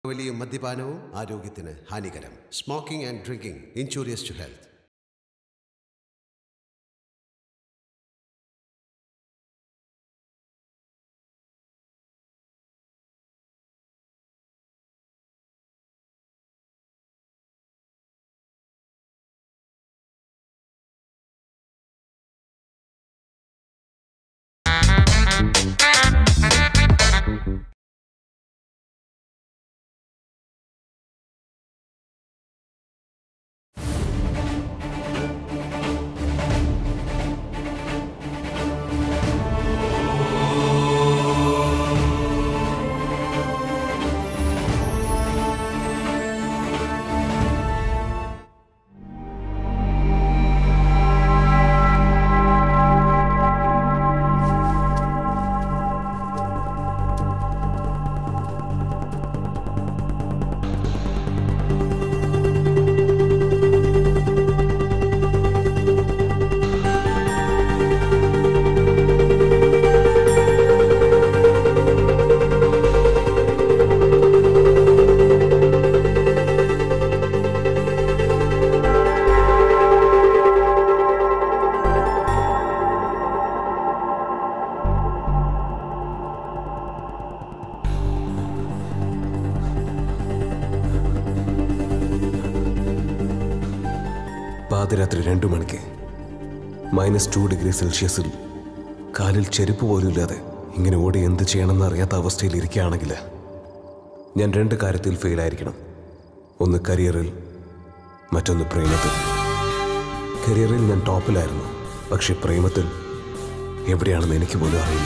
വലിയ മദ്യപാനവും ആരോഗ്യത്തിന് ഹാനികരം smoking and drinking injurious to health പാതിരാത്രി രണ്ടു മണിക്ക് മൈനസ് ടു ഡിഗ്രി സെൽഷ്യസിൽ കാലിൽ ചെരുപ്പ് പോലും ഇല്ലാതെ ഇങ്ങനെ ഓടി എന്ത് ചെയ്യണമെന്ന് അറിയാത്ത അവസ്ഥയിൽ ഇരിക്കുകയാണെങ്കിൽ ഞാൻ രണ്ട് കാര്യത്തിൽ ഫെയിലായിരിക്കണം ഒന്ന് കരിയറിൽ മറ്റൊന്ന് പ്രേമത്തിൽ കരിയറിൽ ഞാൻ ടോപ്പിലായിരുന്നു പക്ഷെ പ്രേമത്തിൽ എവിടെയാണെന്ന് എനിക്ക് പോലും അറിയില്ല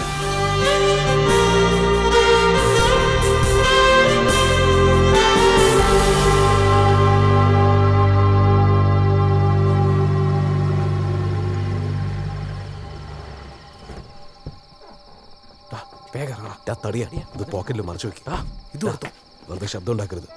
വേഗം ഇറങ്ങടാ. ഞാൻ തടിയാ ഇത് പോക്കറ്റിൽ മറച്ചു വെക്കും ആ, ഇത് കൊടുത്തു വെറുതെ ശബ്ദം ഉണ്ടാക്കരുത്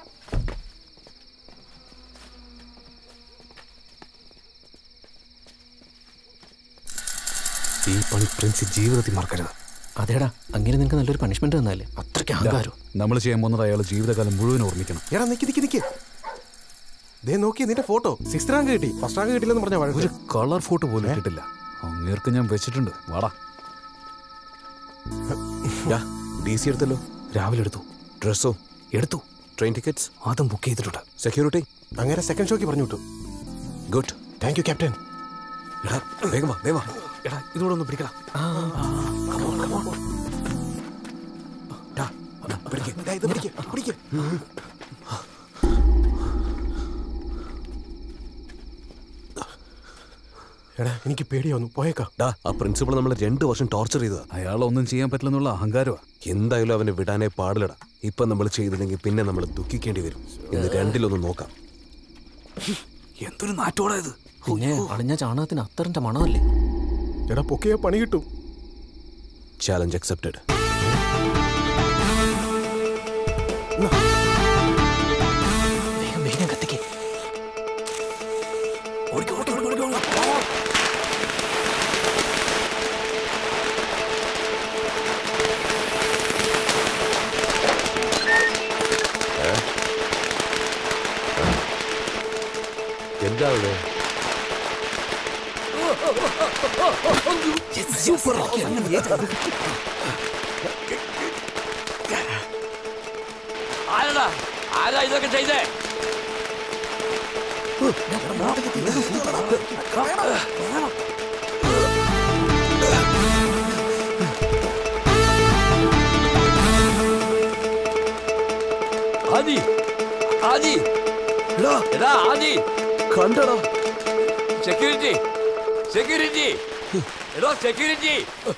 ഈ പണി പ്രിൻസ് ജീവിതത്തിൽ മറക്കരുത് അതേടാ അങ്ങനെ നിനക്ക് നല്ലൊരു പണിഷ്മെന്റ് തന്നാലേ അത്രയ്ക്ക് അഹങ്കാരം നമ്മൾ ചെയ്യാൻ പോകുന്നത് അയാൾ ജീവിതകാലം മുഴുവൻ ഓർമ്മിക്കണം എടാ നിക്ക് നിക്ക് നിക്ക് ദേ നോക്കി നിന്റെ ഫോട്ടോ സിക്സ് റാങ്ക് കിട്ടി ഫസ്റ്റ് റാങ്ക് കിട്ടില്ലെന്ന് പറഞ്ഞ ഒരു വഴക്ക് കളർ ഫോട്ടോ പോലും കിട്ടില്ല അങ്ങേർക്ക് ഞാൻ വെച്ചിട്ടുണ്ട് വാടാ ഡി സി എടുത്തല്ലോ രാവിലെ എടുത്തു ഡ്രസ്സോ എടുത്തു ട്രെയിൻ ടിക്കറ്റ്സ് അതും ബുക്ക് ചെയ്തിട്ടുണ്ട് സെക്യൂരിറ്റി അങ്ങനെ സെക്കൻഡ് ഷോക്ക് പറഞ്ഞു വിട്ടു ഗുഡ് താങ്ക് യു ക്യാപ്റ്റൻ എടാ വേഗം വാ വേഗം വാ എടാ ഇതോടെ ഒന്ന് പിടിക്കണം ടാ, ദാ, പിടിക്ക്. ദാ, ഇത് പിടിക്ക്, പിടിക്ക്. എടാ എനിക്ക് പേടിയാവുന്നു പോയേക്കാം ഡാ, ആ പ്രിൻസിപ്പൾ നമ്മളെ രണ്ട് വർഷം ടോർച്ചർ ചെയ്തതാ അയാൾ ഒന്നും ചെയ്യാൻ പറ്റില്ലെന്നുള്ള അഹങ്കാരമാ എന്തായാലും അവനെ വിടാനേ പാടില്ലടാ ഇപ്പൊ നമ്മൾ ചെയ്തില്ലെങ്കിൽ പിന്നെ നമ്മൾ ദുഃഖിക്കേണ്ടി വരും ഇന്ന് രണ്ടിലൊന്ന് നോക്കാം എന്തൊരു നാറ്റോടാ ഇത് പിന്നെ അളിഞ്ഞ ചാണകത്തിന് അത്തറിന്റെ മണമല്ലേ എടാ പൊക്കിയാ പണി കിട്ടും ചാലഞ്ച് അക്സെപ്റ്റഡ് വേഗം വേഗം കത്തിക്ക് എന്താ അവിടെ ആരടാ ആരാ ഇതൊക്കെ ചെയ്തേ ആദി ആദി എടാ ആദി കണ്ടടാ സെക്യൂരിറ്റി സെക്യൂരിറ്റി എടോ security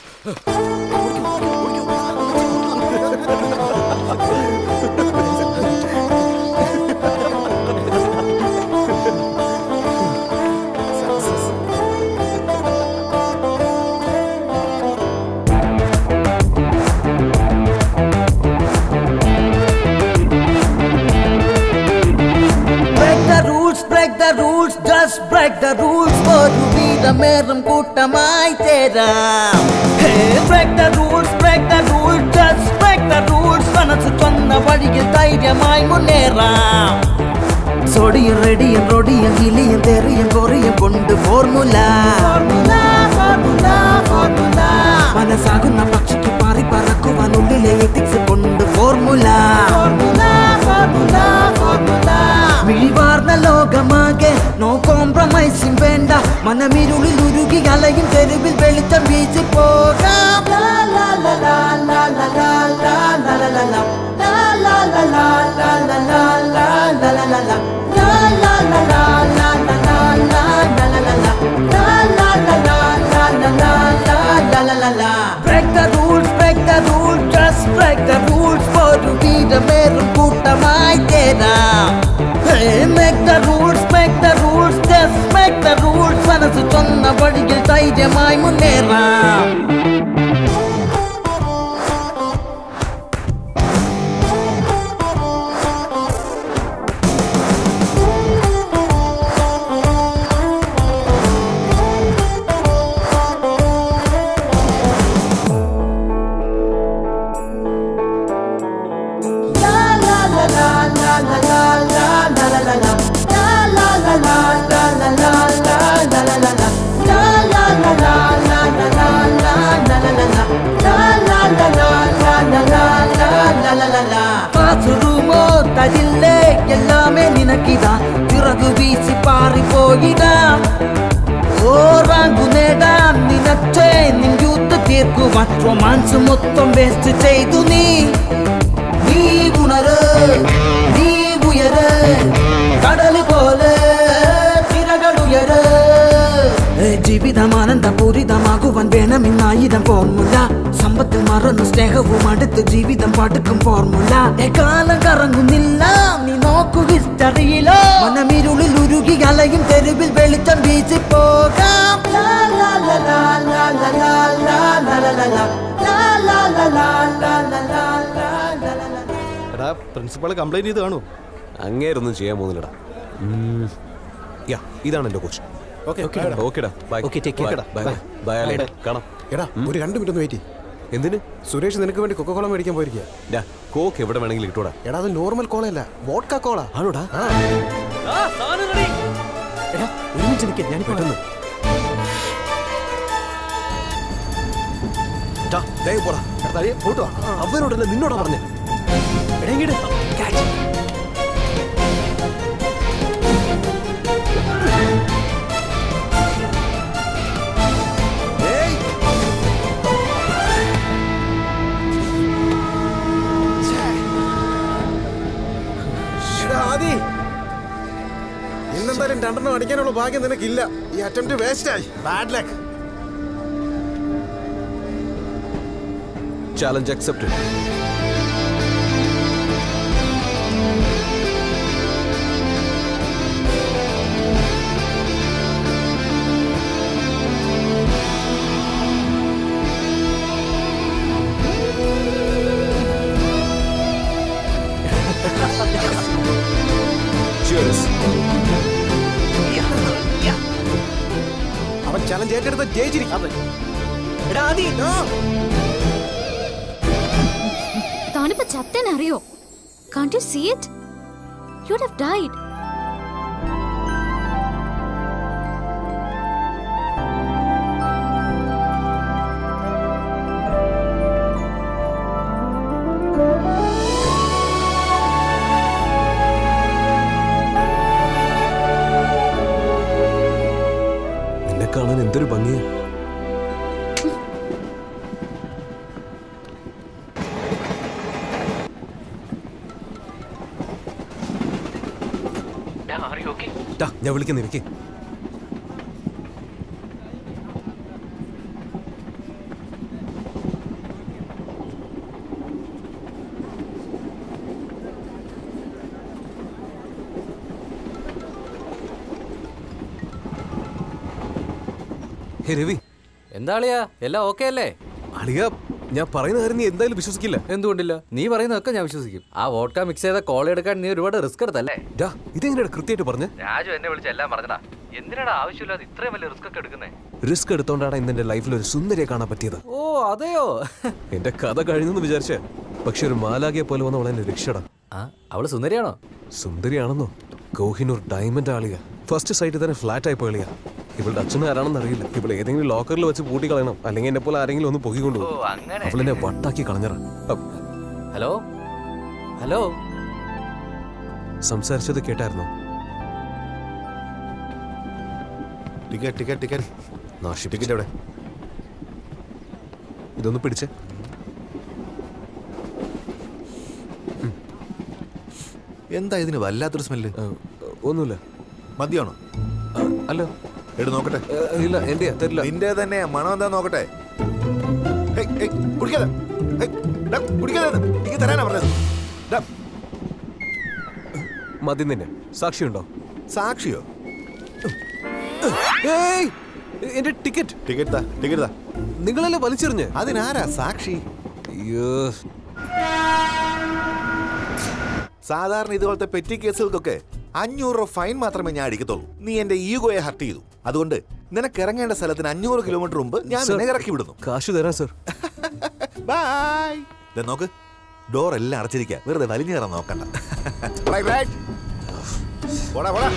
Break the rules, break the rules, just break the rules for you വീരമേറും കൂട്ടമായി ചേരാം Hey, break the rules, break the rules, just break the rules മനസ്സ് ചൊന്ന വഴിയിൽ ധൈര്യം ധൈര്യമായി മുന്നേറാം സോഡിയം റെഡിയം റോഡിയം ഗിലിയം തെറിയം കൊറിയം കൊണ്ട് ഫോർമുല മനസ്സാകുന്ന പക്ഷിക്ക് പാറി പറക്കുവാൻ ഉള്ളിലെ എത്തിക്സ് കൊണ്ട് ഫോർമുല മിഴിവാർന്ന ലോകമാകെ നോ കോംപ്രമൈസിംഗ് വേണ്ട മനമിരുളിൽ ഉരുകി അലയും തെരുവിൽ വെളിച്ചം വീശി പോകാം ലാ, ലാ, ലാ, ലാ, ലാ, ലാ, ലാ, ലാ, ലാ, ലാ, ലാ, ലാ. ലാ, ലാ, ലാ, ലാ, ലാ, ലാ, ലാ, ലാ, ലാ, ലാ, ലാ, ലാ. ലാ, ലാ, ലാ, ലാ, ലാ, ലാ, ലാ, ലാ, ലാ, ലാ, ലാ, ലാ. ലാ, ലാ, ലാ, ലാ, ലാ, ലാ, ലാ, ലാ, ലാ, ലാ, ലാ. Break the rules, break the rules, just break the rules for to be the മേറും കൂട്ടമായി ചേരാം Hey, make the rules, make the rules, just make the rules മനസ്സ് ചൊന്ന വഴിയിൽ ധൈര്യമായി മുന്നേറാം തരില്ലേ எல்லாமே നിനക്കിതാ ചിറകു വീശി പാറിപ്പോയിടാം ഓറാങ്കു നേടാൻ നിനച്ചേ നിൻ യൂത്ത് തീർക്കുവാൻ റൊമാൻസ് മൊത്തം വേസ്റ്റ് ചെയ്തു നീ നീ ഉണര് നീ ഉയര് കടല് പോലെ തിരകളുയര് ജീവിതം ആനന്ദപൂരിതമാകുവാൻ വേണമെന്നായിരം ഫോർമുല സമ്പത്തിൽ മറന്നു സ്നേഹവും അടുത്ത് ജീവിതം പാടുക്കും ഫോർമുല കാലം കറങ്ങുന്നില്ല നീ നോക്കു ഹിസ്റ്ററിയിലോ മനമിരുളിൽ ഉരുകി അലയും തെരുവിൽ വെളിച്ചം വീശി പോകാം ലാ, ലാ, ലാ, ലാ, ലാ, ലാ, ലാ, ലാ, ലാ, ലാ, ലാ, ലാ. ലാ, ലാ, ലാ, ലാ, ലാ, ലാ, ലാ, ലാ, ലാ, ലാ, ലാ. എടാ പ്രിൻസിപ്പൾ കംപ്ലൈന്റ് ചെയ്ത് കാണൂ അങ്ങേരൊന്നും ചെയ്യാൻ പോകുന്നില്ലടാ ഉം. യാ ഇതാണ് എന്റെ കോച്ച് ഓക്കെ ഓക്കെടാ bye Okay, take care. Bye bye bye അല്ലേ കാണാം എടാ ഒരു രണ്ട് മിനിറ്റ് ഒന്ന് വെയിറ്റ് എന്തിന് സുരേഷ് നിനക്ക് വേണ്ടി കൊക്കക്കോള മേടിക്കാൻ പോയിരിക്കുക ഡാ കോക്ക് എവിടെ വേണമെങ്കിലും ഇട്ടോടാ എടാ അത് നോർമൽ കോളയല്ല വോഡ്ക കോള ആണോടാ എടാ ഒരുമിച്ച് നിൽക്കുക ഞാൻ പെട്ടെന്ന് ടാ, ദേ പോടാ ഫോട്ടോ അവനോടല്ല നിന്നോടാ പറഞ്ഞേ എടെങ്കിട് ആദി ഇന്നെന്തായാലും രണ്ടെണ്ണം അടിക്കാനുള്ള ഭാഗ്യം നിനക്കില്ല ഈ അറ്റംപ്റ്റ് വേസ്റ്റ് ആയി bad luck challenge accepted Cheers. അവൻ ചലഞ്ച് ഏറ്റെടുത്ത് ജയിച്ചിരിക്കും താനിപ്പോ ചത്തൻ അറിയോ can't you see it you have died നിന്നെ കാണാൻ എന്തൊരു ഭംഗിയാ ടാ, ഞാൻ വിളിക്കുന്ന എനിക്ക് ഹേ രവി എന്താളിയാ എല്ലാം ഓക്കെ അല്ലേ അളിയ ഞാൻ പറയുന്ന കാര്യം നീ എന്തായാലും വിശ്വസിക്കില്ല എന്തുകൊണ്ടില്ല നീ പറയുന്നതൊക്കെ ഞാൻ വിശ്വസിക്കും ആ വോട്ട്ക മിക്സ് ചെയ്ത കോൾ എടുക്കാൻ നീ ഒരുപാട് റിസ്ക് എടുത്തല്ലേ ഡാ ഇതെങ്ങനെയാണ് കൃത്യമായിട്ട് പറഞ്ഞ് രാജു എന്നെ വിളിച്ച് എല്ലാം പറഞ്ഞടാ എന്തിനാടാ ആവശ്യമില്ലാതെ ഇത്രയും വലിയ റിസ്ക് ഒക്കെ എടുക്കുന്നേ റിസ്ക് എടുത്തോണ്ടാണ് ഇന്ന് എന്റെ ലൈഫിൽ ഒരു സുന്ദരിയെ കാണാൻ പറ്റിയത് ഓ അതെയോ എന്റെ കഥ കഴിഞ്ഞെന്ന് വിചാരിച്ചേ പക്ഷെ ഒരു മാലാകിയെ പോലെ വന്ന അവളെ രക്ഷടാ ആ അവള് സുന്ദരിയാണോ സുന്ദരിയാണെന്നോ കോഹിനൂർ ഡയമണ്ട് ആളിയ ഫസ്റ്റ് സൈറ്റിൽ തന്നെ ഫ്ലാറ്റ് ആയി പോളിയ ഇവളുടെ അച്ഛനും ആരാണെന്ന് അറിയില്ല ഇവൾ ഏതെങ്കിലും ലോക്കറിൽ വെച്ച് പൂട്ടി കളയണം അല്ലെങ്കിൽ എന്നെ പോലെ ആരെങ്കിലും ഒന്ന് പൊക്കിക്കൊണ്ടു അവളെന്നെ വട്ടാക്കി കളഞ്ഞറ ഹലോ ഹലോ സംസാരിച്ചത് കേട്ടായിരുന്നോ ടിക്കറ്റ് ടിക്കറ്റ് ടിക്കറ്റ് നാശിപ്പിച്ചു ടിക്കറ്റ് എവിടെ ഇതൊന്ന് പിടിച്ചേ എന്താ ഇതിന് വല്ലാത്തൊരു സ്മെല്ല് ആ, ഒന്നുമില്ല മദ്യമാണോ ആ, അല്ല എടു നോക്കട്ടെ ആ, ഇല്ല എന്റെയാ തരില്ല നിന്റെ തന്നെയാ മണം എന്താ നോക്കട്ടെ ഹേയ്, ഹേയ്, കുടിക്കാതെ ഹേയ്, ഡാ, കുടിക്കാതെ എനിക്ക് തരാനാ പറഞ്ഞത് ഡാ, മതി നിന്നെ സാക്ഷിയുണ്ടോ സാക്ഷിയോ ഏയ് എന്റെ ടിക്കറ്റ് ടിക്കറ്റ് താ ടിക്കറ്റ് താ നിങ്ങളല്ലേ വലിച്ചെറിഞ്ഞ് അതിനാരാ സാക്ഷി അയ്യോ സാധാരണ ഇതുപോലത്തെ പെറ്റി കേസുകൾക്കൊക്കെ അഞ്ഞൂറ് രൂപ ഫൈൻ മാത്രമേ ഞാൻ അടിക്കത്തുള്ളൂ നീ എന്റെ ഈഗോയെ ഹർട്ട് ചെയ്തു അതുകൊണ്ട് നിനക്ക് ഇറങ്ങേണ്ട സ്ഥലത്തിന് അഞ്ഞൂറ് കിലോമീറ്റർ മുമ്പ് ഞാൻ സർ, നിന്നെ ഇറക്കി വിടുന്നു കാശ് തരാം സർ ബൈ ദേ നോക്ക് ഡോർ എല്ലാം അടച്ചിരിക്കുക വെറുതെ വലിഞ്ഞു കയറാൻ നോക്കണ്ട Right, right. പോടാ പോടാ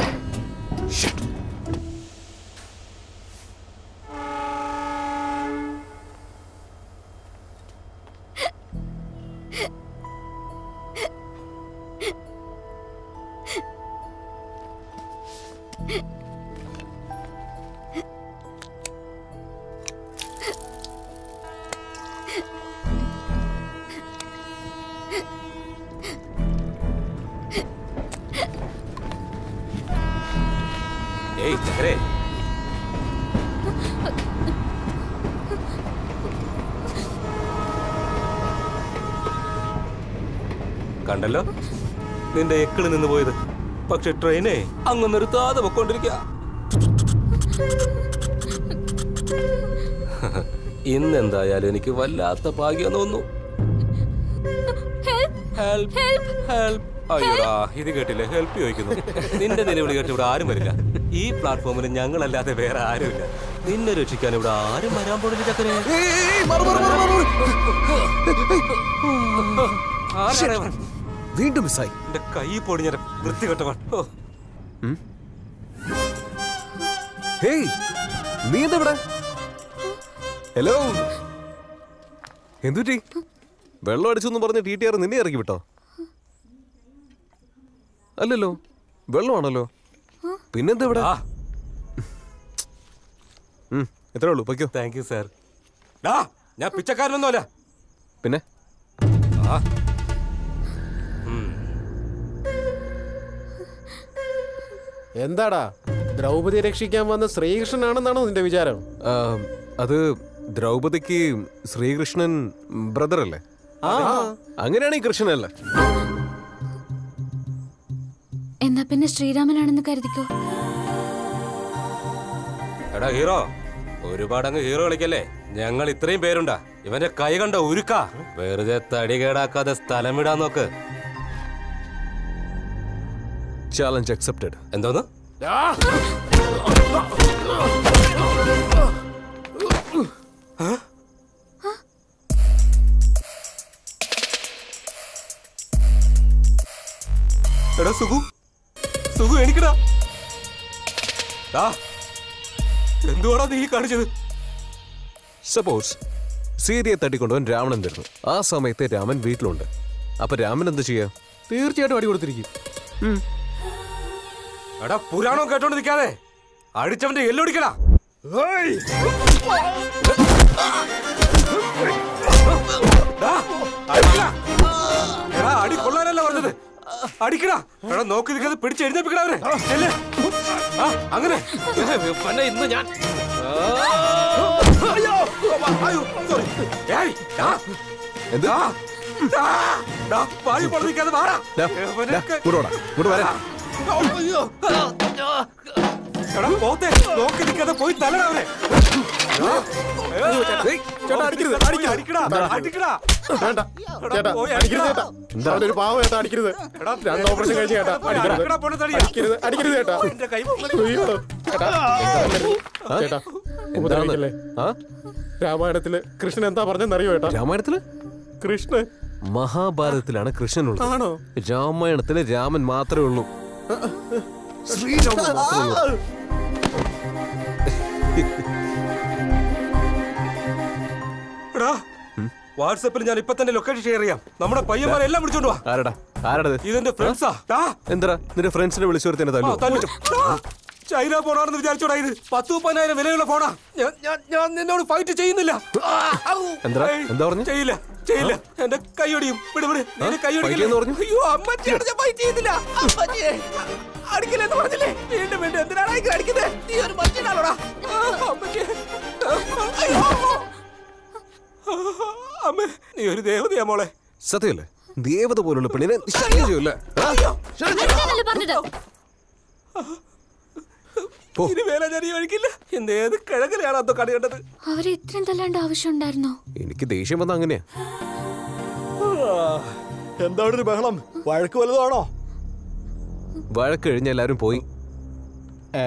ഏയ് ചക്കരേ കണ്ടല്ലോ നിന്റെ എക്കിള് നിന്ന് പോയത് പക്ഷെ ട്രെയിനെ അങ്ങ് നിർത്താതെ പൊക്കോണ്ടിരിക്കുക ഇന്നെന്തായാലും എനിക്ക് വല്ലാത്ത ഭാഗ്യം തോന്നുന്നു ഹെൽപ്പ് ഹെൽപ്പ് അയ്യോടാ ഇത് കേട്ടില്ലേ ഹെൽപ്പ് ചോദിക്കുന്നു നിന്റെ നിലവിളി കേട്ട് ഇവിടെ ആരും വരില്ല ഈ പ്ലാറ്റ്ഫോമിൽ ഞങ്ങളല്ലാതെ വേറെ ആരുമില്ല നിന്നെ രക്ഷിക്കാൻ ഇവിടെ ആരും വരാൻ പോണില്ല ചക്കരെ ആരാണ് ഇവൻ? വീണ്ടും മിസ്സായി എന്റെ കൈ പൊടിഞ്ഞ വൃത്തികെട്ടവൻ ഓ ഹേയ് നീ എന്താ ഇവിടെ ഹലോ എന്തുറ്റി വെള്ളം അടിച്ചെന്ന് പറഞ്ഞ് ടി ടി ആർ നിന്നെ ഇറക്കി വിട്ടോ അല്ലല്ലോ വെള്ളമാണല്ലോ പിന്നെന്താ ഇവിടെ ആ ഉം, എത്രേ ഉള്ളൂ പൊയ്ക്കോ താങ്ക് യു സാർ ഡാ ഞാൻ പിച്ചക്കാരനൊന്നുമല്ല പിന്നെ ആ എന്താടാ ദ്രൗപതി രക്ഷിക്കാൻ വന്ന ശ്രീകൃഷ്ണനാണെന്നാണോ നിന്റെ വിചാരം ആ, അത് ദ്രൗപദിക്ക് ശ്രീകൃഷ്ണൻ ബ്രദർ അല്ലേ അങ്ങനെയാണെങ്കിൽ കൃഷ്ണനല്ലേ എന്നാ പിന്നെ ശ്രീരാമനാണെന്ന് കരുതിക്കോ എടാ ഹീറോ ഒരുപാട് അങ്ങ് ഹീറോ കളിക്കല്ലേ ഞങ്ങൾ ഇത്രയും പേരുണ്ടാ ഇവന്റെ കൈ കണ്ട ഉരുക്ക വെറുതെ തടി കേടാക്കാതെ സ്ഥലം വിടാൻ നോക്ക് ചാലഞ്ച് അക്സെപ്റ്റഡ് എന്തോന്ന് എടാ സുഖു സുഖു എനിക്കടാ എന്തുവാടാ നീ കാണിച്ചത് സപ്പോസ് സീതയെ തട്ടിക്കൊണ്ടുവൻ രാവണൻ വരുന്നു ആ സമയത്ത് രാമൻ വീട്ടിലുണ്ട് അപ്പൊ രാമൻ എന്ത് ചെയ്യാ തീർച്ചയായിട്ടും അടി കൊടുത്തിരിക്കും എടാ പുരാണം കേട്ടോണ്ട് നിൽക്കാതെ അടിച്ചവന്റെ എല്ലൊടിക്കടാ എടാ അടി കൊള്ളാനല്ല പറഞ്ഞത് അടിക്കടാ എടാ നോക്കി നിൽക്കാതെ പിടിച്ച് എഴുന്നേപ്പിക്കടാ അവനെ ചെല്ല്. ആ, അങ്ങനെ പിന്നെ ഇന്ന് ഞാൻ അയ്യോ സോറി ഏയ് ഡാ. എന്ത്? ഡാ. ഡാ. ഡാ, വായി പൊളന്നിക്കാതെ വാടാ. ഡാ, ഇവനൊക്കെ- ഡാ, ഇങ്ങോട്ട് വാടാ, ഇങ്ങോട്ട് വരാൻ. അയ്യോ. എടാ, പോത്തെ, നോക്കി നിൽക്കാതെ പോയി തല്ലടാ അവനെ. ഏയ്, ചേട്ടാ അടിക്കരുത് പോയി അടിക്കടാ, അടിക്കടാ. വേണ്ട ചേട്ടാ പോയി അടിക്കരുത് അടിക്കടാ. ചേട്ടാ അവന്റെ ഒരു പാവം ചേട്ടാ അടിക്കരുത് എടാ, രണ്ട് ഓപ്പറേഷൻ കഴിച്ച് ചേട്ടാ പോയി അടിക്കരുത് അടിക്കടാ, പൊണ്ണു തടിയാ. അടിക്കരുത് അടിക്കരുത് ചേട്ടാ എന്റെ കൈ പൊള്ളല്. അയ്യോ, ചേട്ടാ ചേട്ടാ ഉപദ്രവിക്കല്ലേ ആ രാമായണത്തില് കൃഷ്ണൻ എന്താ പറഞ്ഞെന്നറിയോ ചേട്ടാ രാമായണത്തില് കൃഷ്ണൻ മഹാഭാരതത്തിലാണ് കൃഷ്ണനുള്ളത് ആണോ? രാമായണത്തില് രാമൻ മാത്രമേ ഉള്ളൂ ശ്രീരാമൻ മാത്രമേ ഉള്ളൂ എടാ വാട്സപ്പിൽ ഞാൻ ഇപ്പൊ തന്നെ ലൊക്കേഷൻ ഷെയർ ചെയ്യാം നമ്മുടെ പയ്യന്മാരെ എല്ലാം വിളിച്ചോണ്ട് വാ ആരടാ ആരടത് ഇതെന്റെ ഫ്രണ്ട്സാ എന്താ നിന്റെ ഫ്രണ്ട്സിനെ വിളിച്ചു വരുത്തേനെ തല്ലു ചൈന ഫോണാണെന്ന് വിചാരിച്ചോടാ ഇത് പത്ത് മുപ്പതിനായിരം വിലയുള്ള ഫോണാ ഞാൻ- ഞാൻ ഞാൻ നിന്നോട് ഫൈറ്റ് ചെയ്യുന്നില്ല ഔ. എന്താ ഏയ്, എന്താ പറഞ്ഞു ചെയ്യില്ല ചെയ്യില്ല എന്റെ കൈയൊടിയും വിട് വിട് നിന്റെ കൈയൊടിക്കില്ല എന്ന് പറഞ്ഞു? അയ്യോ അമ്മച്ചിയോട് ഞാൻ ഫൈറ്റ് ചെയ്യുന്നില്ല അമ്മച്ചിയെ അടിക്കില്ലെന്ന് പറഞ്ഞില്ലേ വീണ്ടും വീണ്ടും എന്തിനാണ് ഇങ്ങനെ അടിക്കുന്നത് നീ ഒരു മനുഷ്യനാണോടാ ആ, അമ്മച്ചിയെ അയ്യോ അമ്മേ നീ ഒരു ദേവതയാ മോളെ സത്യമല്ലേ ദേവത പോലുള്ള പെണ്ണിനെ നീ ശല്യം ചെയ്യൂല ആ? ഞാനല്ലേ പറഞ്ഞത് ഇനി വേല ഞാൻ ഒഴിക്കില്ല എന്ത് ഏത് കിഴങ്ങിലാണ് അതോ കടി കണ്ടത് അവരെ ഇത്രയും തല്ലാണ്ട് ആവശ്യമുണ്ടായിരുന്നോ എനിക്ക് ദേഷ്യം വന്ന അങ്ങനെയാ എന്താ ഒരു ബഹളം വഴക്ക് വലുതാണോ വഴക്ക് കഴിഞ്ഞ എല്ലാരും പോയി ഏ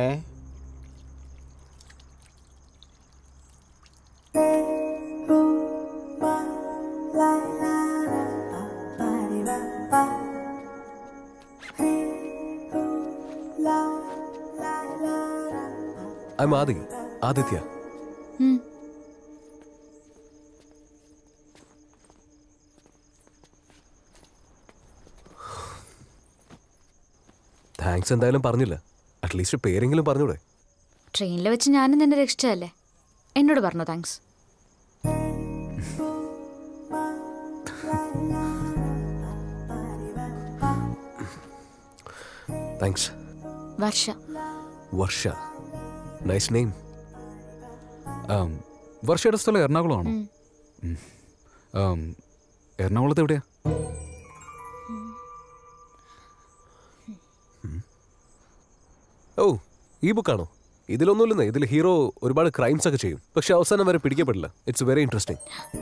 I'm ആദി ആദിത്യ ഉം. താങ്ക്സ് എന്തായാലും പറഞ്ഞില്ല അറ്റ്ലീസ്റ്റ് പേരെങ്കിലും പറഞ്ഞൂടെ ട്രെയിനിൽ വെച്ച് ഞാനും നിന്നെ രക്ഷിച്ചതല്ലേ എന്നോട് പറഞ്ഞു thanks thanks Varsha Varsha nice name ആം, വർഷയുടെ സ്ഥലം എറണാകുളമാണോ ഉം. ആം, എറണാകുളത്ത് എവിടെയാ ഓ ഈ ബുക്കാണോ ഇതിലൊന്നുമില്ലെന്നേ ഇതിൽ ഹീറോ ഒരുപാട് ക്രൈംസ് ഒക്കെ ചെയ്യും പക്ഷെ അവസാനം വരെ പിടിക്കപ്പെടില്ല ഇറ്റ്സ് വെരി ഇൻട്രസ്റ്റിംഗ്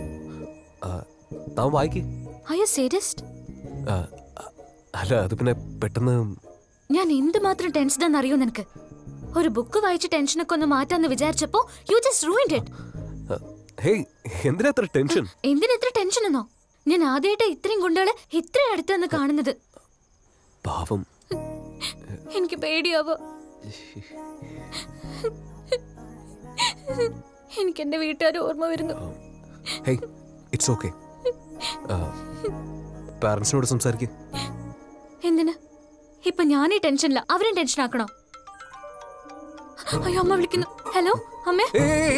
താൻ വായിക്കേ ഐ യു സീരിയസ്ഡ് അല്ല അത് പിന്നെ പെട്ടെന്ന് ഞാൻ എന്തുമാത്രം ടെൻഷൻ അറിയോ നിനക്ക് ഒരു ബുക്ക് വായിച്ച് ടെൻഷനൊക്കെ ഒന്ന് മാറ്റാന്ന് വിചാരിച്ചപ്പോ you just ruined it hey എന്തിനാ അത്ര ടെൻഷൻ എന്തിനാ ഇത്ര ടെൻഷൻ എന്നോ ഞാൻ ആദ്യമായിട്ട് ഇത്രയും ഗുണ്ടകളെ ഇത്രയും അടുത്തുനിന്ന് കാണുന്നത് പാവം എനിക്ക് പേടിയാവോ എനിക്ക് എന്റെ വീട്ടുകാർ ഓർമ്മ വരുന്നു ഹേയ് ഇറ്റ്സ് ഓക്കെ പാരൻസിനോട് സംസാരിക്കേ എന്തിന് ഇപ്പൊ ഞാൻ ഈ ടെൻഷനില്ല അവരും ടെൻഷൻ ആക്കണോ അയ്യോ അമ്മ വിളിക്കുന്നു ഹലോ അമ്മേ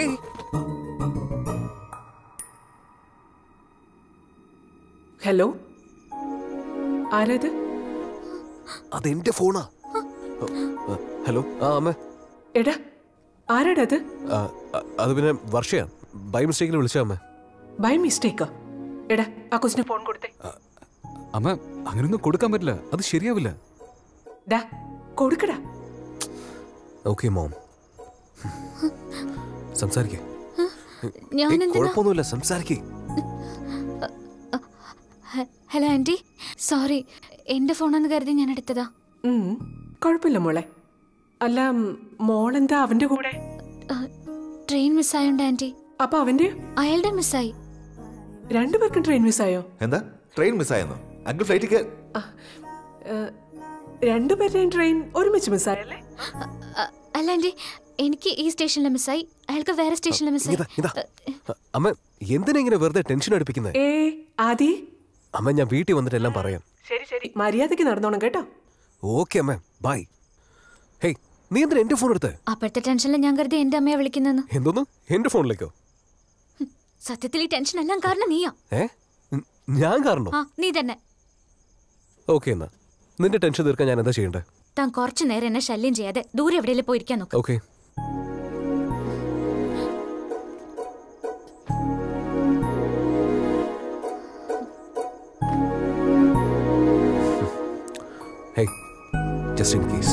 ഹലോ ആരത് അതെന്റെ ഫോണാ ഹലോ ആ അമ്മ എടാ ആരാടാ അത് ആ, അ- അത് പിന്നെ വർഷയാ ബൈ മിസ്റ്റേക്കിൽ വിളിച്ച അമ്മ ബൈ മിസ്റ്റേക്കാ എടാ ആ കൊച്ചിന് ഫോൺ കൊടുത്തേ അമ്മ അങ്ങനെയൊന്നും കൊടുക്കാൻ പറ്റില്ല അത് ശരിയാവില്ല ഡാ കൊടുക്കടാ ഓക്കെ മോം സംസാരിക്കേ ഞാൻ എന്തിനാ കുഴപ്പമൊന്നുമില്ല സംസാരിക്കേ ഹ- ഹലോ ആന്റി സോറി എന്റെ ഫോണെന്ന് കരുതി ഞാൻ എടുത്തതാ ഉം, കുഴപ്പമില്ല മോളെ അല്ല ഉം, മോളെന്താ അവന്റെ കൂടെ ട്രെയിൻ മിസ്സായോണ്ട് ആന്റി അപ്പൊ അവന്റെ അയാളുടെ മിസ്സായി രണ്ടുപേർക്കും ട്രെയിൻ മിസ്സായോ എന്താ ട്രെയിൻ മിസ്സായെന്നോ അങ്കിൾ ഫ്ലൈറ്റ് കയറി ഏഹ്, രണ്ടുപേരുടെയും ട്രെയിൻ ഒരുമിച്ച് മിസ്സായല്ലേ അ- അല്ല ആന്റി എനിക്ക് ഈ സ്റ്റേഷനിൽ മിസ്സായി അയാൾക്ക് വേറെ സ്റ്റേഷനിൽ മിസ്സായി ഇതാ ഇതാ അമ്മ എന്തിനാ ഇങ്ങനെ വെറുതെ ടെൻഷൻ അടുപ്പിക്കുന്നത് ഏ ആദി അമ്മ ഞാൻ വീട്ടിൽ വന്നിട്ട് എല്ലാം പറയാം ശരി ശരി മര്യാദയ്ക്ക് നടന്നോണം കേട്ടോ ഓക്കെ അമ്മ ബൈ ഹേയ് നീ എന്തിനാ എന്റെ ഫോൺ എടുത്ത് അപ്പോഴത്തെ ടെൻഷനിൽ ഞാൻ കരുതി എന്റെ അമ്മയെ വിളിക്കുന്നെന്ന് എന്തോന്ന് എന്റെ ഫോണിലേക്കോ സത്യത്തിൽ ഈ ടെൻഷൻ എല്ലാം കാരണം നീയാ ഏ ഉം, ഞാൻ കാരണോ ആ നീ തന്നെ ഓക്കെ എന്നാ നിന്റെ ടെൻഷൻ തീർക്കാൻ ഞാൻ എന്താ ചെയ്യണ്ടേ താൻ കുറച്ചു നേരം എന്നെ ശല്യം ചെയ്യാതെ ദൂരെ എവിടെയെങ്കിലും പോയിരിക്കാൻ നോക്ക് okay Hey, just in case.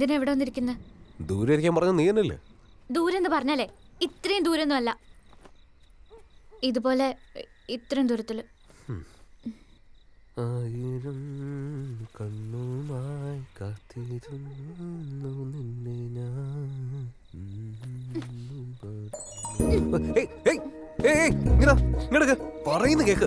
എന്തിനാ ഇവിടെ വന്നിരിക്കുന്നത് ദൂരെ ഇരിക്കാൻ പറഞ്ഞ നീ തന്നെയല്ലേ ദൂരം എന്ന് പറഞ്ഞാലേ ഇത്രയും ദൂരമൊന്നും അല്ല ഇതുപോലെ ഇ- ഇത്രയും ദൂരത്തില് ആയിരം കണ്ണുമായി കാത്തിരുന്നു നിന്നെ ഞാൻ ഏയ്, ഏയ്, ഏയ്, ഏയ്, ഇങ്ങടാ, ഇങ്ങടൊക്കെ. പറയുന്ന കേക്ക്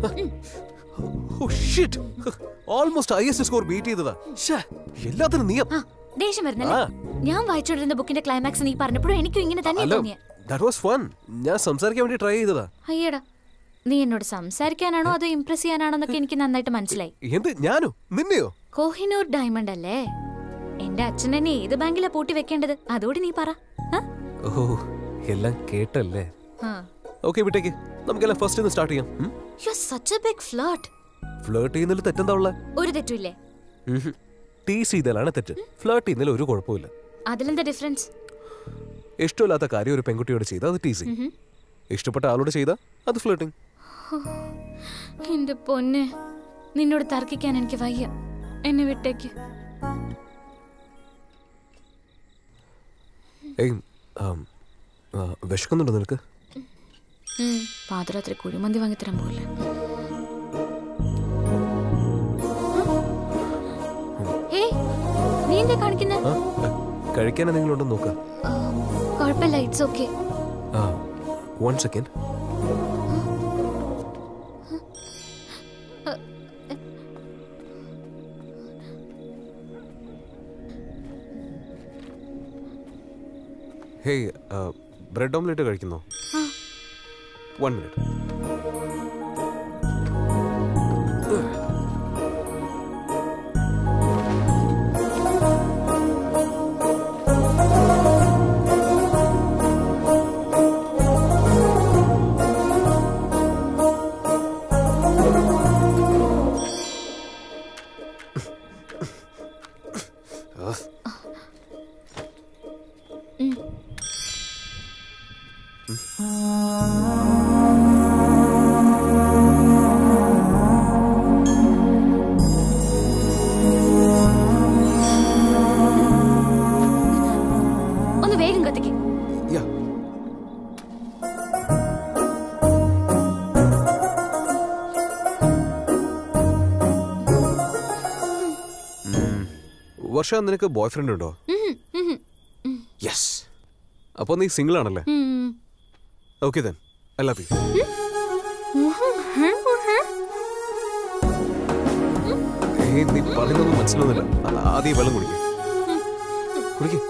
ഓൾമോസ്റ്റ് ഹയസ്റ്റ് സ്കോർ ബീറ്റ് ചെയ്തതാ ശ്ശേ, എല്ലാത്തിനും നീ ആ ദേഷ്യം വരുന്നല്ലേ ആ. ഞാൻ വായിച്ചോണ്ടിരുന്ന ബുക്കിന്റെ ക്ലൈമാക്സ് നീ പറഞ്ഞപ്പോഴും എനിക്കും ഇങ്ങനെ തന്നെ അല്ല തോന്നിയ ദാറ്റ് വാസ് ഫൺ ഞാൻ സംസാരിക്കാൻ വേണ്ടി ട്രൈ ചെയ്തതാ അയ്യടാ നീ എന്നോട് സംസാരിക്കാനാണോ അതോ ഇംപ്രസ് ചെയ്യാനാണോ എന്നൊക്കെ എനിക്ക് നന്നായിട്ട് മനസ്സിലായി എന്ത് ഞാനോ നിന്നെയോ കോഹിനൂർ ഡയമണ്ട് അല്ലേ എന്റെ അച്ഛൻ എന്നെ ഏത് ബാങ്കിലാ പൂട്ടി വെക്കേണ്ടത് അതോടെ നീ പറ ആ? ഓ എല്ലാം കേട്ടല്ലേ ആ. ഓക്കെ വിട്ടേക്ക് നമുക്കെല്ലാം ഫസ്റ്റ് സ്റ്റാർട്ട് ചെയ്യാം You're such a big flirt. Flirt ചെയ്യുന്നതിൽ തെറ്റെന്താ ഉള്ളത് ഒരു തെറ്റുമില്ലേ ടീസ് ചെയ്താലാണ് തെറ്റ് ഫ്ലേർട്ട് ചെയ്യുന്നതിൽ ഒരു കുഴപ്പമില്ല അതിലെന്താ ഡിഫറൻസ് ഇഷ്ടമില്ലാത്ത കാര്യം ഒരു പെൺകുട്ടിയോട് ചെയ്താൽ അത് ടീസിങ് ഇഷ്ടപ്പെട്ട ആളോട് ചെയ്താൽ അത് ഫ്ലേർട്ടിങ് എന്റെ പൊന്നെ നിന്നോട് തർക്കിക്കാൻ എനിക്ക് വയ്യ എന്നെ വിട്ടേക്ക് ഏയ് ആം, ആ, വിശക്കുന്നുണ്ടോ നിനക്ക് ഉം, പാതിരാത്രി കുഴിമന്തി വാങ്ങിത്തരാൻ പോലെ ഏയ് നീ എന്താ കാണിക്കുന്ന ആ, ആ, കഴിക്കാൻ എന്തെങ്കിലും ഉണ്ടോ നോക്കാം കുഴപ്പമില്ല ഇറ്റ്സ് ഓക്കെ ആ one second hey bread omelette കഴിക്കുന്നോ വൺ മിനിറ്റ് ഒന്ന് വേഗം കത്തിക്ക് യാ വർഷ നിനക്ക് ബോയ് ഫ്രണ്ട് ഉണ്ടോ ഉം, ഉം, ഉം, യെസ് അപ്പോൾ നീ സിംഗിൾ ആണല്ലേ ഉം. Okay then I love you ഏയ് നീ പറയുന്നൊന്നും മനസ്സിലാവുന്നില്ല ആ- ആദ്യം വെള്ളം കുടിക്കും കുടിക്കേ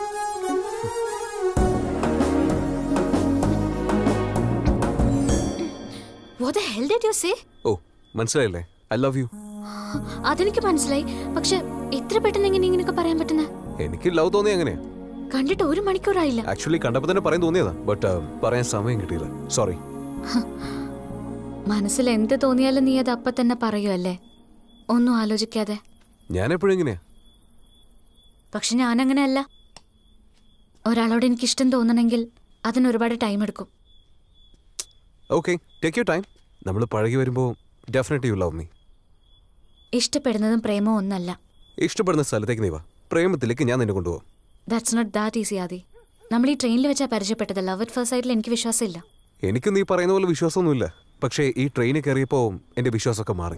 What the hell did you say? ഓ മനസ്സിലായില്ലേ ഐ ലവ് യു അതെനിക്ക് മനസ്സിലായി പക്ഷെ എത്ര പെട്ടെന്ന് എങ്ങനെ ഇങ്ങനെയൊക്കെ പറയാൻ പറ്റുന്ന എനിക്ക് ലവ് തോന്നി എങ്ങനെയാ കണ്ടിട്ട് ഒരു മണിക്കൂറായില്ല ആക്ച്വലി കണ്ടപ്പോൾ തന്നെ പറയാൻ തോന്നിയതാ ബട്ട് പറയാൻ സമയം കിട്ടിയില്ല സോറി മനസ്സിൽ എന്ത് തോന്നിയാലും നീ അത് അപ്പൊ തന്നെ പറയുമല്ലേ ഒന്നും ആലോചിക്കാതെ ഞാൻ എപ്പോഴും എങ്ങനെയാ പക്ഷെ ഞാനങ്ങനെയല്ല ഒരാളോട് എനിക്ക് ഇഷ്ടം തോന്നണമെങ്കിൽ അതിന് ഒരുപാട് ടൈം എടുക്കും ഓക്കെ ടേക്ക് യു ടൈം നമ്മൾ പഴകി വരുമ്പോൾ ഡെഫിനറ്റ്ലി യു ലവ് മീ ഇഷ്ടപ്പെടുന്നതും പ്രേമവും ഒന്നല്ല ഇഷ്ടപ്പെടുന്ന സ്ഥലത്തേക്ക് നീ വാ പ്രേമത്തിലേക്ക് ഞാൻ നിന്നെ കൊണ്ടുപോകും that's not that easy Aadhi നമ്മൾ ഈ ട്രെയിനിൽ വെച്ചാ പരിചയപ്പെട്ടത് ലവ് അറ്റ് ഫസ്റ്റ് സൈഡിൽ എനിക്ക് വിശ്വാസമില്ല എനിക്ക് നീ പറയുന്ന പോലെ വിശ്വാസമൊന്നുമില്ല പക്ഷേ ഈ ട്രെയിനിൽ കയറിയപ്പോൾ എൻ്റെ വിശ്വാസമൊക്കെ മാറി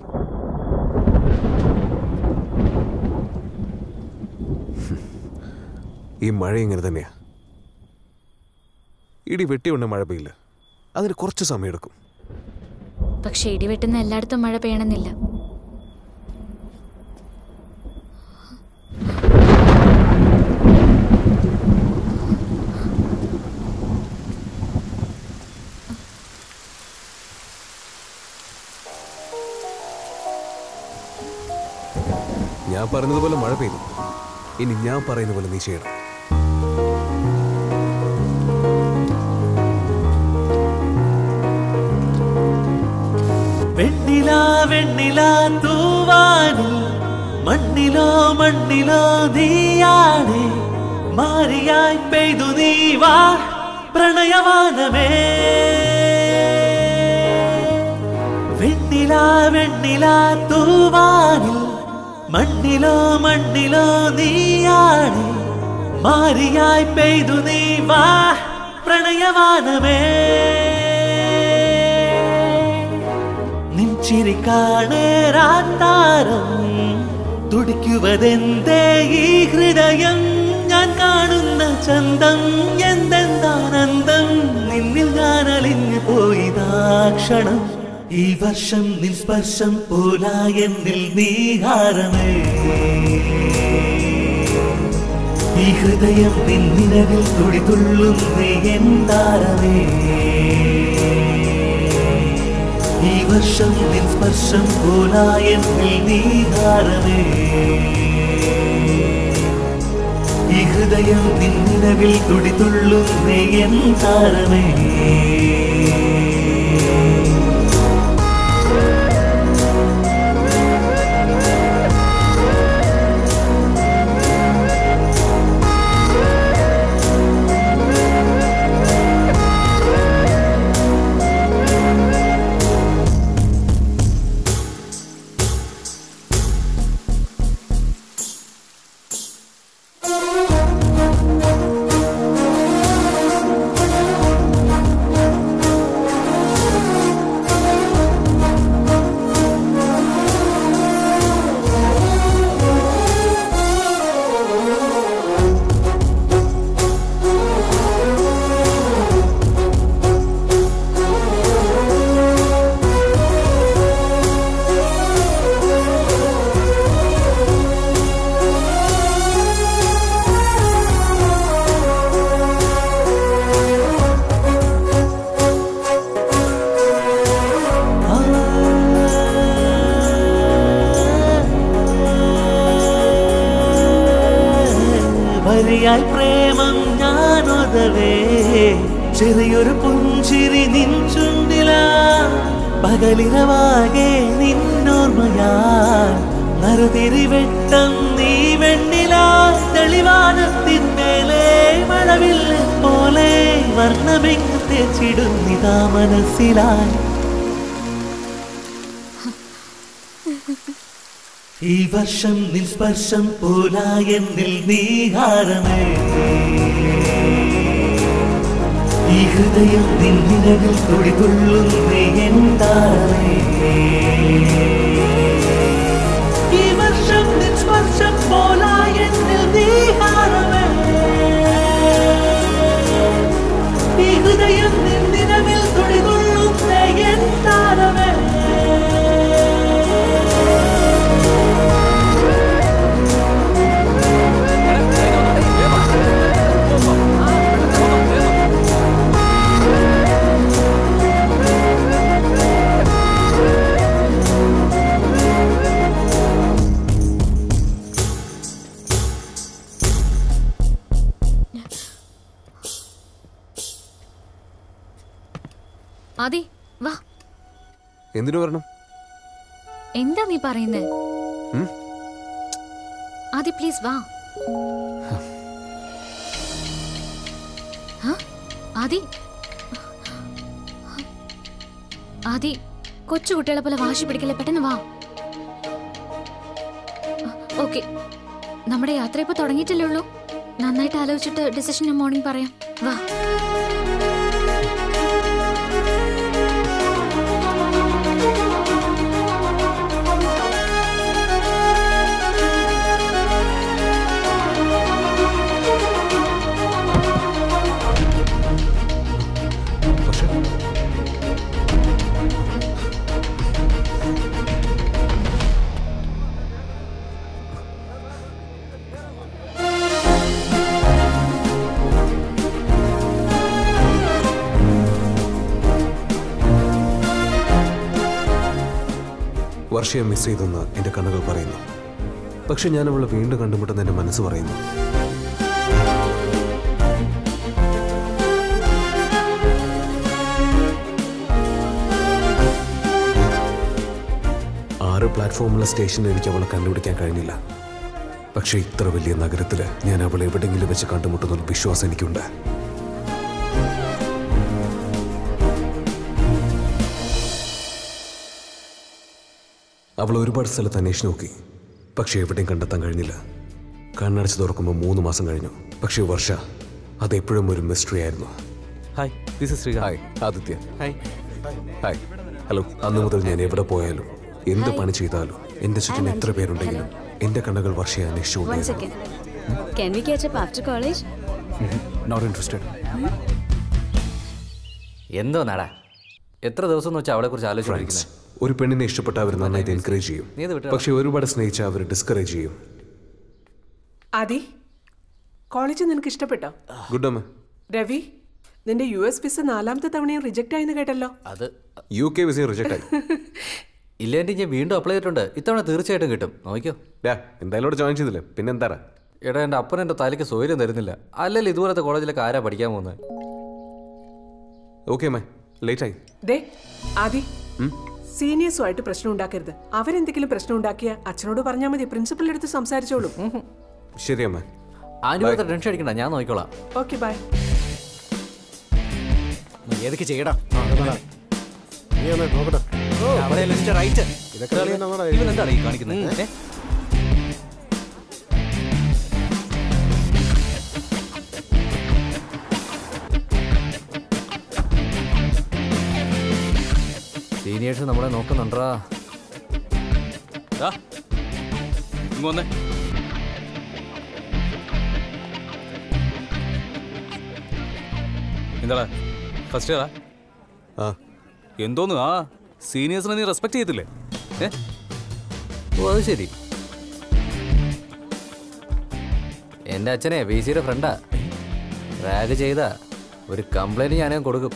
ഈ മഴ ഇങ്ങനെ തന്നെയാ ഇടി വെട്ടിയുണ്ട് മഴ പെയ്യില്ല അതിന് കുറച്ച് സമയമെടുക്കും പക്ഷെ ഇടിവെട്ടുന്ന എല്ലായിടത്തും മഴ പെയ്യണമെന്നില്ല ഞാൻ പറയുന്നത് പോലെ മഴ പെയ്തു ഇനി ഞാൻ പറയുന്ന പോലെ നീ ചെയ്യണം വെണ്ണില വെണ്ണില തൂവാനിൽ മണ്ണിലോ മണ്ണിലോ നീയാണേ മാറിയായി പെയ്തു നീ വാ പ്രണയവാനമേ വെണ്ണില വെണ്ണില തൂവാനിൽ മണ്ണിലോ മണ്ണിലോ നീയാണേ മാരിയായി പെയ്തു നീ വാ പ്രണയവാനമേ നിൻചിരി കാണേരാത്താരം തുടിക്കുവതെന്തേ ഈ ഹൃദയം ഞാൻ കാണുന്ന ചന്തം എന്തെന്താനന്ദം നിന്നിൽ ഞാൻ അലിഞ്ഞു പോയിതാക്ഷണം ഈ വർഷം നിൻ സ്പർശം പോലാ എന്നിൽ നീഹാരമേ ഈ ഹൃദയം നിന്നിരവിൽ തുടിതുള്ളും നീ എന്താരമേ ഈ വർഷം നിൻ സ്പർശം പോലാ എന്നിൽ നീഹാരമേ ഈ ഹൃദയം നിന്നിരവിൽ തുടിതുള്ളും നീ എന്താരമേ വരിയായി പ്രേമം ഞാനൊതവേ ചെറിയൊരു പുഞ്ചിരി നിൻ ചുണ്ടില പകലിരവാകെ നിന്നോർമ്മയാ നറുതിരി വെട്ടം നീ വെണ്ണില തെളിവാനത്തിന്മേലെ മഴവില്ല പോലെ വർണ്ണമെങ്ങ് തേച്ചിടുന്നിതാ മനസ്സിലായി ഈ വർഷം നിൻ സ്പർശം പോലാ എന്നിൽ നീഹാരമേ ഈ ഹൃദയം നിന്നിരവിൽ തുടിതുള്ളും നീ എന്താരമേ ഈ വർഷം നിൻ സ്പർശം പോലാ എന്നിൽ നീഹാരമേ ഈ ഹൃദയം നിന്നിരവിൽ തുടിതുള്ളും നീ എന്താരമേ ആദി വാ എന്തിനു വരണം എന്താ നീ പറയുന്നേ ഉം? ആദി പ്ലീസ് വാ ഹ? ആദി ആദി കൊച്ചു കുട്ടികളെ പോലെ വാശി പിടിക്കല്ലേ പെട്ടെന്ന് വാ ഓക്കെ നമ്മുടെ യാത്ര ഇപ്പൊ തുടങ്ങിയിട്ടല്ലേ ഉള്ളൂ നന്നായിട്ട് ആലോചിച്ചിട്ട് ഡിസിഷൻ മോർണിംഗ് പറയാം വാ വർഷയെ മിസ് ചെയ്തെന്ന് എൻ്റെ കണ്ണുകൾ പറയുന്നു പക്ഷെ ഞാൻ അവളെ വീണ്ടും കണ്ടുമുട്ടെന്ന് എൻ്റെ മനസ്സ് പറയുന്നു ആറ് പ്ലാറ്റ്ഫോമുള്ള സ്റ്റേഷനിൽ എനിക്ക് അവളെ കണ്ടുപിടിക്കാൻ കഴിഞ്ഞില്ല പക്ഷെ ഇത്ര വലിയ നഗരത്തിൽ ഞാൻ അവളെ എവിടെയെങ്കിലും വെച്ച് കണ്ടുമുട്ടുന്ന വിശ്വാസം എനിക്കുണ്ട് അവൾ ഒരുപാട് സ്ഥലത്ത് അന്വേഷിച്ച് നോക്കി പക്ഷെ എവിടെയും കണ്ടെത്താൻ കഴിഞ്ഞില്ല കണ്ണടച്ച് തുറക്കുമ്പോൾ മൂന്ന് മാസം കഴിഞ്ഞു പക്ഷേ വർഷ അതെപ്പോഴും ഒരു മിസ്റ്ററി ആയിരുന്നു hi this is Srikanth hi Aditya hi hi hello അന്ന് മുതൽ ഞാൻ എവിടെ പോയാലും എന്ത് പണി ചെയ്താലും എന്റെ ചുറ്റും എത്ര പേരുണ്ടെങ്കിലും എന്റെ കണ്ണുകൾ വർഷയെ One അന്വേഷിച്ചുകൊണ്ടിരുന്നു second. Can we catch up after college? Not interested എന്തോ നാടാ എത്ര ദിവസം എന്ന് വെച്ചാൽ അവളെ കുറിച്ച് ഫ്രണ്ട്സ് ആലോചിച്ചിരിക്കുന്നത് ഒരു പെണ്ണിനെ ഇഷ്ടപ്പെട്ട അവർ നന്നായിട്ട് എൻകറേജ് ചെയ്യും നീ ഇത് വിട്ടോ. പക്ഷെ ഒരുപാട് സ്നേഹിച്ച അവർ ഡിസ്കറേജ് ചെയ്യും ആദി കോളേജ് നിനക്ക് ഇഷ്ടപ്പെട്ടോ ഗുഡ് അമ്മ രവി നിന്റെ യു എസ് വിസ നാലാമത്തെ തവണയും റിജക്റ്റ് ആയെന്ന് കേട്ടല്ലോ അത് യു കെ വിസയും റിജക്ട് ആയി ഇല്ലെങ്കിൽ ഞാൻ വീണ്ടും അപ്ലൈ ചെയ്തിട്ടുണ്ട് ഇത്തവണ തീർച്ചയായിട്ടും കിട്ടും നോക്കിയോ ഡാ, എന്തായാലും അവിടെ ജോയിൻ ചെയ്തില്ലേ പിന്നെ എന്താടാ എടാ എൻ്റെ അപ്പൻ എൻ്റെ തലയ്ക്ക് സൗകര്യം തരുന്നില്ല അല്ലെങ്കിൽ ഇതുപോലത്തെ കോളേജിലൊക്കെ ആരാ പഠിക്കാൻ പോകുന്നത് ഓക്കെ അമ്മ ലേറ്റ് ആയി ദേ ആദി സീനിയേഴ്സുമായിട്ട് പ്രശ്നം ഉണ്ടാക്കരുത് അവരെന്തെങ്കിലും പ്രശ്നം ഉണ്ടാക്കിയ അച്ഛനോട് പറഞ്ഞാൽ മതി പ്രിൻസിപ്പലിന്റെ അടുത്ത് സംസാരിച്ചോളൂ ശരി അമ്മ ആനുവത്തെ ടെൻഷൻ അടിക്കണ്ട ഞാൻ നോക്കിക്കോളാം ഓക്കെ ബൈ നീ ഏതൊക്കെ ചെയ്യടാ നീ ഒന്ന് നോക്കട്ടെ റൈറ്റ് ഇതൊക്കെ നീ എന്നതാടാ ഇവൻ എന്താണ് ഈ കാണിക്കുന്നത് ഏ? സീനിയേഴ്സ് നമ്മളെ നോക്കുന്നുണ്ടാ ഇങ്ങ് വന്നേ എന്താടാ ഫസ്റ്റ് ഇയറാ ആ എന്തോന്നു ആ സീനിയേഴ്സിനെ നീ റെസ്പെക്ട് ചെയ്യത്തില്ലേ ഏ ഓ അത് ശരി എൻ്റെ അച്ഛനെ വി സിയുടെ ഫ്രണ്ടാ റാഗ് ചെയ്ത ഒരു കംപ്ലൈന്റ് ഞാൻ കൊടുക്കും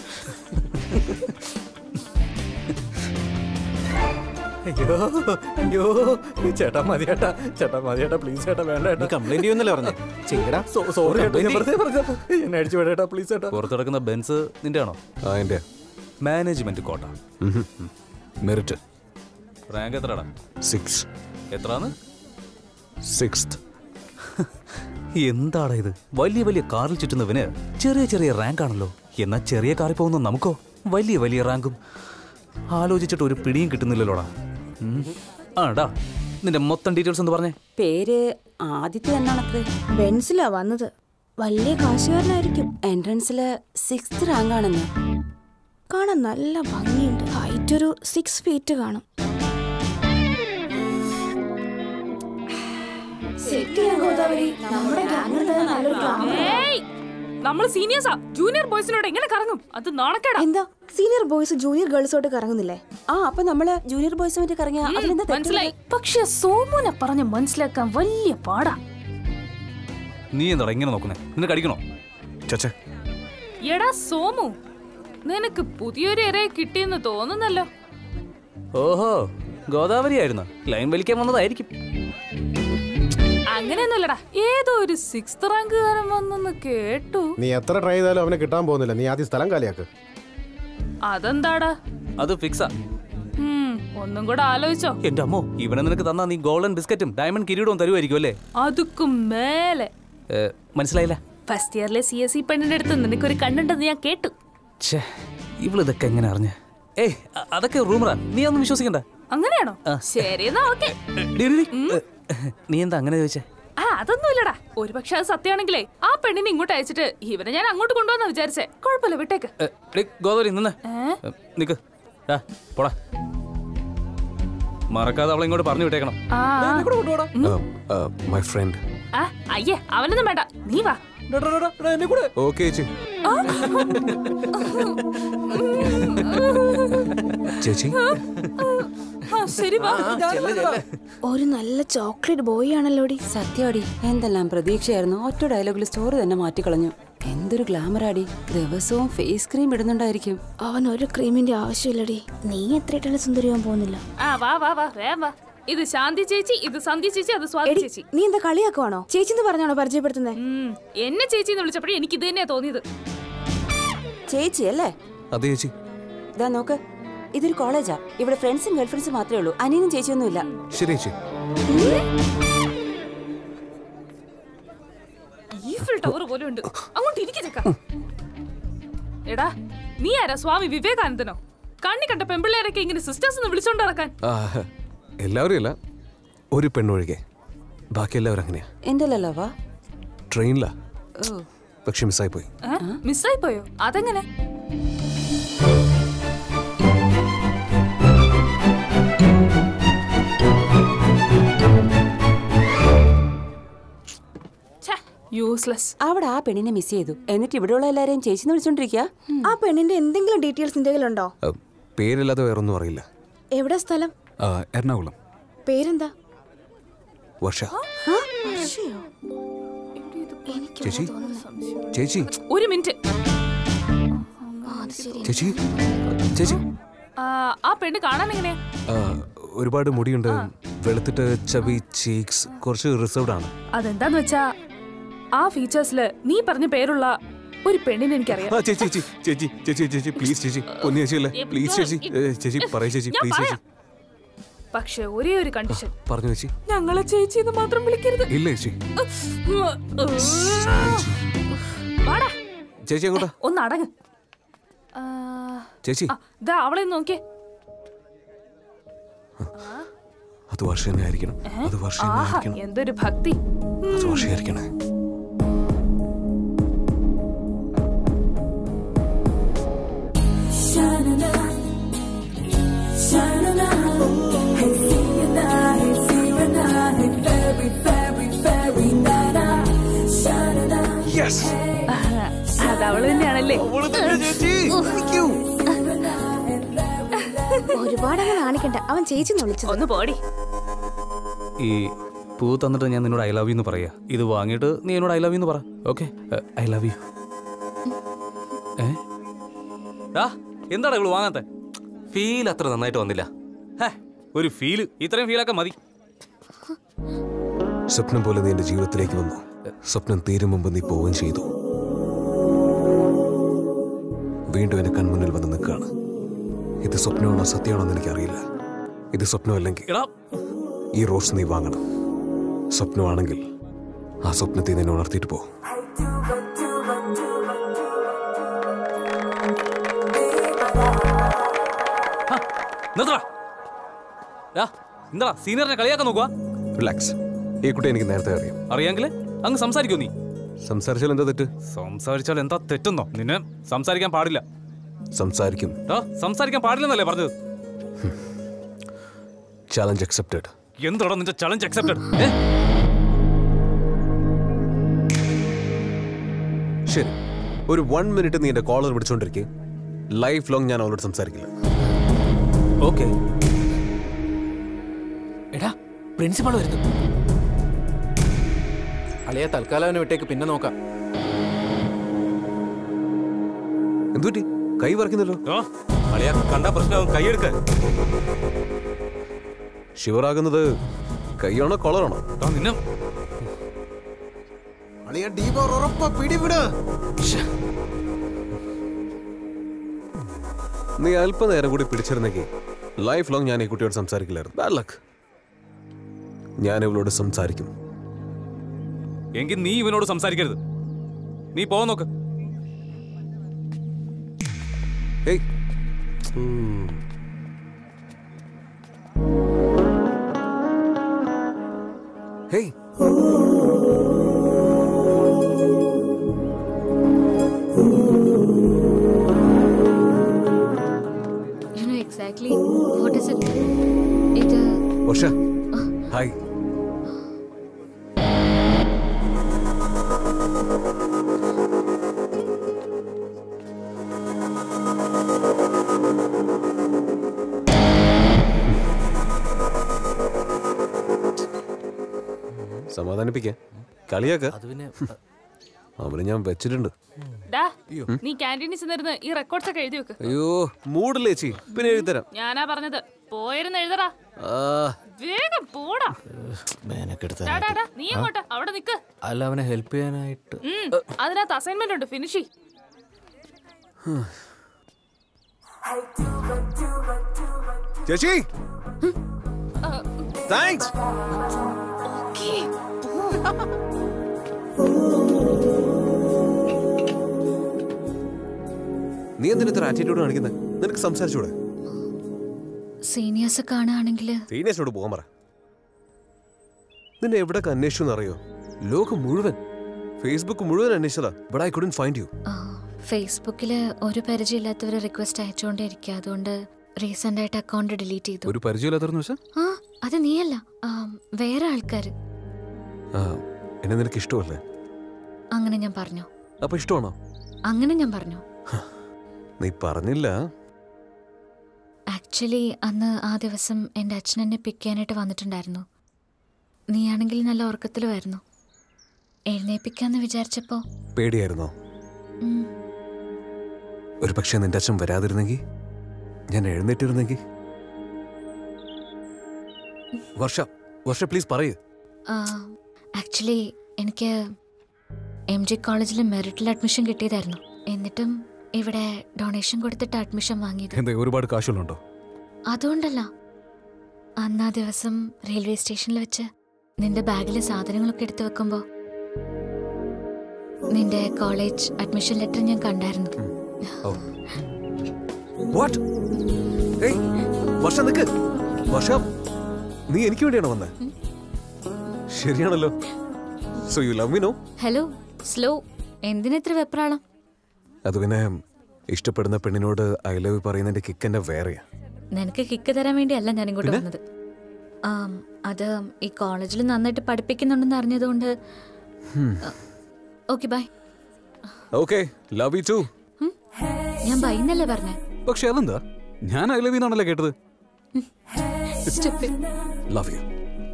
അയ്യോ അയ്യോ ചേട്ടാ മതി ചേട്ടാ ചേട്ടാ മതി ചേട്ടാ പ്ലീസ് ചേട്ടാ വേണ്ട ചേട്ടാ കംപ്ലൈന്റ് ചെയ്യുന്നല്ലേ പറഞ്ഞേ ചെയ്യടാ സോറി ചേട്ടാ ഞാൻ വെറുതെ പറഞ്ഞതാ. എന്നെ അടിച്ചു വിടേട്ടാ പ്ലീസ് ചേട്ടാ പുറത്ത് കിടക്കുന്ന ബെൻസ് നിന്റെ ആണോ ആ എൻ്റെ മാനേജ്മെന്റ് കോട്ട മെറിറ്റ് റാങ്ക് എത്രടാ സിക്സ് എത്രാന്ന് സിക്സ്ത് എന്താടാ ഇത് വലിയ വലിയ കാറിൽ ചുറ്റുന്നവന് ചെറിയ ചെറിയ റാങ്ക് ആണല്ലോ എന്നാ ചെറിയ കാറിൽ പോകുന്ന നമുക്കോ വലിയ വലിയ റാങ്കും ആലോചിച്ചിട്ട് ഒരു പിടിയും കിട്ടുന്നില്ലല്ലോടാ ഉം. ആടാ നിന്റെ മൊത്തം ഡീറ്റെയിൽസ് ഒന്ന് പറഞ്ഞേ പേര് ആദിത്യ എന്നാണത്രേ ബെൻസിലാ വന്നത് വലിയ കാശുകാരനായിരിക്കും എൻട്രൻസില് സിക്സ്ത് റാങ്ക് ആണെന്ന് കാണാൻ നല്ല ഭംഗിയുണ്ട് ഹൈറ്റ് ഒരു സിക്സ് ഫീറ്റ് കാണും നമ്മൾ സീനിയേഴ്സാ ജൂനിയർ ബോയ്സിനോട് എങ്ങനെ കറങ്ങും അത് നാണക്കേടാ എന്താ സീനിയർ ബോയ്സ് ജൂനിയർ ഗേൾസോട്ട് കറങ്ങുന്നില്ലേ ആ അപ്പൊ നമ്മള് ജൂനിയർ ബോയ്സ് മറ്റേ കറങ്ങിയ അതിലെന്താ തെറ്റ്? മനസ്സിലായി പക്ഷെ സോമുനെ പറഞ്ഞ് മനസ്സിലാക്കാൻ വലിയ പാടാ നീ എന്താടാ ഇങ്ങനെ നോക്കുന്നേ നിനക്ക് അടിക്കണോ ചച്ചേ എടാ സോമു നിനക്ക് പുതിയൊരു ഇരയെ കിട്ടിയെന്ന് തോന്നുന്നല്ലോ ഓഹോ ഗോദാവരി ആയിരുന്നു ലൈൻ വലിക്കാൻ വന്നതായിരിക്കും അങ്ങനെയൊന്നുമല്ലടാ ഏതോ ഒരു സിക്സ്ത് റാങ്കുകാരൻ വന്നെന്ന് കേട്ടു നീ എത്ര ട്രൈ ചെയ്താലും അവനെ കിട്ടാൻ പോകുന്നില്ല നീ ആദ്യം സ്ഥലം കാലിയാക്ക് അതെന്താടാ അത് ഫിക്സാ ഉം, ഒന്നും കൂടെ ആലോചിച്ചോ എന്റെ അമ്മോ ഇവനെ നിനക്ക് തന്നാ നീ ഗോൾഡൻ ബിസ്ക്കറ്റും ഡയമണ്ട് കിരീടവും തരുമായിരിക്കും അല്ലേ അതുക്കും മേലെ ഏ, മനസ്സിലായില്ല ഫസ്റ്റ് ഇയറിലെ സി എസ് സി പെണ്ണിന്റെ അടുത്ത് നിനക്കൊരു കണ്ണുണ്ടെന്ന് ഞാൻ കേട്ടു ഛേ ഇവളിതൊക്കെ എങ്ങനെ അറിഞ്ഞ ഏയ് അ- അതൊക്കെ റൂമറാ നീ ഒന്നും വിശ്വസിക്കണ്ട അങ്ങനെയാണോ ആ. ശരി എന്നാ ഓക്കെ ഡി, ഡി, ഡി. ഏ, നീ എന്താ അങ്ങനെ ചോദിച്ചേ ആ അതൊന്നുമില്ലടാ ഒരു പക്ഷെ അത് സത്യമാണെങ്കിലേ ആ പെണ്ണിനെ ഇങ്ങോട്ട് അയച്ചിട്ട് ഇവനെ ഞാൻ അങ്ങോട്ട് കൊണ്ടുവന്ന വിചാരിച്ചേ കുഴപ്പമില്ല വിട്ടേക്ക് ഏ, ഡി, ഗോദാവരി നിന്ന് ഏ? നിക്ക് ഡാ, പോടാ മറക്കാതെ അവളെ ഇങ്ങോട്ട് പറഞ്ഞു വിട്ടേക്കണം ആ മൈ ഫ്രണ്ട് ആ, അയ്യേ അവനൊന്നും വേണ്ട നീ വാ ഓക്കെ ചേച്ചി ചേച്ചി ആ, ശരി വാ ഒരു നല്ല ചോക്ലേറ്റ് ബോയ് ആണല്ലോടി സത്യോടി എന്തെല്ലാം പ്രതീക്ഷയായിരുന്നു ഒറ്റ ഡയലോഗിൽ സ്റ്റോറി തന്നെ മാറ്റിക്കളഞ്ഞു എന്തൊരു ഗ്ലാമറാടി ദിവസവും ഫേസ് ക്രീം ഇടുന്നുണ്ടായിരിക്കും അവൻ ഒരു ക്രീമിന്റെ ആവശ്യമില്ലടി നീ എത്ര ഇട്ടാലും സുന്ദരിയാൻ പോകുന്നില്ല ആ വാ വാ വാ വേഗം വാ ഇത് ശാന്തി ചേച്ചി ഇത് സന്ധ്യ ചേച്ചി അത് സ്വാതി എടി, ചേച്ചി നീ എന്താ കളിയാക്കുവാണോ ചേച്ചി എന്ന് പറഞ്ഞാണോ പരിചയപ്പെടുത്തുന്നത് ഉം, എന്നെ ചേച്ചി എന്ന് വിളിച്ചപ്പോഴേ എനിക്ക് ഇത് തന്നെയാ തോന്നിയത് ചേച്ചി അല്ലേ അതെ ചേച്ചി ഇതാ നോക്ക് ഇതൊരു കോളേജാ ഇവിടെ ഫ്രണ്ട്സും ഗേൾഫ്രണ്ട്സും മാത്രമേ ഉള്ളൂ അനിയനും ചേച്ചിയൊന്നും ഇല്ല ശരി ചേച്ചി ഈഫിൽ ടവർ പോലെ ഉണ്ട് അങ്ങോട്ട് ഇരിക്കച്ചക്ക എടാ നീ ആരാ സ്വാമി വിവേകാനന്ദനോ കണ്ണി കണ്ട പെമ്പിള്ളേരൊക്കെ ഇങ്ങനെ സിസ്റ്റേഴ്സ് എന്ന് വിളിച്ചോണ്ട് നടക്കാൻ ആ, എല്ലാവരും അല്ല ഒരു പെണ്ണൊഴികെ ബാക്കി എല്ലാവരും അങ്ങനെയാ എന്റെ ലവാ ട്രെയിനിലാ പക്ഷെ മിസ്സായി പോയി മിസ്സായി പോയോ അതെങ്ങനെ യൂസ്ലെസ് അവിടെ ആ പെണ്ണിനെ മിസ് ചെയ്തു എന്നിട്ട് ഇവിടെയുള്ള എല്ലാരെയും ചേച്ചിന്ന് വിളിച്ചോണ്ടിരിക്കുക ആ പെണ്ണിന്റെ എന്തെങ്കിലും ഡീറ്റെയിൽസ് എന്തെങ്കിലും ഉണ്ടോ ആ, പേരില്ലാതെ വേറൊന്നും അറിയില്ല എവിടെ സ്ഥലം ആ, എറണാകുളം പേരെന്താ വർഷ ആ? വർഷയോ? എനിക്ക് ചേച്ചി തോന്നുന്നു. ചേച്ചി ഒരു മിനിറ്റ് ആ, അത് ശരി. ചേച്ചി ചേച്ചി ആ, ആ പെണ്ണ് കാണാൻ എങ്ങനെയാ ആ, ഒരുപാട് മുടിയുണ്ട് വെളുത്തിട്ട് ചബി ചീക്സ് കുറച്ച് റിസർവ്ഡ് ആണ് അതെന്താന്ന് വെച്ചാ ആ ഫീച്ചേഴ്സില് നീ പറഞ്ഞ പേരുള്ള ഒരു പെണ്ണിനെ എനിക്കറിയാം ആ ചേച്ചി ചേച്ചി ചേച്ചി ചേച്ചി ചേച്ചി പ്ലീസ് ചേച്ചി പൊന്നി ചേച്ചി അല്ലേ പ്ലീസ് ചേച്ചി ഏ, ചേച്ചി പറയ ചേച്ചി ഞാൻ പ്ലീസ് ചേച്ചി പറയാം. പക്ഷെ ഒരേ ഒരു കണ്ടീഷൻ പറഞ്ഞു ചേച്ചി ഞങ്ങളെ ചേച്ചി എന്ന് മാത്രം വിളിക്കരുത് ഇല്ല ചേച്ചി വാടാ ചേച്ചി അങ്ങോട്ടാ ഒന്ന് അടങ്ങ് ആ, ചേച്ചി ആ, ദാ അവളെ ഒന്ന് നോക്കിയേ അത് വർഷ തന്നെ ആയിരിക്കണം അത് വർഷ തന്നെ ആഹാ ആയിരിക്കണം എന്തൊരു ഭക്തി അത് വർഷയായിരിക്കണേ അത് അവള് തന്നെയാണല്ലേ ഒരുപാട് അങ്ങനെ കാണിക്കണ്ട അവൻ ചേച്ചി വിളിച്ചത് ഒന്ന് പോടി ഈ പൂ തന്നിട്ട് ഞാൻ നിന്നോട് ഐ ലവ് യു എന്ന് പറയാ ഇത് വാങ്ങിയിട്ട് നീ എന്നോട് ഐ ലവ് യു എന്ന് പറ ഓക്കെ ഐ ലവ് യു ഏ ഡാ എന്താടാ ഇവള് വാങ്ങാത്തെ ഫീൽ അത്ര നന്നായിട്ട് വന്നില്ല ഹേ, ഒരു ഫീല് ഇത്രയും ഫീലൊക്കെ മതി സ്വപ്നം പോലെ നീ എന്റെ ജീവിതത്തിലേക്ക് വന്നു സ്വപ്നം തീരും മുമ്പ് നീ പോവുകയും ചെയ്തു വീണ്ടും എന്റെ കൺമുന്നിൽ വന്ന് നിൽക്കുകയാണ് ഇത് സ്വപ്നമാണോ സത്യമാണോ എന്ന് എനിക്കറിയില്ല ഇത് സ്വപ്നമല്ലെങ്കിൽ എടാ ഈ റോസ് നീ വാങ്ങണം സ്വപ്നമാണെങ്കിൽ ആ സ്വപ്നത്തെ നിന്നെ ഉണർത്തിയിട്ട് പോ നിർത്തടാ ഡാ എന്താടാ സീനിയറിനെ കളിയാക്കാൻ നോക്കുക റിലാക്സ് ഈ കുട്ടി എനിക്ക് നേരത്തെ അറിയാം അറിയാമെങ്കിൽ അങ്ങ് സംസാരിക്കോ നീ സംസാരിച്ചാൽ എന്താ തെറ്റ് സംസാരിച്ചാൽ എന്താ തെറ്റെന്നോ നിന്നെ സംസാരിക്കാൻ പാടില്ല സംസാരിക്കും ഡാ സംസാരിക്കാൻ പാടില്ലെന്നല്ലേ പറഞ്ഞത് ചാലഞ്ച് അക്സെപ്റ്റഡ് എന്താടാ നിന്റെ ചലഞ്ച് അക്സെപ്റ്റഡ് ശരി ഒരു വൺ മിനിറ്റ് നീ എന്റെ കോളർ പിടിച്ചോണ്ടിരിക്കെ ലൈഫ് ലോങ് ഞാൻ അവളോട് സംസാരിക്കില്ല ഓക്കെ എടാ പ്രിൻസിപ്പൾ വരുന്നു അളിയ തൽക്കാലം അവനെ വിട്ടേക്ക് പിന്നെ നോക്കാം എന്തുപറ്റി കൈ പറിക്കുന്നല്ലോ അളിയാ കണ്ടാ പ്രശ്നമാവും കൈയെടുക്ക ഷിവറാകുന്നത് കൈയാണോ കോളറാണോ നിന്നെ അളിയ ഡീബോർ ഉറപ്പ പിടിവിട് നീ അല്പനേരം കൂടി പിടിച്ചിരുന്നെങ്കിൽ ലൈഫ് ലോങ് ഞാൻ ഈ കുട്ടിയോട് സംസാരിക്കില്ലായിരുന്നു ബാഡ് ലക്ക് ഞാൻ ഇവളോട് സംസാരിക്കും എങ്കിൽ നീ ഇവനോട് സംസാരിക്കരുത് നീ പോ നോക്ക് ഏയ് ഉം. Hey You know exactly what is it? ഇത് വർഷ ഹായ് സമാധാനിപ്പിക്കാം കളിയാക്ക അവന് ഞാൻ വെച്ചിട്ടുണ്ട് ഡാ നീ ക്യാൻറ്റീനിൽ ചെന്നിരുന്ന് ഈ റെക്കോർഡ്സ് ഒക്കെ എഴുതി വെക്ക് അയ്യോ മൂടില്ലേ ചേച്ചി പിന്നെ എഴുതരാം ഞാനാ പറഞ്ഞത് പോയിരുന്ന് എഴുതടാ ആ വേഗം പോടാ ഡാ, ഡാ, ഡാ, നീ അങ്ങോട്ട് അവിടെ നിക്ക് അല്ല അവനെ ഹെൽപ്പ് ചെയ്യാനായിട്ട് ഉം, അതിനകത്ത് അസൈൻമെന്റ് ഉണ്ട് ഫിനിഷ് ചേച്ചി താങ്ക്സ് നീ എന്തിനാ ഇത്ര ആറ്റിറ്റ്യൂഡ് കാണിക്കുന്നത് നിനക്ക് സംസാരിച്ചൂടെ സീനിയേഴ്സ് കാണുകയാണെങ്കിൽ സീനിയേഴ്സിനോട് പോകാൻ പറ നിന്നെ എവിടെയൊക്കെ അന്വേഷിച്ചു എന്നറിയോ ലോകം മുഴുവൻ ഫേസ്ബുക്ക് മുഴുവൻ അന്വേഷിച്ചതാ but I couldn't find you ഫേസ്ബുക്കിൽ ഒരു പരിചയമില്ലാത്തവർ റിക്വസ്റ്റ് അയച്ചുകൊണ്ടേ ഇരിക്കുക അതുകൊണ്ട് റീസെന്റ് ആയിട്ട് അക്കൗണ്ട് ഡിലീറ്റ് ചെയ്തു ഒരു പരിചയമില്ലാത്തവരെന്ന് വെച്ചാൽ ആ അത് നീയല്ല ആ, വേറെ ആൾക്കാർ ആ എന്നെ നിനക്ക് ഇഷ്ടമല്ലേ അങ്ങനെ ഞാൻ പറഞ്ഞു അപ്പൊ ഇഷ്ടമാണോ അങ്ങനെ ഞാൻ പറഞ്ഞു നീ പറഞ്ഞില്ല ആക്ച്വലി അന്ന് ആ ദിവസം എൻ്റെ അച്ഛൻ എന്നെ പിക്ക് ചെയ്യാനായിട്ട് വന്നിട്ടുണ്ടായിരുന്നു നീയാണെങ്കിൽ നല്ല ഉറക്കത്തിലുമായിരുന്നു എഴുന്നേപ്പിക്കാന്ന് വിചാരിച്ചപ്പോൾ പേടിയായിരുന്നോ ഉം, ഒരു പക്ഷേ നിന്റെ അച്ഛൻ വരാതിരുന്നെങ്കിൽ ഞാൻ എഴുന്നേറ്റിരുന്നെങ്കിൽ വർഷ വർഷ പ്ലീസ് പറയൂ ആക്ച്വലി എനിക്ക് എം ജി കോളേജിൽ മെറിറ്റിൽ അഡ്മിഷൻ കിട്ടിയതായിരുന്നു എന്നിട്ടും ഇവിടെ ഡൊണേഷൻ കൊടുത്തിട്ട് അഡ്മിഷൻ വാങ്ങിയത് എന്താ ഒരുപാട് കാശുകളുണ്ടോ അതുകൊണ്ടല്ല അന്ന് ആ ദിവസം റെയിൽവേ സ്റ്റേഷനിൽ വെച്ച് നിന്റെ ബാഗിലെ സാധനങ്ങളൊക്കെ എടുത്തു വെക്കുമ്പോൾ നിന്റെ കോളേജ് അഡ്മിഷൻ ലെറ്റർ ഞാൻ കണ്ടായിരുന്നു വാട്ട് ഏയ് വർഷ നിക്ക് വർഷ നീ എനിക്ക് വേണ്ടിയാണോ വന്നത് ശരിയാണല്ലോ so you love me no hello slow എന്തിനെത്ര വെപ്രാളം അത് പിന്നെ ഇഷ്ടപ്പെടുന്ന പെണ്ണിനോട് ഐ ലവ് പറയുന്നതിന്റെ കിക്ക് എന്റെ വേറെയാ നിനക്ക് കിക്ക് തരാൻ വേണ്ടിയല്ല ഞാൻ ഇങ്ങോട്ട് പിന്നെ? വന്നത് ആം, അത് ഈ കോളേജിൽ നന്നായിട്ട് പഠിപ്പിക്കുന്നുണ്ടെന്ന് അറിഞ്ഞതുകൊണ്ട് okay bye okay love you too ഞാൻ ബൈ എന്നല്ലേ പറഞ്ഞേ പക്ഷെ അതെന്താ ഞാൻ ഐ ലവ് എന്നാണല്ലോ കേട്ടത് Stupid. Love you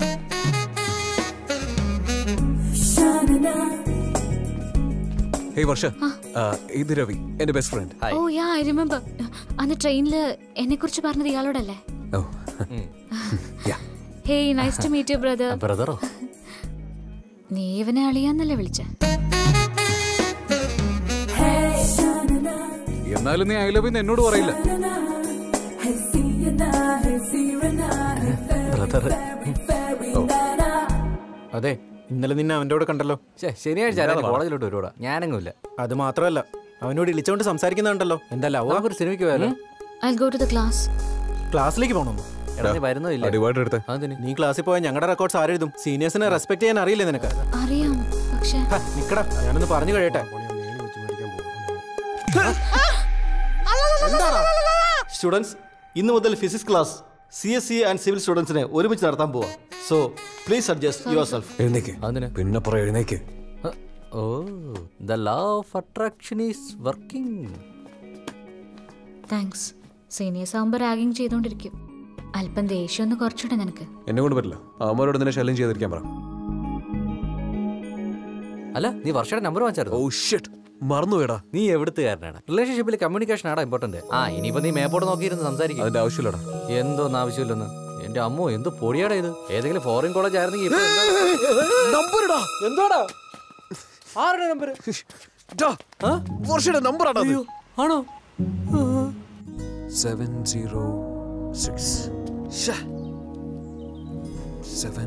hey Varsha ആ, ഇത് രവി എന്റെ best friend oh yeah I remember അന്ന് ട്രെയിനിൽ എന്നെ കുറിച്ച് പറഞ്ഞത് ഇയാളോടല്ലേ oh hey nice to meet you brother ബ്രദറോ നീ ഇവനെ അളിയാന്നല്ലേ വിളിച്ചേ എന്നാലും നീ ഐ ലവ് എന്ന് എന്നോട് പറയില്ല ബ്രദർ അതെ ഇന്നലെ നിന്നെ അവൻ്റെ കൂടെ കണ്ടല്ലോ ശനിയാഴ്ച ആരാണ് കോളേജിലോട്ട് വരുവാടാ ഞാനങ്ങുമില്ല അത് മാത്രമല്ല അവനോട് ഇളിച്ചോണ്ട് സംസാരിക്കുന്നുണ്ടല്ലോ എന്താ ലവ് ഒരു സിനിമയ്ക്ക് പോയാലോ I go to the class ക്ലാസ്സിലേക്ക് പോകണോ എടാ, നീ വരുന്നോ ഇല്ലേ? ഡിവൈഡർ എടുത്തേ നീ ക്ലാസ്സിൽ പോയാൽ ഞങ്ങളുടെ റെക്കോർഡ്സ് ആരെഴുതും സീനിയേഴ്സിനെ റെസ്പെക്ട് ചെയ്യാൻ അറിയില്ലേ നിനക്ക് അറിയാം പക്ഷെ ഹ, നിക്കടാ ഞാനൊന്ന് പറഞ്ഞു കഴിയട്ടെ സ്റ്റുഡൻസ് ഇന്ന് മുതൽ physics class C S C and civil സ്റ്റുഡൻസിനെ ഒരുമിച്ച് നടത്താൻ പോവാ so please adjust yourself എഴുന്നേക്ക് പിന്നെ പറ എഴുന്നേക്ക് oh the law of attraction is working thanks seniors ആകുമ്പോൾ റാഗിങ് ചെയ്തുകൊണ്ടിരിക്കും അല്പം ദേഷ്യം ഒന്ന് കുറച്ചുകൂടെ നിനക്ക് എന്നെ കൊണ്ട് പറ്റില്ല അവന്മാരോട് നിന്നെ ശല്യം ചെയ്തിരിക്കാൻ പറ അല്ല നീ വർഷയുടെ നമ്പർ വാങ്ങിച്ചായിരുന്നു ഓ ഷിറ്റ് മറന്നുപോയടാ നീ എവിടുത്തുകാരനാണ് റിലേഷൻഷിപ്പിൽ കമ്മ്യൂണിക്കേഷൻ ആടാ ഇമ്പോർട്ടന്റ് ആ ഇനിയിപ്പോ നീ മേപ്പോട്ട് നോക്കിയിരുന്ന് സംസാരിക്കും അതിന്റെ ആവശ്യമില്ലടാ എന്തോന്ന് ആവശ്യമില്ലെന്ന് എന്റെ അമ്മോ എന്ത് പൊടിയാടാ ഇത് ഏതെങ്കിലും ഫോറിൻ കോളേജ് ആയിരുന്നെങ്കിൽ ഇപ്പൊ എന്താ- നമ്പർടാ എന്താടാ ആരുടെ നമ്പർ വർഷയുടെ നമ്പർ ആണോ seven zero six seven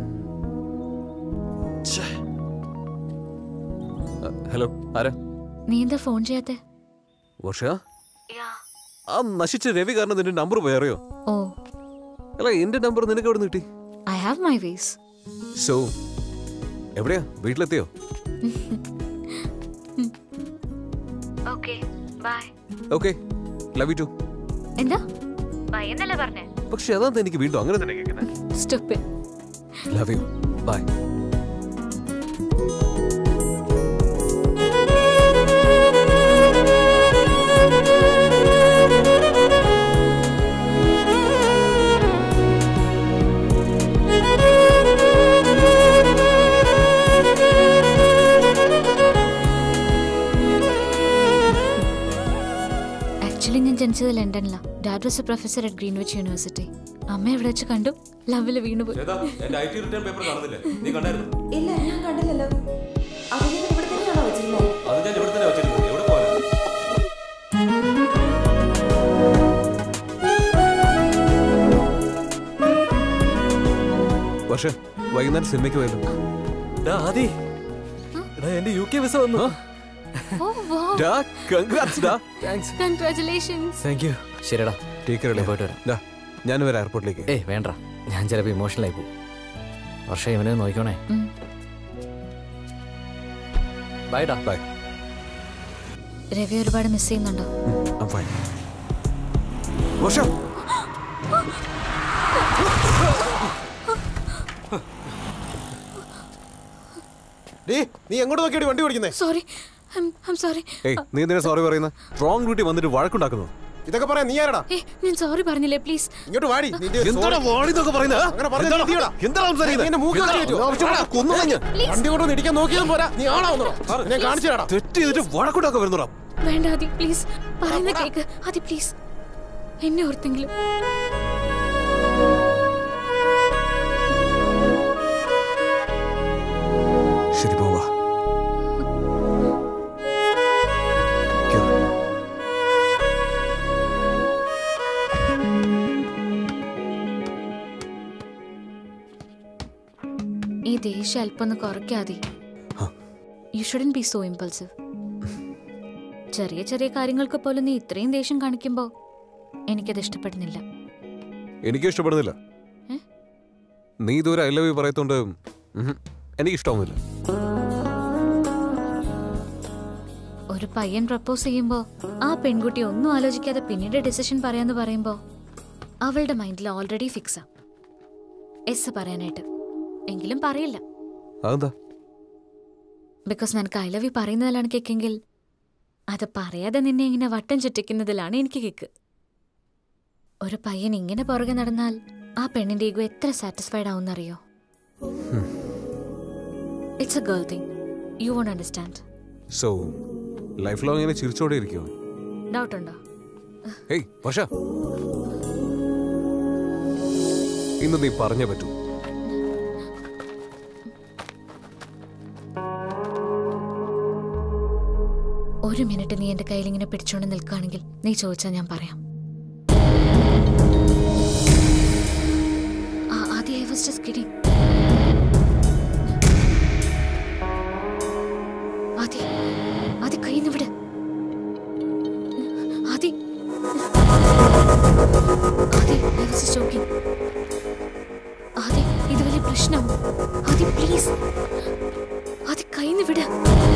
hello ആരാ നീ എന്താ ഫോൺ ചെയ്യാത്തെ വർഷ ആ നശിച്ച രവി കാരണം നിന്റെ നമ്പർ പോയി അറിയോ ഓ അല്ല എന്റെ നമ്പർ നിനക്ക് എവിടെ നിന്ന് കിട്ടി I have my ways so എവിടെയാ വീട്ടിലെത്തിയോ okay bye okay love you too എന്താ ബൈ എന്നല്ലേ പറഞ്ഞേ പക്ഷെ അതാ എനിക്ക് വീണ്ടും അങ്ങനെ തന്നെ കേൾക്കുന്നത് stupid love you bye actually ഞാൻ ജനിച്ചത് ലണ്ടനിലാണ് dad was a professor at Greenwich university അമ്മ എവിടെ വെച്ച് കണ്ടു ലവിൽ വീണുപോയി എന്റെ ഐ ടി റിട്ടേൺ പേപ്പർ കാണുന്നില്ലേ നീ കണ്ടായിരുന്നു ഇല്ല ഞാൻ കണ്ടില്ലല്ലോ അത് ഞാൻ ഇവിടെ തന്നെയാണോ വെച്ചിരുന്നത് അത് ഞാൻ ഇവിടെ തന്നെ വെച്ചിരുന്നു എവിടെ പോകാൻ പക്ഷേ വൈകുന്നേരം സിനിമയ്ക്ക് പോയല്ലോ ആദി എടാ എന്റെ യു കെ വിസ വന്നു ഓ വാ ഡാ കൺഗ്രാറ്റ്സ് ഡാ താങ്ക്സ് കൺഗ്രാറ്റുലേഷൻസ് താങ്ക് യു ശരിടാ ടേക്ക് കെയർ ഞാൻ പോയിട്ട് വരാം ഡാ ഞാൻ വരാം എയർപോർട്ടിലേക്ക് ഏയ് വേണ്ട ഞാൻ ചിലപ്പോൾ ഇമോഷണൽ ആയി പോകും വർഷം ഇവനെ നോക്കണേ ബൈഡാ ബൈ രവി ഒരുപാട് മിസ് ചെയ്യുന്നുണ്ടോ ഐ ഫൈൻ വർഷ ഡേ നീ എങ്ങോട്ട് നോക്കിയാടി വണ്ടി ഓടിക്കുന്നേ സോറി ഐം സോറി ഏയ് നീ എന്തിനാ സോറി പറയുന്നത് റോങ് ഡ്യൂട്ടി വന്നിട്ട് വഴക്കുണ്ടാക്കുന്നു ഇതൊക്കെ പറയാം നീ ആരടാ ഏ ഞാൻ സോറി പറഞ്ഞില്ലേ പ്ലീസ് ഇങ്ങോട്ട് വാടി നിന്റെ ഒരു എന്താണ് sorry. വാടി എന്നൊക്കെ പറയുന്നത്? അങ്ങനെ പറഞ്ഞാ എന്താണ് നീ തീയടാ. എന്താണ് സംസാരിക്കുന്നത്? നീ എന്നെ മൂക്ക് എന്താണ്? കാണിച്ചു വെച്ചോ. ആവശ്യമില്ല, കൊന്നു കളഞ്ഞ്. വണ്ടി കൊണ്ടൊന്ന് ഇടിക്കാൻ നോക്കിയതും പോരാ നീ ആളാവുന്നോ ഞാൻ കാണിച്ചു തരാടാ തെറ്റ് ചെയ്തിട്ട് വഴക്കുണ്ടാക്കാൻ വരുന്നോടാ വേണ്ട ആദി പ്ലീസ് പറയുന്ന കേക്ക് ആദി പ്ലീസ് എന്നെ ഓർത്തെങ്കിലും ശരി പോവാ ഈ ദേഷ്യം അല്പം ഒന്ന് കുറയ്ക്കാതെ you shouldn't be so impulsive ചെറിയ ചെറിയ കാര്യങ്ങൾക്ക് പോലും നീ ഇത്രയും ദേഷ്യം കാണിക്കുമ്പോൾ എനിക്കത് ഇഷ്ടപ്പെടുന്നില്ല എനിക്ക് ഇഷ്ടപ്പെടുന്നില്ല ഏ? നീ ഇതുവരെ ഐ ലവ് യു പറയത്തോണ്ട് ഉഹും, എനിക്ക് ഇഷ്ടമൊന്നുമില്ല ഒരു പയ്യൻ പ്രപ്പോസ് ചെയ്യുമ്പോൾ ആ പെൺകുട്ടി ഒന്നും ആലോചിക്കാതെ പിന്നീട് ഡിസിഷൻ പറയാന്ന് പറയുമ്പോൾ അവളുടെ മൈൻഡിൽ ഓൾറെഡി ഫിക്സാ എസ് പറയാനായിട്ട് എങ്കിലും പറയില്ല അതെന്താ ബിക്കോസ് നിനക്ക് ഐ ലവ് യു പറയുന്നതിലാണ് കേക്കെങ്കിൽ അത് പറയാതെ നിന്നെ ഇങ്ങനെ വട്ടം ചുറ്റിക്കുന്നതിലാണ് എനിക്ക് കേക്ക് ഒരു പയ്യൻ ഇങ്ങനെ പുറകെ നടന്നാൽ ആ പെണ്ണിന്റെ ഈഗോ എത്ര സാറ്റിസ്ഫൈഡ് ആവുന്നറിയോ it's a girl thing you won't understand so lifelong ഇങ്ങനെ ചിരിച്ചോടെ ഇരിക്കുമോ ഡൗട്ട് ഉണ്ടോ ഏയ് വർഷ ഇന്ന് നീ പറഞ്ഞേ പറ്റൂ ഒരു മിനിറ്റ് നീ എന്റെ കയ്യിൽ ഇങ്ങനെ പിടിച്ചോണ്ട് നിൽക്കുകയാണെങ്കിൽ നീ ചോദിച്ചാൽ ഞാൻ പറയാം ആ, ആദ്യം I was just kidding. ആദി ആദി കയ്യിന്ന് വിട് ആദി ആദി I was just joking. ആദി ഇത് വലിയ പ്രശ്നമാവും ആദി പ്ലീസ് ആദി കയ്യിന്ന് വിട്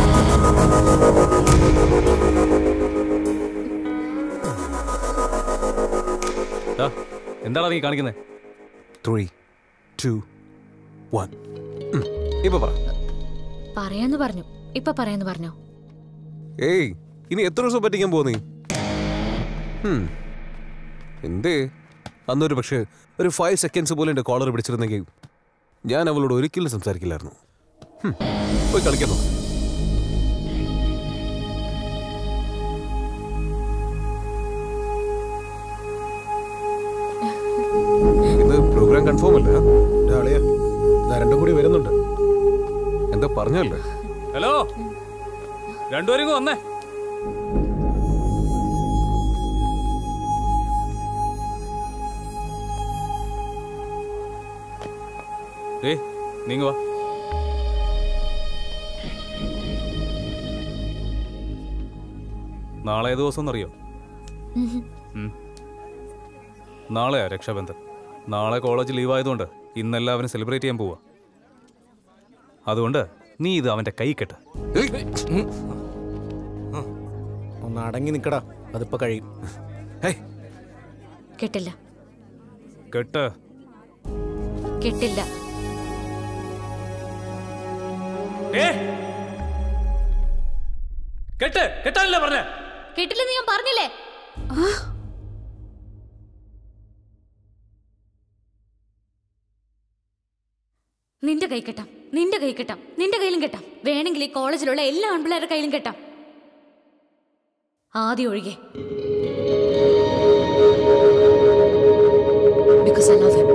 ദാ, എന്താടാ നീ കാണിക്കുന്നത് ത്രീ ടു വൺ ഇപ്പൊ പറ പറയാന്ന് പറഞ്ഞു ഇപ്പൊ പറയാന്ന് പറഞ്ഞോ ഏയ് ഇനി എത്ര ദിവസം പറ്റിക്കാൻ പോകുന്നീ ഹും. എന്തേ അന്നൊരു പക്ഷേ ഒരു ഫൈവ് സെക്കൻഡ്സ് പോലും എൻ്റെ കോളർ പിടിച്ചിരുന്നെങ്കിൽ ഞാൻ അവളോട് ഒരിക്കലും സംസാരിക്കില്ലായിരുന്നു ഹും. പോയി കളിക്കാൻ നോക്ക് ഇത് പ്രോഗ്രാം കൺഫേം അല്ലേ രണ്ടും കൂടി വരുന്നുണ്ട് എന്താ പറഞ്ഞല്ലേ ഹലോ രണ്ടുപേരും ഇങ്ങ് വന്നേ ഏ നീങ്ങ വാ നാളെ ഏത് ദിവസം എന്നറിയോ ഉം. നാളെയാ രക്ഷാബന്ധൻ നാളെ കോളേജ് ലീവ് ആയതുകൊണ്ട് ഇന്നെല്ലാവരും സെലിബ്രേറ്റ് ചെയ്യാൻ പോവാ അതുകൊണ്ട് നീ ഇത് അവന്റെ കൈ കെട്ട് ഒന്ന് അടങ്ങി നിക്കടാ അതിപ്പോ കഴിയും കെട്ടില്ല കെട്ട് കെട്ടില്ല കെട്ട് കെട്ടാനല്ലേ പറഞ്ഞ കെട്ടില്ലെന്ന് ഞാൻ പറഞ്ഞില്ലേ നിന്റെ കൈ കെട്ടാം നിന്റെ കൈ കെട്ടാം നിന്റെ കയ്യിലും കെട്ടാം വേണമെങ്കിൽ ഈ കോളേജിലുള്ള എല്ലാ ആൺപിള്ളേരുടെ കയ്യിലും കെട്ടാം ആദ്യം ഒഴികെ because I love him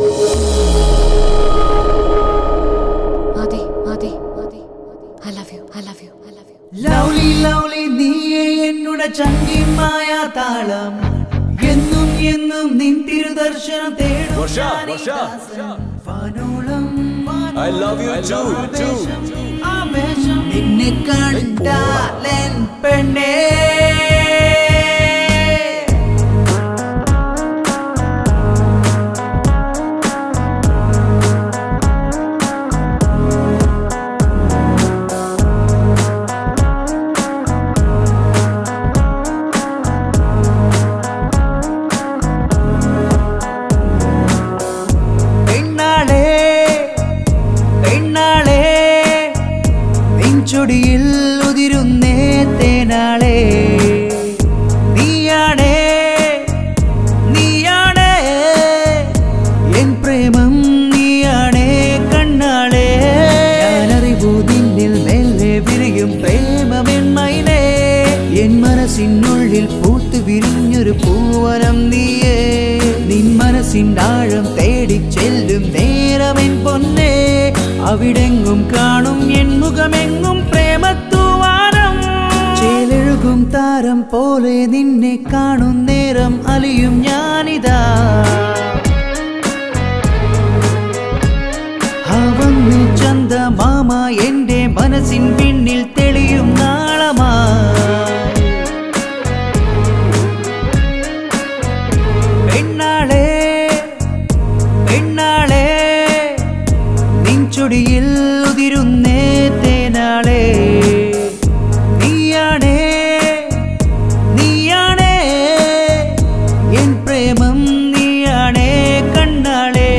Aadi Aadi Aadi I love you I love you I love you lovely lovely നീയേ എന്നുടെ ചങ്കിമായ താളം എന്നും എന്നും നിൻ തിരുദർശനം തേടും വർഷ, ഞാനീ വർഷ. ദാസൻ. വാനോളം I love you too, too. ആവേശം നിന്നെ കണ്ടാലൻ പെണ്ണേ ആഴം തേടി ചെല്ലും നേരമെൻ പൊന്നേ അവിടെങ്ങും കാണും എൻ മുഖമെങ്ങും പ്രേമത്തുവാനം ചേലെഴുകും താരം പോലെ നിന്നെ കാണും നേരം അലിയും ഞാനിതാ അവന്ന് ചന്ദമാമ എന്റെ മനസ്സിൻ പിന്നിൽ തെളിയും നാളമാ പെണ്ണാളെ പെണ്ണാളെ നിൻചൊടിയിൽ ഉതിരുന്നേ തേനാളെ നീയാണേ നീയാണേ എൻ പ്രേമം നീയാണേ കണ്ണാളേ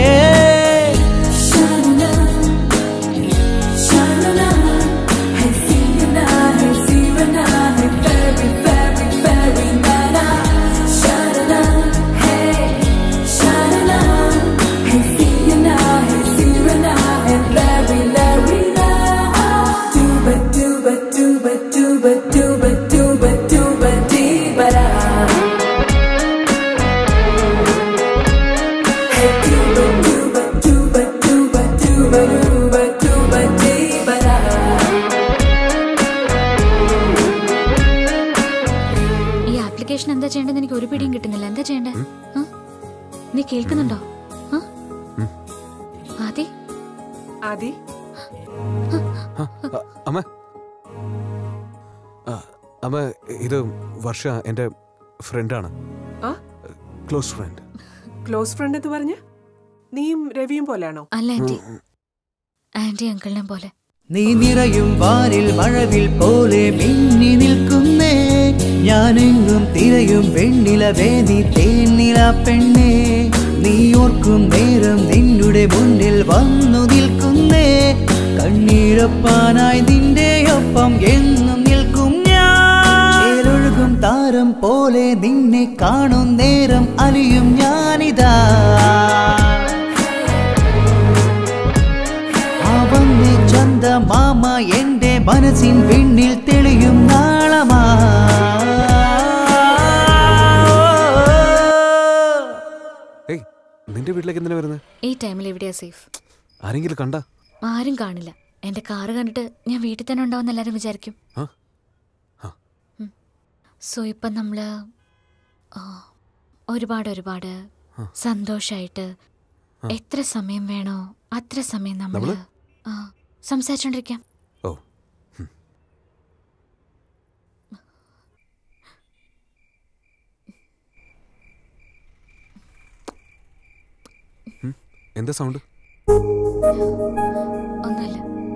ഈ ആപ്ലിക്കേഷൻ എന്താ ചെയ്യേണ്ടത് എനിക്ക് ഒരു പിടിയും കിട്ടുന്നില്ല എന്താ ചെയ്യണ്ടേ ആ? നീ കേൾക്കുന്നുണ്ടോ ആ? ആദി ആദി അമ്മ ആ, അമ്മ ഇത് വർഷ എൻ്റെ ഫ്രണ്ടാണ് ആ ക്ലോസ് ഫ്രണ്ട് ക്ലോസ് ഫ്രണ്ട് എന്ന് പറഞ്ഞ നീയും രവിയും പോലെയാണോ അല്ല ആന്റി ആന്റി അങ്കിളിനെ പോലെ നീ നിറയും വാനിൽ മഴവിൽ പോലെ മിന്നി നിൽക്കുന്നേ ഞാനെങ്ങും തിരയും വെണ്ണിലവേ നീ തേന്നില പെണ്ണേ നീ ഓർക്കും നേരം നിന്നുടെ മുന്നിൽ വന്നു നിൽക്കുന്നേ കണ്ണീരപ്പാനായി നിന്റെ ഒപ്പം എന്നും നിൽക്കും ഞാൻ ചേലൊഴുകും താരം പോലെ നിന്നെ കാണും നേരം അലിയും ഞാനിതാ അവന്നെ ചന്ത മാമ എന്റെ മനസ്സിൻ പിന്നിൽ തെളിയും നാളമാ ഏയ് നിന്റെ വീട്ടിലേക്ക് എന്തിനാ വരുന്നത് ഈ ടൈമിൽ എവിടെയാ സേഫ് ആരെങ്കിലും കണ്ട ആരും കാണില്ല എന്റെ കാറ് കണ്ടിട്ട് ഞാൻ വീട്ടിൽ തന്നെ ഉണ്ടാവുന്ന എല്ലാരും വിചാരിക്കും ആ? സോ ഇപ്പം നമ്മള് ആ, ഒരുപാട് ഒരുപാട് സന്തോഷായിട്ട് എത്ര സമയം വേണോ അത്ര സമയം നമ്മള് നമ്മള്? ആ, സംസാരിച്ചോണ്ടിരിക്കാം ഓ ഉം, എന്താ സൗണ്ട് ഒന്നുമില്ല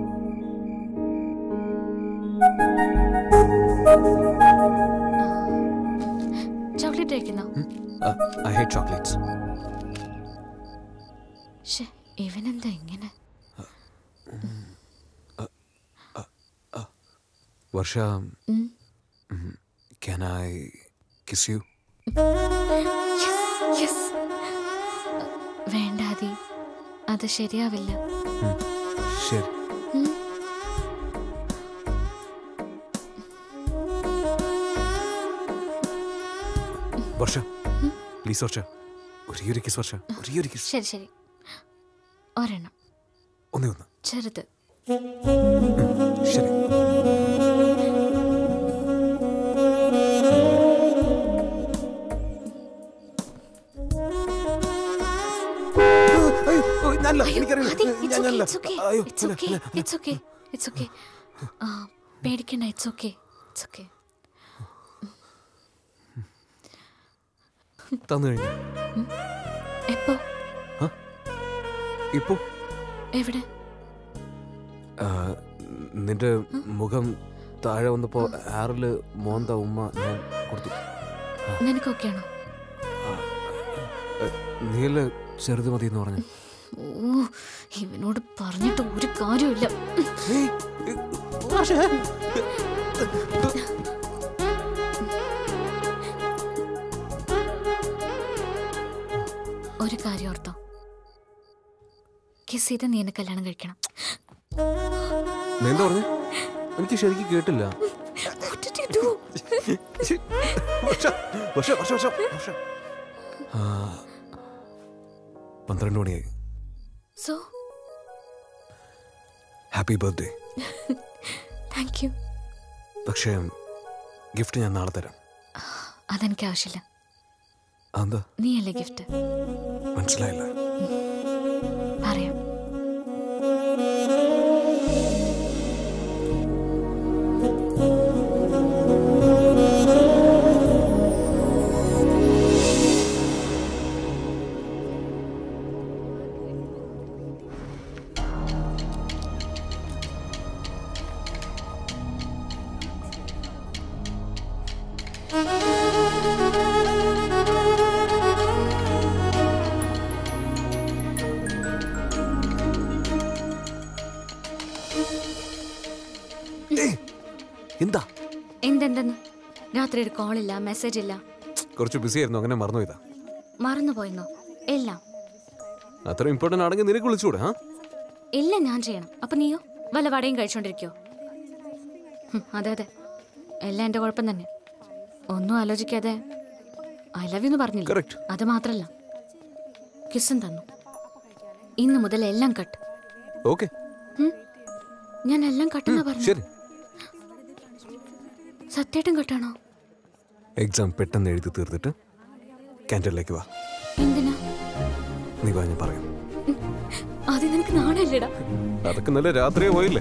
ചോക്ലേറ്റ് കഴിക്കുന്നോ ഐ ഹേറ്റ് ചോക്ലേറ്റ്സ് ശ്ശെ, ഇവനെന്താ ഇങ്ങനെ വർഷ ഉം. Can I kiss you Yes, yes. വേണ്ട ആദി അത് ശരിയാവില്ല ശരി ഉം. വർഷ പ്ലീസ് വർഷ ഒരേ ഒരു കിസ് വർഷ ഒരേ ഒരു കിസ് ശരി ശരി ഒരെണ്ണം ഒന്നേ ഒന്ന് ചെറുത് ശരി ഇറ്റ്സ് ഓക്കെ ഇറ്റ്സ് ഓക്കെ പേടിക്കണ്ട ഇറ്റ്സ് ഓക്കെ ഇറ്റ്സ് ഓക്കെ തന്നു കഴിഞ്ഞു എപ്പോ ഇപ്പോ എവിടെ ആ, നിന്റെ മുഖം താഴെ വന്നപ്പോ ആറില് മോന്ത ഉമ്മ ഞാൻ കൊടുത്തു നിനക്ക് ഓക്കെ ആണോ നീല ചെറുത് മതി എന്ന് പറഞ്ഞു ഓ ഇവനോട് പറഞ്ഞിട്ട് ഒരു കാര്യമില്ല ഒരു കാര്യം ഓർത്തോ കിസ് ചെയ്ത് നീ എന്നെ കല്യാണം കഴിക്കണം നീ എന്താ പറഞ്ഞു എനിക്ക് ശരിക്കും കേട്ടില്ല What did you do? വർഷ വർഷ വർഷ വർഷ വർഷ ആ, പന്ത്രണ്ട് മണിയായി so happy birthday thank you പക്ഷേ ഗിഫ്റ്റ് ഞാൻ നാളെ തരാം അതെനിക്ക് ആവശ്യമില്ല എന്താ നീയല്ലേ ഗിഫ്റ്റ് മനസ്സിലായില്ല പറയാം എന്താ എന്തെന്തെന്ന് രാത്രി ഒരു കോളില്ല മെസ്സേജ് ഇല്ല കുറച്ച് ബിസി ആയിരുന്നു അങ്ങനെ മറന്നുപോയതാ മറന്നുപോയെന്നോ എല്ലാം അത്ര ഇമ്പോർട്ടൻ്റ് ആണെങ്കിൽ നിനക്ക് വിളിച്ചുകൂടെ ആ എല്ലാം ഞാൻ ചെയ്യണം അപ്പൊ നീയോ വല്ല വടയും കഴിച്ചോണ്ടിരിക്കോ ഹും, അതെ അതെ എല്ലാം എന്റെ കുഴപ്പം തന്നെ ഒന്നും ആലോചിക്കാതെ ഐ ലവ് യു എന്ന് പറഞ്ഞില്ല അത് മാത്രല്ല കിസ്സും തന്നു ഇന്ന് മുതൽ എല്ലാം കട്ട് ഓക്കെ ഞാൻ എല്ലാം കട്ടെന്നാ പറഞ്ഞു ശരി സത്യായിട്ടും കട്ടാണോ എക്സാം പെട്ടെന്ന് എഴുതി തീർത്തിട്ട് ക്യാൻറ്റീനിലേക്ക് വാ എന്തിനാ നീ വാ ഞാൻ പറയാം ആദ്യം നിനക്ക് നാണല്ലേടാ അതൊക്കെ നല്ല രാത്രിയെ പോയില്ലേ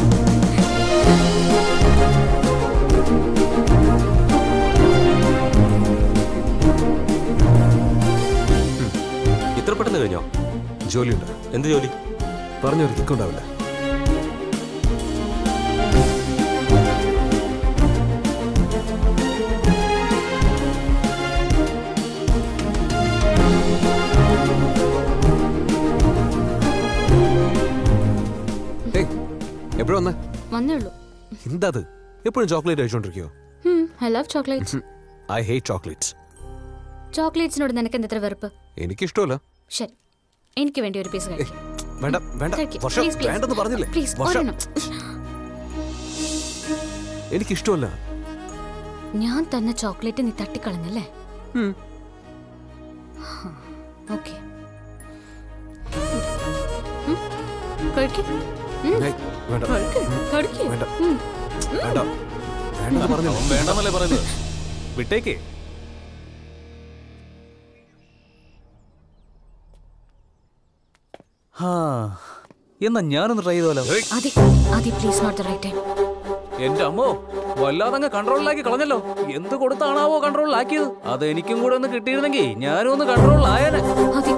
ഇത്ര പെട്ടെന്ന് കഴിഞ്ഞോ ജോലിയുണ്ട് എന്ത് ജോലി പറഞ്ഞൊരു തിക്കുണ്ടാവില്ല എപ്പോഴും വന്നേ വന്നേ ഉള്ളൂ എന്താ അത് എപ്പോഴും ചോക്ലേറ്റ് കഴിച്ചോണ്ടിരിക്കോ I love chocolates I hate chocolates ചോക്ലേറ്റ്സിനോട് നിനക്ക് എന്തെത്ര വെറുപ്പ് എനിക്കിഷ്ടമല്ല ശരി എനിക്ക് വേണ്ടി ഒരു പീസ് കഴിക്കും വേണ്ട വേണ്ട വർഷം വേണ്ടെന്ന് പറഞ്ഞില്ലേ പ്ലീസ് വർഷം ഒരെണ്ണം എനിക്കിഷ്ടമല്ല ഞാൻ തന്ന ചോക്ലേറ്റ് നീ തട്ടിക്കളഞ്ഞല്ലേ ഓക്കെ കഴിക്ക് ഉം. ഏയ്, വേണ്ട കഴിക്ക്, കഴിക്ക്. വേണ്ട ഉം. വേണ്ട വേണ്ടെന്ന് പറഞ്ഞില്ലേ വേണ്ടെന്നല്ലേ പറയുന്നത് വിട്ടേക്ക് ഹാ എന്നാ ഞാനൊന്ന് ട്രൈ ചെയ്തോലോ Aadi Aadi please not the right time എന്റെ അമ്മോ വല്ലാതങ്ങ് കൺട്രോളിലാക്കി കളഞ്ഞല്ലോ എന്ത് കൊടുത്താണാവോ കൺട്രോളിലാക്കിയത് അത് എനിക്കും കൂടെ ഒന്ന് കിട്ടിയിരുന്നെങ്കിൽ ഞാനും ഒന്ന് കൺട്രോളിലായേനെ ആദി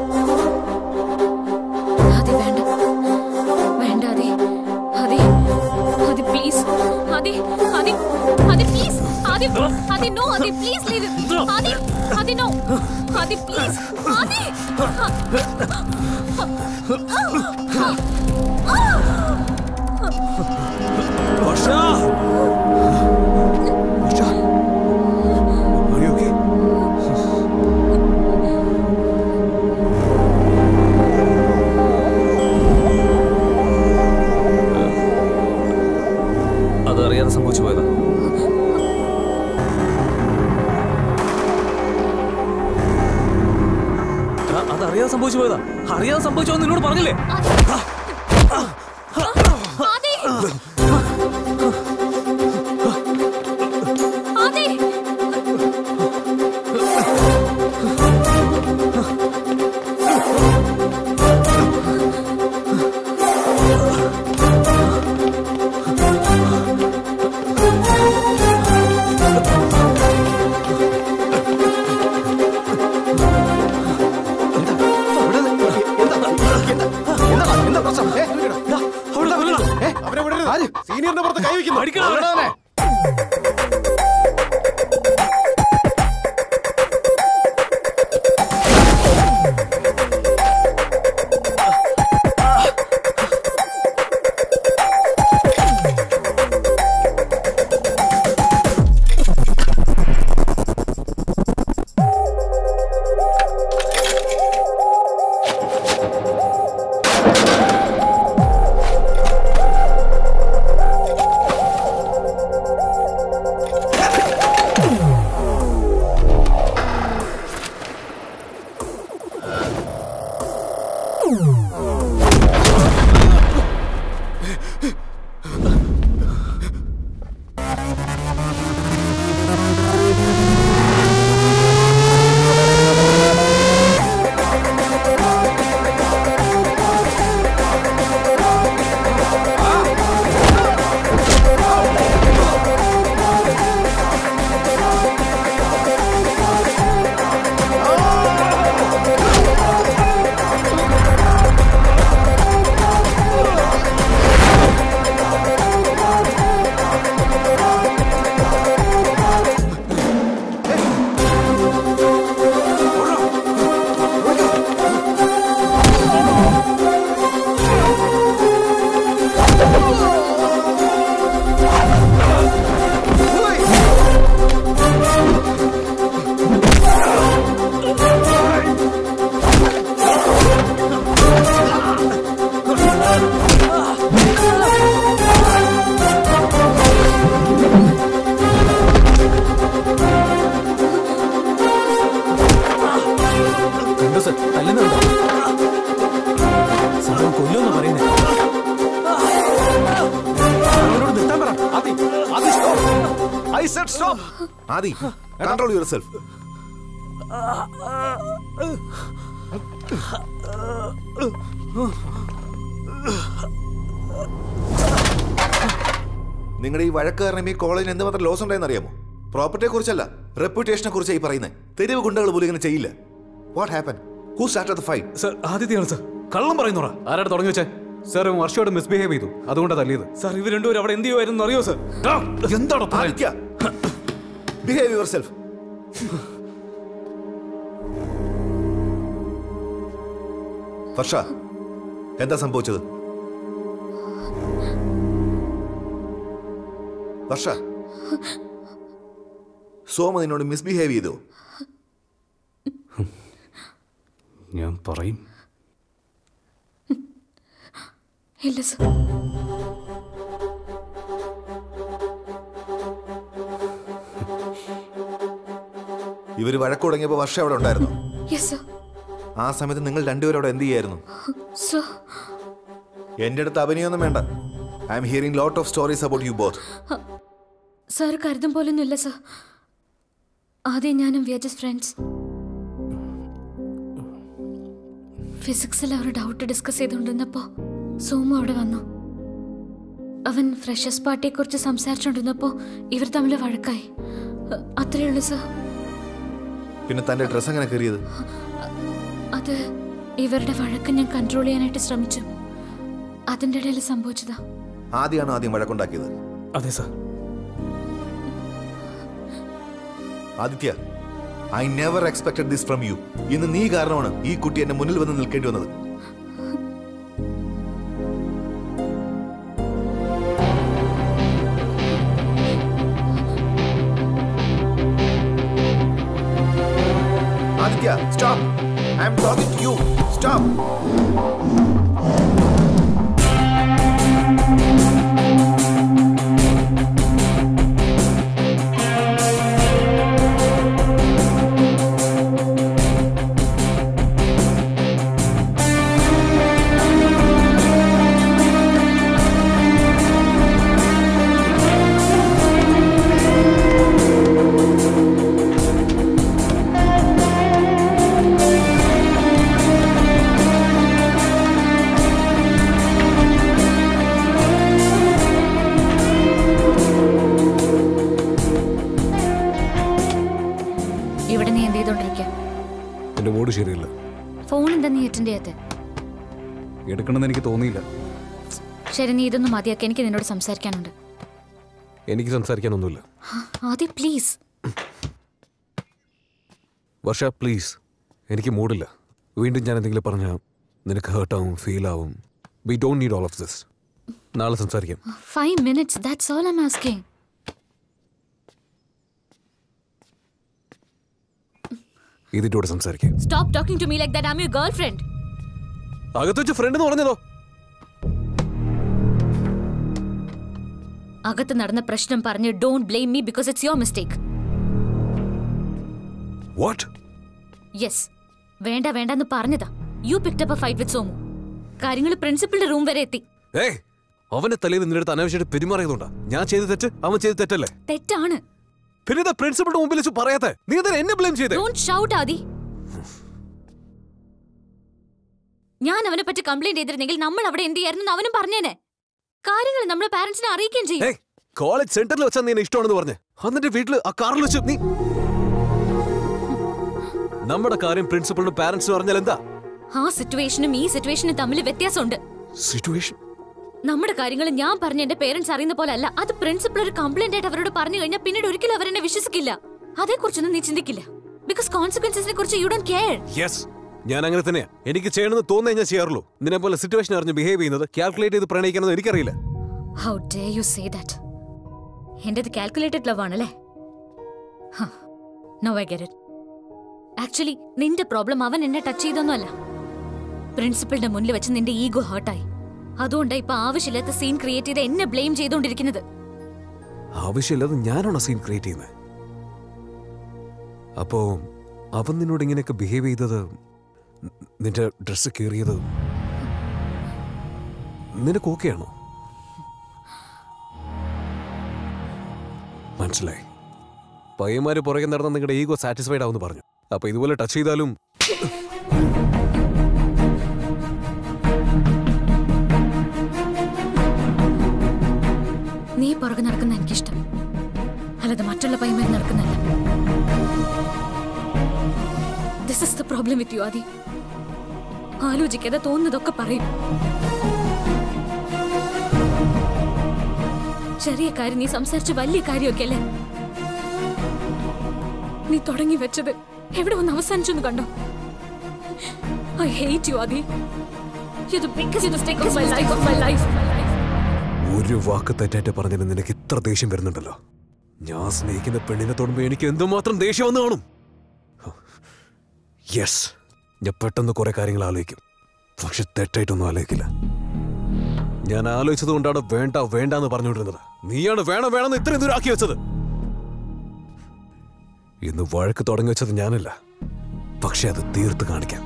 ആദി വേണ്ട വേണ്ട Aadi Aadi Aadi please Aadi Aadi Aadi please Aadi Aadi no Aadi please leave Aadi Aadi no Aadi please Aadi Varsha Varsha Are you okay? അതറിയാതെ സംഭവിച്ചു പോയതാ എടാ, അതറിയാതെ സംഭവിച്ചു പോയതാ അറിയാതെ സംഭവിച്ചോ എന്ന് നിന്നോട് പറഞ്ഞില്ലേ ആദി ആദി സീനിയറിന്റെ പുറത്ത് കൈവയ്ക്കുന്നു ആ കണ്ടോ സർ തല്ലുന്നുണ്ടോ സാർ അവൻ കൊല്ലുമെന്ന് പറയുന്നേ അവനോട് നിർത്താൻ പറ Aadi Aadi stop I said stop Aadi control yourself നിങ്ങളുടെ ഈ വഴക്ക് കാരണം ഈ കോളേജിന് എന്തുമാത്രം ലോസ് ഉണ്ടായെന്ന് അറിയാമോ പ്രോപ്പർട്ടിയെ കുറിച്ചല്ല റെപ്യൂട്ടേഷനെ കുറിച്ച് ഈ പറയുന്നത് തെരുവ് ഗുണ്ടകൾ പോലും ഇങ്ങനെ ചെയ്യില്ല what happen who start the fight sir ആദ്യത്തെയാണ് സർ കള്ളം പറയുന്നോടാ ആരാണ് തുടങ്ങി വെച്ചേ സാർ ഇവൻ വർഷയോട് മിസ്ബിഹേവ് ചെയ്തു അതുകൊണ്ടാണ് തല്ലിയത് സാർ ഇവർ രണ്ടുപേരും അവിടെ എന്ത് ചെയ്യുമായിരുന്നു അറിയോ സർ എന്താണ് ബിഹേവ് യുവർ സെൽഫ് വർഷ എന്താ സംഭവിച്ചത് വർഷ സോമ നിന്നോട് മിസ്ബിഹേവ് ചെയ്തോ ഞാൻ പറയും ഇല്ല സർ ഇവര് വഴക്ക് തുടങ്ങിയപ്പോൾ വർഷ അവിടെ ഉണ്ടായിരുന്നു യെസ് സർ ആ സമയത്ത് നിങ്ങൾ രണ്ടുപേരും അവിടെ എന്ത് ചെയ്യായിരുന്നു സർ എന്റെ അടുത്ത് അഭിനയൊന്നും വേണ്ട I'm hearing lot of stories about you both sir കരുതും പോലൊന്നുമില്ല സർ ആദ്യം ഞാനും വി ആർ ജസ്റ്റ് ഫ്രണ്ട്സ് ഫിസിക്സിൽ അവർ ഡൗട്ട് ഡിസ്കസ് ചെയ്തുകൊണ്ടിരുന്നപ്പോൾ സോമു അവിടെ വന്നു അവൻ ഫ്രഷേഴ്സ് പാർട്ടിയെ കുറിച്ച് സംസാരിച്ചുകൊണ്ടിരുന്നപ്പോൾ ഇവർ തമ്മിൽ വഴക്കായി അ- അത്രയേ ഉള്ളൂ സർ പിന്നെ തന്റെ ഡ്രസ് എങ്ങനെ കയറിയത് അത് ഇവരുടെ വഴക്ക് ഞാൻ കൺട്രോൾ ചെയ്യാനായിട്ട് ശ്രമിച്ചു അതിൻ്റെ ഇടയിൽ സംഭവിച്ചതാ ആദ്യമാണ് ആദ്യം വഴക്കുണ്ടാക്കിയത് അതെ sir Aditya I never expected this from you ഇന്ന് നീ കാരണമാണ് ഈ കുട്ടി എന്റെ മുന്നിൽ വന്ന് നിൽക്കേണ്ടി വന്നത് Aditya stop I'm talking to you stop ഇവിടെ നീ എന്ത് ചെയ്തോണ്ടിരിക്കുക എന്റെ മൂഡ് ശരിയല്ല ഫോൺ എന്താ നീ അറ്റൻഡ് ചെയ്യാത്ത എടുക്കണമെന്ന് എനിക്ക് തോന്നിയില്ല ശരി നീ ഇതൊന്നും മതിയാക്കി എനിക്ക് നിന്നോട് സംസാരിക്കാനുണ്ട് എനിക്ക് സംസാരിക്കാനൊന്നുമില്ല ആദ്യം പ്ലീസ് വർഷ പ്ലീസ് എനിക്ക് മൂഡില്ല വീണ്ടും ഞാൻ എന്തെങ്കിലും പറഞ്ഞാൽ നിനക്ക് ഹേർട്ടാവും ഫീൽ ആവും we don't need all of this നാളെ സംസാരിക്കാം five minutes that's all I'm asking ഇതിൻ്റെ കൂടെ സംസാരിക്കാം stop talking to me like that I am your girlfriend അകത്ത് വെച്ച് ഫ്രണ്ട് എന്ന് പറഞ്ഞതോ അകത്ത് നടന്ന പ്രശ്നം പറഞ്ഞ് don't blame me because it's your mistake what yes വേണ്ട വേണ്ടെന്ന് പറഞ്ഞതാ you picked up a fight with Somu കാര്യങ്ങൾ പ്രിൻസിപ്പളിന്റെ റൂം വരെ എത്തി ഏയ് അവന്റെ തലയിൽ നിന്റെ അടുത്ത് അനാവശ്യമായിട്ട് പെരുമാറിയതുകൊണ്ടാ ഞാൻ ചെയ്ത തെറ്റ് അവൻ ചെയ്ത തെറ്റല്ലേ തെറ്റാണ് പിന്നെ ഇതാ പ്രിൻസിപ്പളുടെ മുമ്പിൽ വെച്ച് പറയാത്തെ നീ എന്തിനാ എന്നെ ബ്ലെയിം ചെയ്തേ ഡോണ്ട് ഷൗട്ട് ആദി ഞാൻ അവനെ പറ്റി കംപ്ലൈന്റ് ചെയ്തിരുന്നെങ്കിൽ നമ്മൾ അവിടെ എന്ത് ചെയ്യായിരുന്നു അവനും പറഞ്ഞേനെ കാര്യങ്ങൾ നമ്മുടെ പാരന്റ്സിനെ അറിയിക്കുകയും ചെയ്യും കോളേജ് സെന്ററിൽ വെച്ചാ നീ എന്നെ ഇഷ്ടമാണെന്ന് പറഞ്ഞ് എന്നിട്ട് വീട്ടിൽ ആ കാറിൽ വെച്ച് നീ നമ്മുടെ കാര്യം പ്രിൻസിപ്പളിനും പാരന്റ്സിനും അറിഞ്ഞാൽ എന്താ ആ സിറ്റുവേഷനും ഈ സിറ്റുവേഷനും തമ്മിൽ വ്യത്യാസമുണ്ട് സിറ്റുവേഷൻ നമ്മുടെ കാര്യങ്ങൾ ഞാൻ പറഞ്ഞ എന്റെ പേരൻസ് അറിയുന്ന പോലെ അല്ല അത് പ്രിൻസിപ്പൾ ഒരു കംപ്ലൈന്റ് ആയിട്ട് അവരോട് പറഞ്ഞു കഴിഞ്ഞാൽ പിന്നീട് ഒരിക്കലും അവരെന്നെ വിശ്വസിക്കില്ല അതേക്കുറിച്ചൊന്നും നീ ചിന്തിക്കില്ല ബിക്കോസ് കോൺസിക്വൻസിനെ കുറിച്ച് യു ഡോണ്ട് കെയർ യെസ് ഞാൻ അങ്ങനെ തന്നെയാ എനിക്ക് ചെയ്യണമെന്ന് തോന്നേ ഞാൻ ചെയ്യാറുള്ളൂ നിന്നെ പോലെ സിറ്റുവേഷൻ അറിഞ്ഞ് ബിഹേവ് ചെയ്യുന്നത് കാൽക്കുലേറ്റ് ചെയ്ത് പ്രണയിക്കുന്നത് എനിക്കറിയില്ല how do you say that എന്റേത് കാൽക്കുലേറ്റഡ് ലവ് ആണല്ലേ no I get it actually നിന്റെ പ്രോബ്ലം അവൻ എന്നെ ടച്ച് ചെയ്തൊന്നുമല്ല പ്രിൻസിപ്പളിന്റെ മുന്നിൽ വെച്ച് നിന്റെ ഈഗോ ഹേർട്ടായി അതുകൊണ്ടാ ഇപ്പൊ ആവശ്യമില്ലാത്ത സീൻ ക്രിയേറ്റ് ചെയ്ത് എന്നെ ബ്ലെയിം ചെയ്തുകൊണ്ടിരിക്കുന്നത് ആവശ്യമില്ലാതെ ഞാനാണോ സീൻ ക്രിയേറ്റ് ചെയ്യുന്നത് അപ്പോ അവൻ നിന്നോട് ഇങ്ങനെയൊക്കെ ബിഹേവ് ചെയ്തത് ന- നിന്റെ ഡ്രസ്സ് കീറിയത് നിനക്ക് ഓക്കെയാണോ മനസ്സിലായി പയ്യന്മാര് പുറകെ നടന്ന നിങ്ങളുടെ ഈഗോ സാറ്റിസ്ഫൈഡ് ആവുമെന്ന് പറഞ്ഞു അപ്പൊ ഇതുപോലെ ടച്ച് ചെയ്താലും നീ പുറകെ നടക്കുന്ന എനിക്കിഷ്ടം അല്ലാതെ മറ്റുള്ള പയ്യന്മാർ നടക്കുന്നല്ല this is the problem with you Aadi ആലോചിക്കാതെ തോന്നുന്നതൊക്കെ പറയും ചെറിയ കാര്യം നീ സംസാരിച്ച വലിയ കാര്യമൊക്കെ അല്ലേ നീ തുടങ്ങി വെച്ചത് എവിടെ ഒന്ന് അവസാനിച്ചെന്ന് കണ്ടോ I hate you Aadi you the biggest mistake of my life of my life ഒരു വാക്ക് തെറ്റായിട്ട് പറഞ്ഞതിന് നിനക്ക് ഇത്ര ദേഷ്യം വരുന്നുണ്ടല്ലോ ഞാൻ സ്നേഹിക്കുന്ന പെണ്ണിനെ തൊടുമ്പോ എനിക്ക് എന്തുമാത്രം ദേഷ്യം വന്നു കാണും യെസ് ഞാൻ പെട്ടെന്ന് കുറെ കാര്യങ്ങൾ ആലോചിക്കും പക്ഷെ തെറ്റായിട്ടൊന്നും ആലോചിക്കില്ല ഞാൻ ആലോചിച്ചത് കൊണ്ടാണ് വേണ്ട വേണ്ട എന്ന് പറഞ്ഞുകൊണ്ടിരുന്നത് നീയാണ് വേണം വേണമെന്ന് ഇത്രയും ദൂരം ആക്കി വെച്ചത് ഇന്ന് വഴക്ക് തുടങ്ങി വെച്ചത് ഞാനല്ല പക്ഷെ അത് തീർത്ത് കാണിക്കാം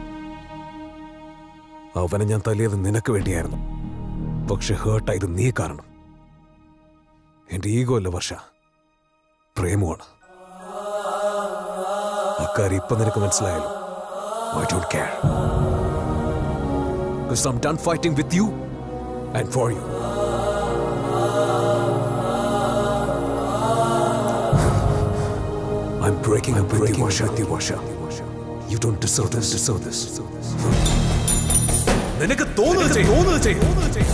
അവനെ ഞാൻ തല്ലിയത് നിനക്ക് വേണ്ടിയായിരുന്നു പക്ഷെ ഹേർട്ടായത് നീ കാരണം എന്റെ ഈഗോ അല്ല വർഷ പ്രേമമാണ് അക്കാര്യം ഇപ്പൊ നിനക്ക് മനസ്സിലായല്ലോ I don't care Because I'm done fighting with you and for you. I'm breaking up with you, Varsha. With you, Varsha. You don't deserve this. Deserve this. നിനക്ക് തോന്നുന്നത് ചെയ്യ്. തോന്നുന്നത് ചെയ്യ്.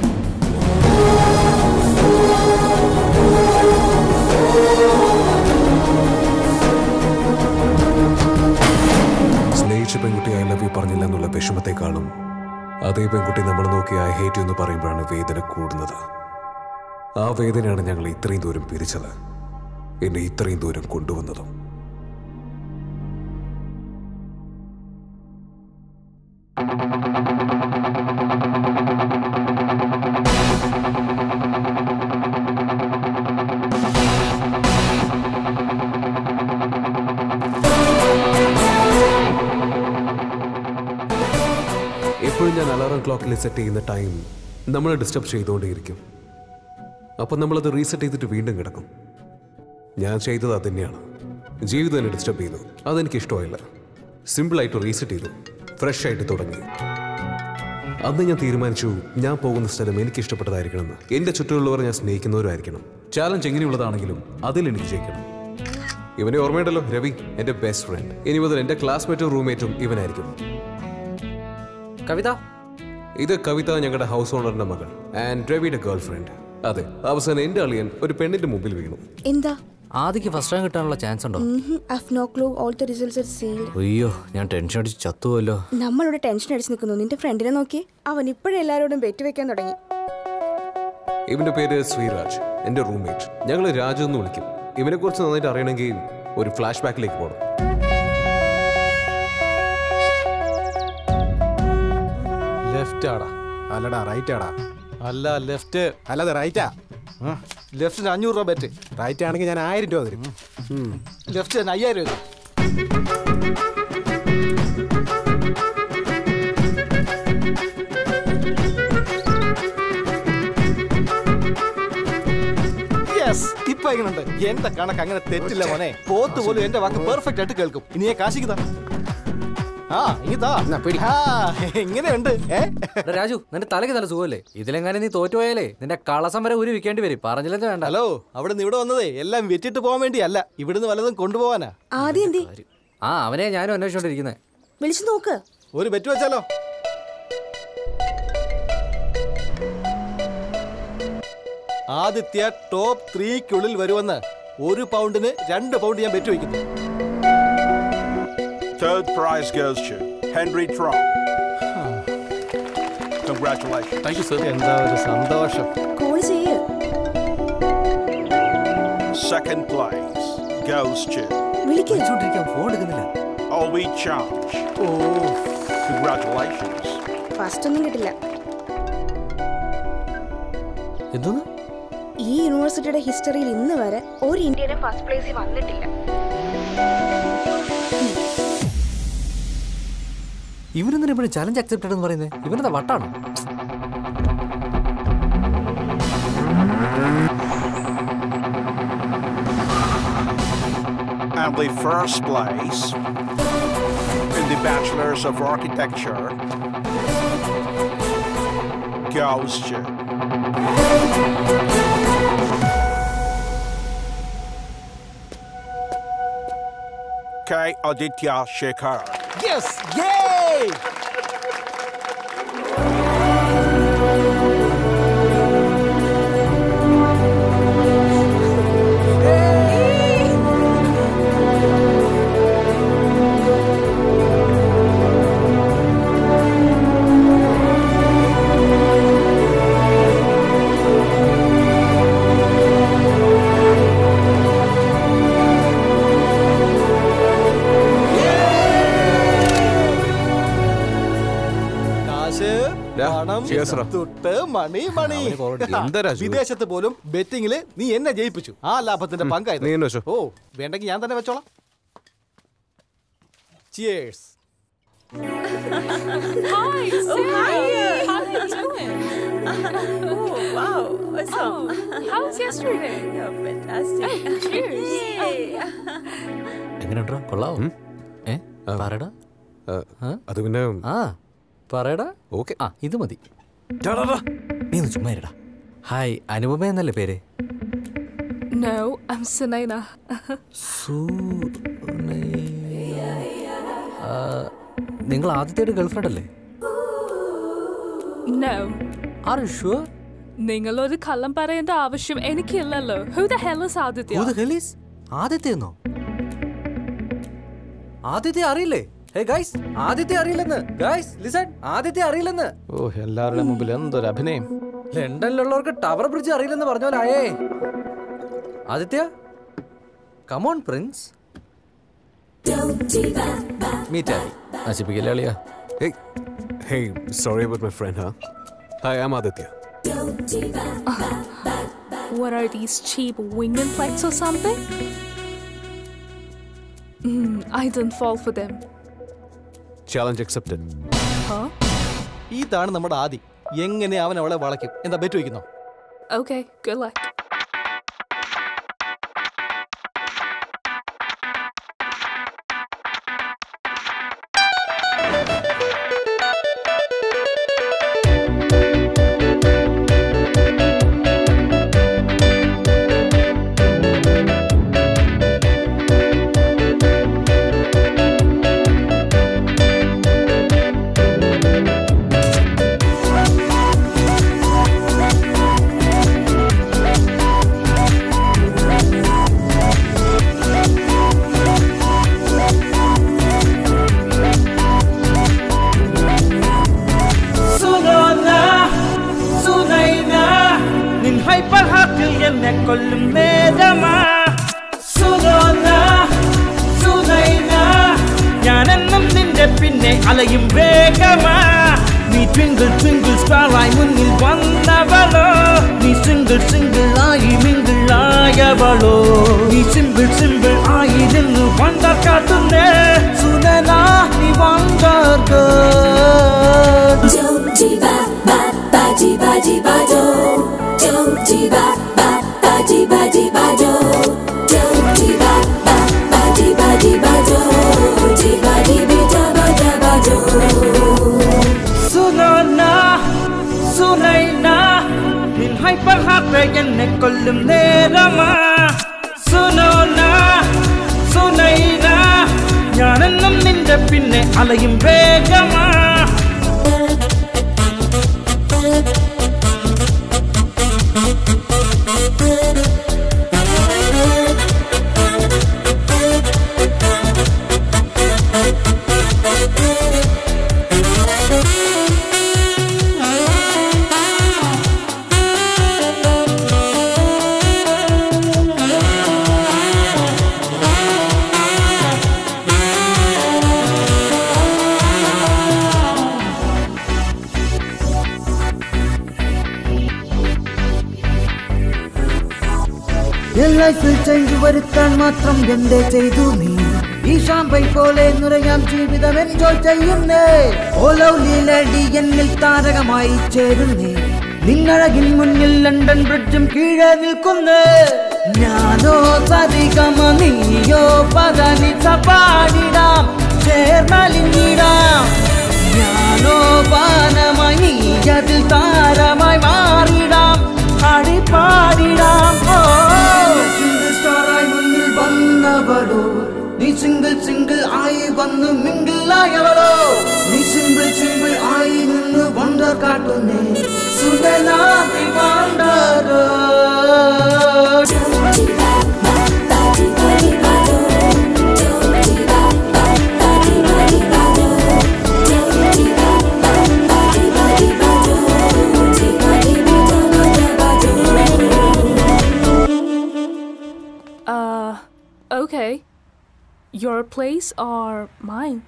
സ്നേഹിച്ച പെൺകുട്ടി ഐ ലവ് യു പറഞ്ഞില്ല എന്നുള്ള വിഷമത്തെക്കാളും അതേ പെൺകുട്ടി നമ്മൾ നോക്കി ഐ ഹേറ്റ് യു എന്ന് പറയുമ്പോഴാണ് വേദന കൂടുന്നത് ആ വേദനയാണ് ഞങ്ങൾ ഇത്രയും ദൂരം പിരിച്ചത് എന്നെ ഇത്രയും ദൂരം കൊണ്ടുവന്നതും എപ്പോഴും ഞാൻ അലാറം ക്ലോക്കിൽ സെറ്റ് ചെയ്യുന്ന ടൈം നമ്മളെ ഡിസ്റ്റർബ് ചെയ്തുകൊണ്ടേയിരിക്കും അപ്പം നമ്മളത് റീസെറ്റ് ചെയ്തിട്ട് വീണ്ടും കിടക്കും ഞാൻ ചെയ്തത് അത് തന്നെയാണ് ജീവിതം എന്നെ ഡിസ്റ്റർബ് ചെയ്തു അതെനിക്ക് ഇഷ്ടമായില്ല സിമ്പിളായിട്ട് റീസെറ്റ് ചെയ്തു ഫ്രഷ് ആയിട്ട് തുടങ്ങി അന്ന് ഞാൻ തീരുമാനിച്ചു ഞാൻ പോകുന്ന സ്ഥലം എനിക്ക് ഇഷ്ടപ്പെട്ടതായിരിക്കണമെന്ന് എൻ്റെ ചുറ്റുമുള്ളവർ ഞാൻ സ്നേഹിക്കുന്നവരായിരിക്കണം ചാലഞ്ച് എങ്ങനെയുള്ളതാണെങ്കിലും അതിൽ എനിക്ക് ജയിക്കണം ഇവനെ ഓർമ്മയുണ്ടല്ലോ രവി എൻ്റെ ബെസ്റ്റ് ഫ്രണ്ട് ഇനി മുതൽ എൻ്റെ ക്ലാസ്മേറ്റും റൂംമേറ്റും ഇവനായിരിക്കും കവിത ഇത് കവിത ഞങ്ങളുടെ ഹൗസ് ഓണറിന്റെ മകൾ ആൻഡ് രവിയുടെ ഗേൾ ഫ്രണ്ട് അതെ അവസാനം എന്റെ അളിയൻ ഒരു പെണ്ണിന്റെ മുമ്പിൽ വീണു എന്താ ആദ്യക്ക് ഫസ്റ്റ് റാങ്ക് കിട്ടാനുള്ള ചാൻസ് ഉണ്ടോ I no clue all the results are sealed അയ്യോ ഞാൻ ടെൻഷൻ അടിച്ച് ചത്തുവല്ലോ നമ്മളിവിടെ ടെൻഷൻ അടിച്ച് നിൽക്കുന്നു നിന്റെ ഫ്രണ്ടിനെ നോക്കി അവൻ ഇപ്പോഴും എല്ലാവരോടും ബെറ്റ് വെക്കാൻ തുടങ്ങി ഇവന്റെ പേര് ശ്രീരാജ് എന്റെ റൂംമേറ്റ് ഞങ്ങൾ രാജു എന്ന് വിളിക്കും ഇവനെ കുറിച്ച് നന്നായിട്ട് അറിയണമെങ്കിൽ ഒരു ഫ്ലാഷ് ബാക്കിലേക്ക് പോകണം ലെഫ്റ്റ് ആടാ അല്ലടാ റൈറ്റ് ആടാ അല്ല ലെഫ്റ്റ് അല്ലാതെ റൈറ്റാ ലെഫ്റ്റിന് അഞ്ഞൂറ് രൂപ ബെറ്റ് റൈറ്റ് ആണെങ്കിൽ ഞാൻ ആയിരം രൂപ തരും ലെഫ്റ്റ് തന്നെ അയ്യായിരം രൂപ ഇപ്പൊ എങ്ങനെയുണ്ട് എന്റെ കണക്ക് അങ്ങനെ തെറ്റില്ല മോനെ പോത്ത് പോലും എന്റെ വാക്ക് പെർഫെക്റ്റ് ആയിട്ട് കേൾക്കും ഇനി ഞാൻ കാശിക്ക് താ ആ ഇങ്ങത്താ എങ്ങനെയുണ്ട് ഏ എടാ രാജു നിന്റെ തലയ്ക്ക് നല്ല സുഖമല്ലേ ഇതിലെങ്ങനെ നീ തോറ്റുപോയാലേ നിന്റെ കളസം വരെ ഉരു വിൽക്കേണ്ടി വരും പറഞ്ഞില്ലെന്ന് വേണ്ട ഹലോ അവിടെ നിന്ന് ഇവിടെ വന്നതേ എല്ലാം വെച്ചിട്ട് പോകാൻ വേണ്ടിയല്ല ഇവിടുന്ന് വല്ലതും കൊണ്ടുപോകാനാ ആദ്യം എന്തി ആ അവനെ ഞാനും അന്വേഷിച്ചോണ്ടിരിക്കുന്നത് വിളിച്ചു നോക്ക് ഒരു ബെറ്റ് വെച്ചാലോ ആദിത്യ ടോപ്പ് ത്രീക്കുള്ളിൽ വരുമെന്ന് ഒരു പൗണ്ടിന് രണ്ട് പൗണ്ട് ഞാൻ ബെറ്റ് വയ്ക്കുന്നു Third prize goes to Henry Trump. Congratulations. Thank you sir എന്താ ഒരു സന്തോഷം കോൾ ചെയ്യ് Second place goes to വിളിക്ക് ഫോൺ എടുക്കുന്നില്ല Ovi Charge. Oh, congratulations. First ഒന്നും കിട്ടില്ല എന്തോന്ന് ഈ യൂണിവേഴ്സിറ്റിയുടെ ഹിസ്റ്ററിയിൽ ഇന്ന് വരെ ഒരു ഇന്ത്യനെ ഫസ്റ്റ് പ്ലേസിൽ വന്നിട്ടില്ല ഇവനെന്തിനാ എപ്പോഴും ചലഞ്ച് അക്സെപ്റ്റഡ് എന്ന് പറയുന്നത് ഇവനെന്താ വട്ടാണോ And the first place in the Bachelors of Architecture goes to K. Aditya Shekhar. Yes യേ കാശ് ഡാ, പണം cheers റാ. തുട്ട് മണി മണി അവന് call അടിച്ചു. എന്താ രാജു? വിദേശത്ത് പോലും ബെറ്റിംഗില് നീ എന്നെ ജയിപ്പിച്ചു ആ ലാഭത്തിന്റെ പങ്കായത് നീ തന്നെ വെച്ചോ. ഓ വേണ്ടെങ്കിൽ ഞാൻ തന്നെ വെച്ചോളാം cheers Hi, Oh, hi. How are you doing? Oh, wow. Awesome. Oh, how was yesterday? Oh, fantastic. Hey, cheers. എങ്ങനെയുണ്ടോ കൊള്ളാവോ ഏ പറയടാ അത് പിന്നെ ആ പറയടാ ഓക്കെ ആ ഇത് മതി നീ ഒന്ന് ചുമ്മാ ഇരടാ ഹായ് അനുപമ എന്നല്ലേ പേര് No, I'm Sunaina. ആ, നിങ്ങൾ ആദ്യത്തെ ഗേൾഫ്രണ്ട് അല്ലേ no. ആർ യു ഷുവർ നിങ്ങൾ ഒരു കള്ളം പറയേണ്ട ആവശ്യം എനിക്കില്ലല്ലോ who the hell is Aditya Who the hell is? Aditya എന്നോ ആദിത്യ അറിയില്ലേ ഹേ ഗൈസ് ആദിത്യ അറിയില്ലെന്ന് ഗൈസ് ലിസൺ ആദിത്യ അറിയില്ലെന്ന് ഓ എല്ലാവരുടെ മുമ്പിൽ എന്തൊരു അഭിനയം ലണ്ടനിലുള്ളവർക്ക് ടവർ ബ്രിഡ്ജ് അറിയില്ലെന്ന് പറഞ്ഞ പോലെ ആയേ ആദിത്യ കമോൺ പ്രിൻസ് മീറ്റ് ആയി നശിപ്പിക്കില്ല അളിയാ Hey, hey, sorry about my friend, huh? Hi, I'm Aditya. What are these cheap wingman plates or something? Mm, I didn't fall for them. Challenge accepted. Huh? ഇതാണ് നമ്മുടെ ആദി എങ്ങനെ അവൻ അവളെ വളയ്ക്കും എന്താ ബെറ്റ് വയ്ക്കുന്നോ Okay, good luck. സുനോന സുനൈന നിൻ ഹൈപ്പർ ഹാർട്ടിൽ എന്നെ കൊല്ലും നേരമാ സുനോന സുനൈന ഞാനെന്നും നിന്റെ പിന്നെ അലയും വേഗമാ നീ ട്വിങ്കിൾ ട്വിങ്കിൾ സ്റ്റാറായി മുന്നിൽ വന്നവളോ നീ സിംഗിൾ സിംഗിൾ ആയി മിങ്കിൾ ആയവളോ നീ സിമ്പിൾ സിമ്പിൾ ആയി നിന്ന് വണ്ടർ കാട്ടുന്നേ സുനന നീ wonder Baji baji bajo, jom jiba ba baji baji bajo. നിലാവെ എന്നെ കൊല്ലും നേരമാ സുനോന സുനൈന ഞാനെന്നും നിന്റെ പിന്നെ അലയും വേഗമാ എൻ ലൈഫിൽ ചേഞ്ച് വരുത്താൻ മാത്രം എന്തേ ചെയ്തു നീ ഈ ഷാമ്പൈ പോലെ നിറയാം ജീവിതം എൻജോയ് ചെയ്യുന്നേ ഓ ലൗലി ലേഡി എന്നിൽ താരകമായി ചേരുന്നേ നിന്നഴകിൻ മുന്നിൽ ലണ്ടൻ ബ്രിഡ്ജും കീഴെ നിൽക്കുന്നേ ഞാനോ സരിഗമ നീയോ പദനി പാടിടാം ചേർന്നലിഞ്ഞിടാം ഞാനോ പാനമായി നീ അതിൽ താരമായി മാറിടാം ആടി പാടിടാം ഓ സിംഗിൾ സ്റ്റാറായി മുന്നിൽ വന്നവളോ നീ സിംഗിൾ സിംഗിൾ ആയി വന്ന് മിങ്കിൾ ആയവളോ നീ സിമ്പിൾ സിമ്പിൾ ആയി നിന്ന് വണ്ടർ കാട്ടുന്നേ സുന്ദരാതി വണ്ടറോ Uh, okay. Your place or mine?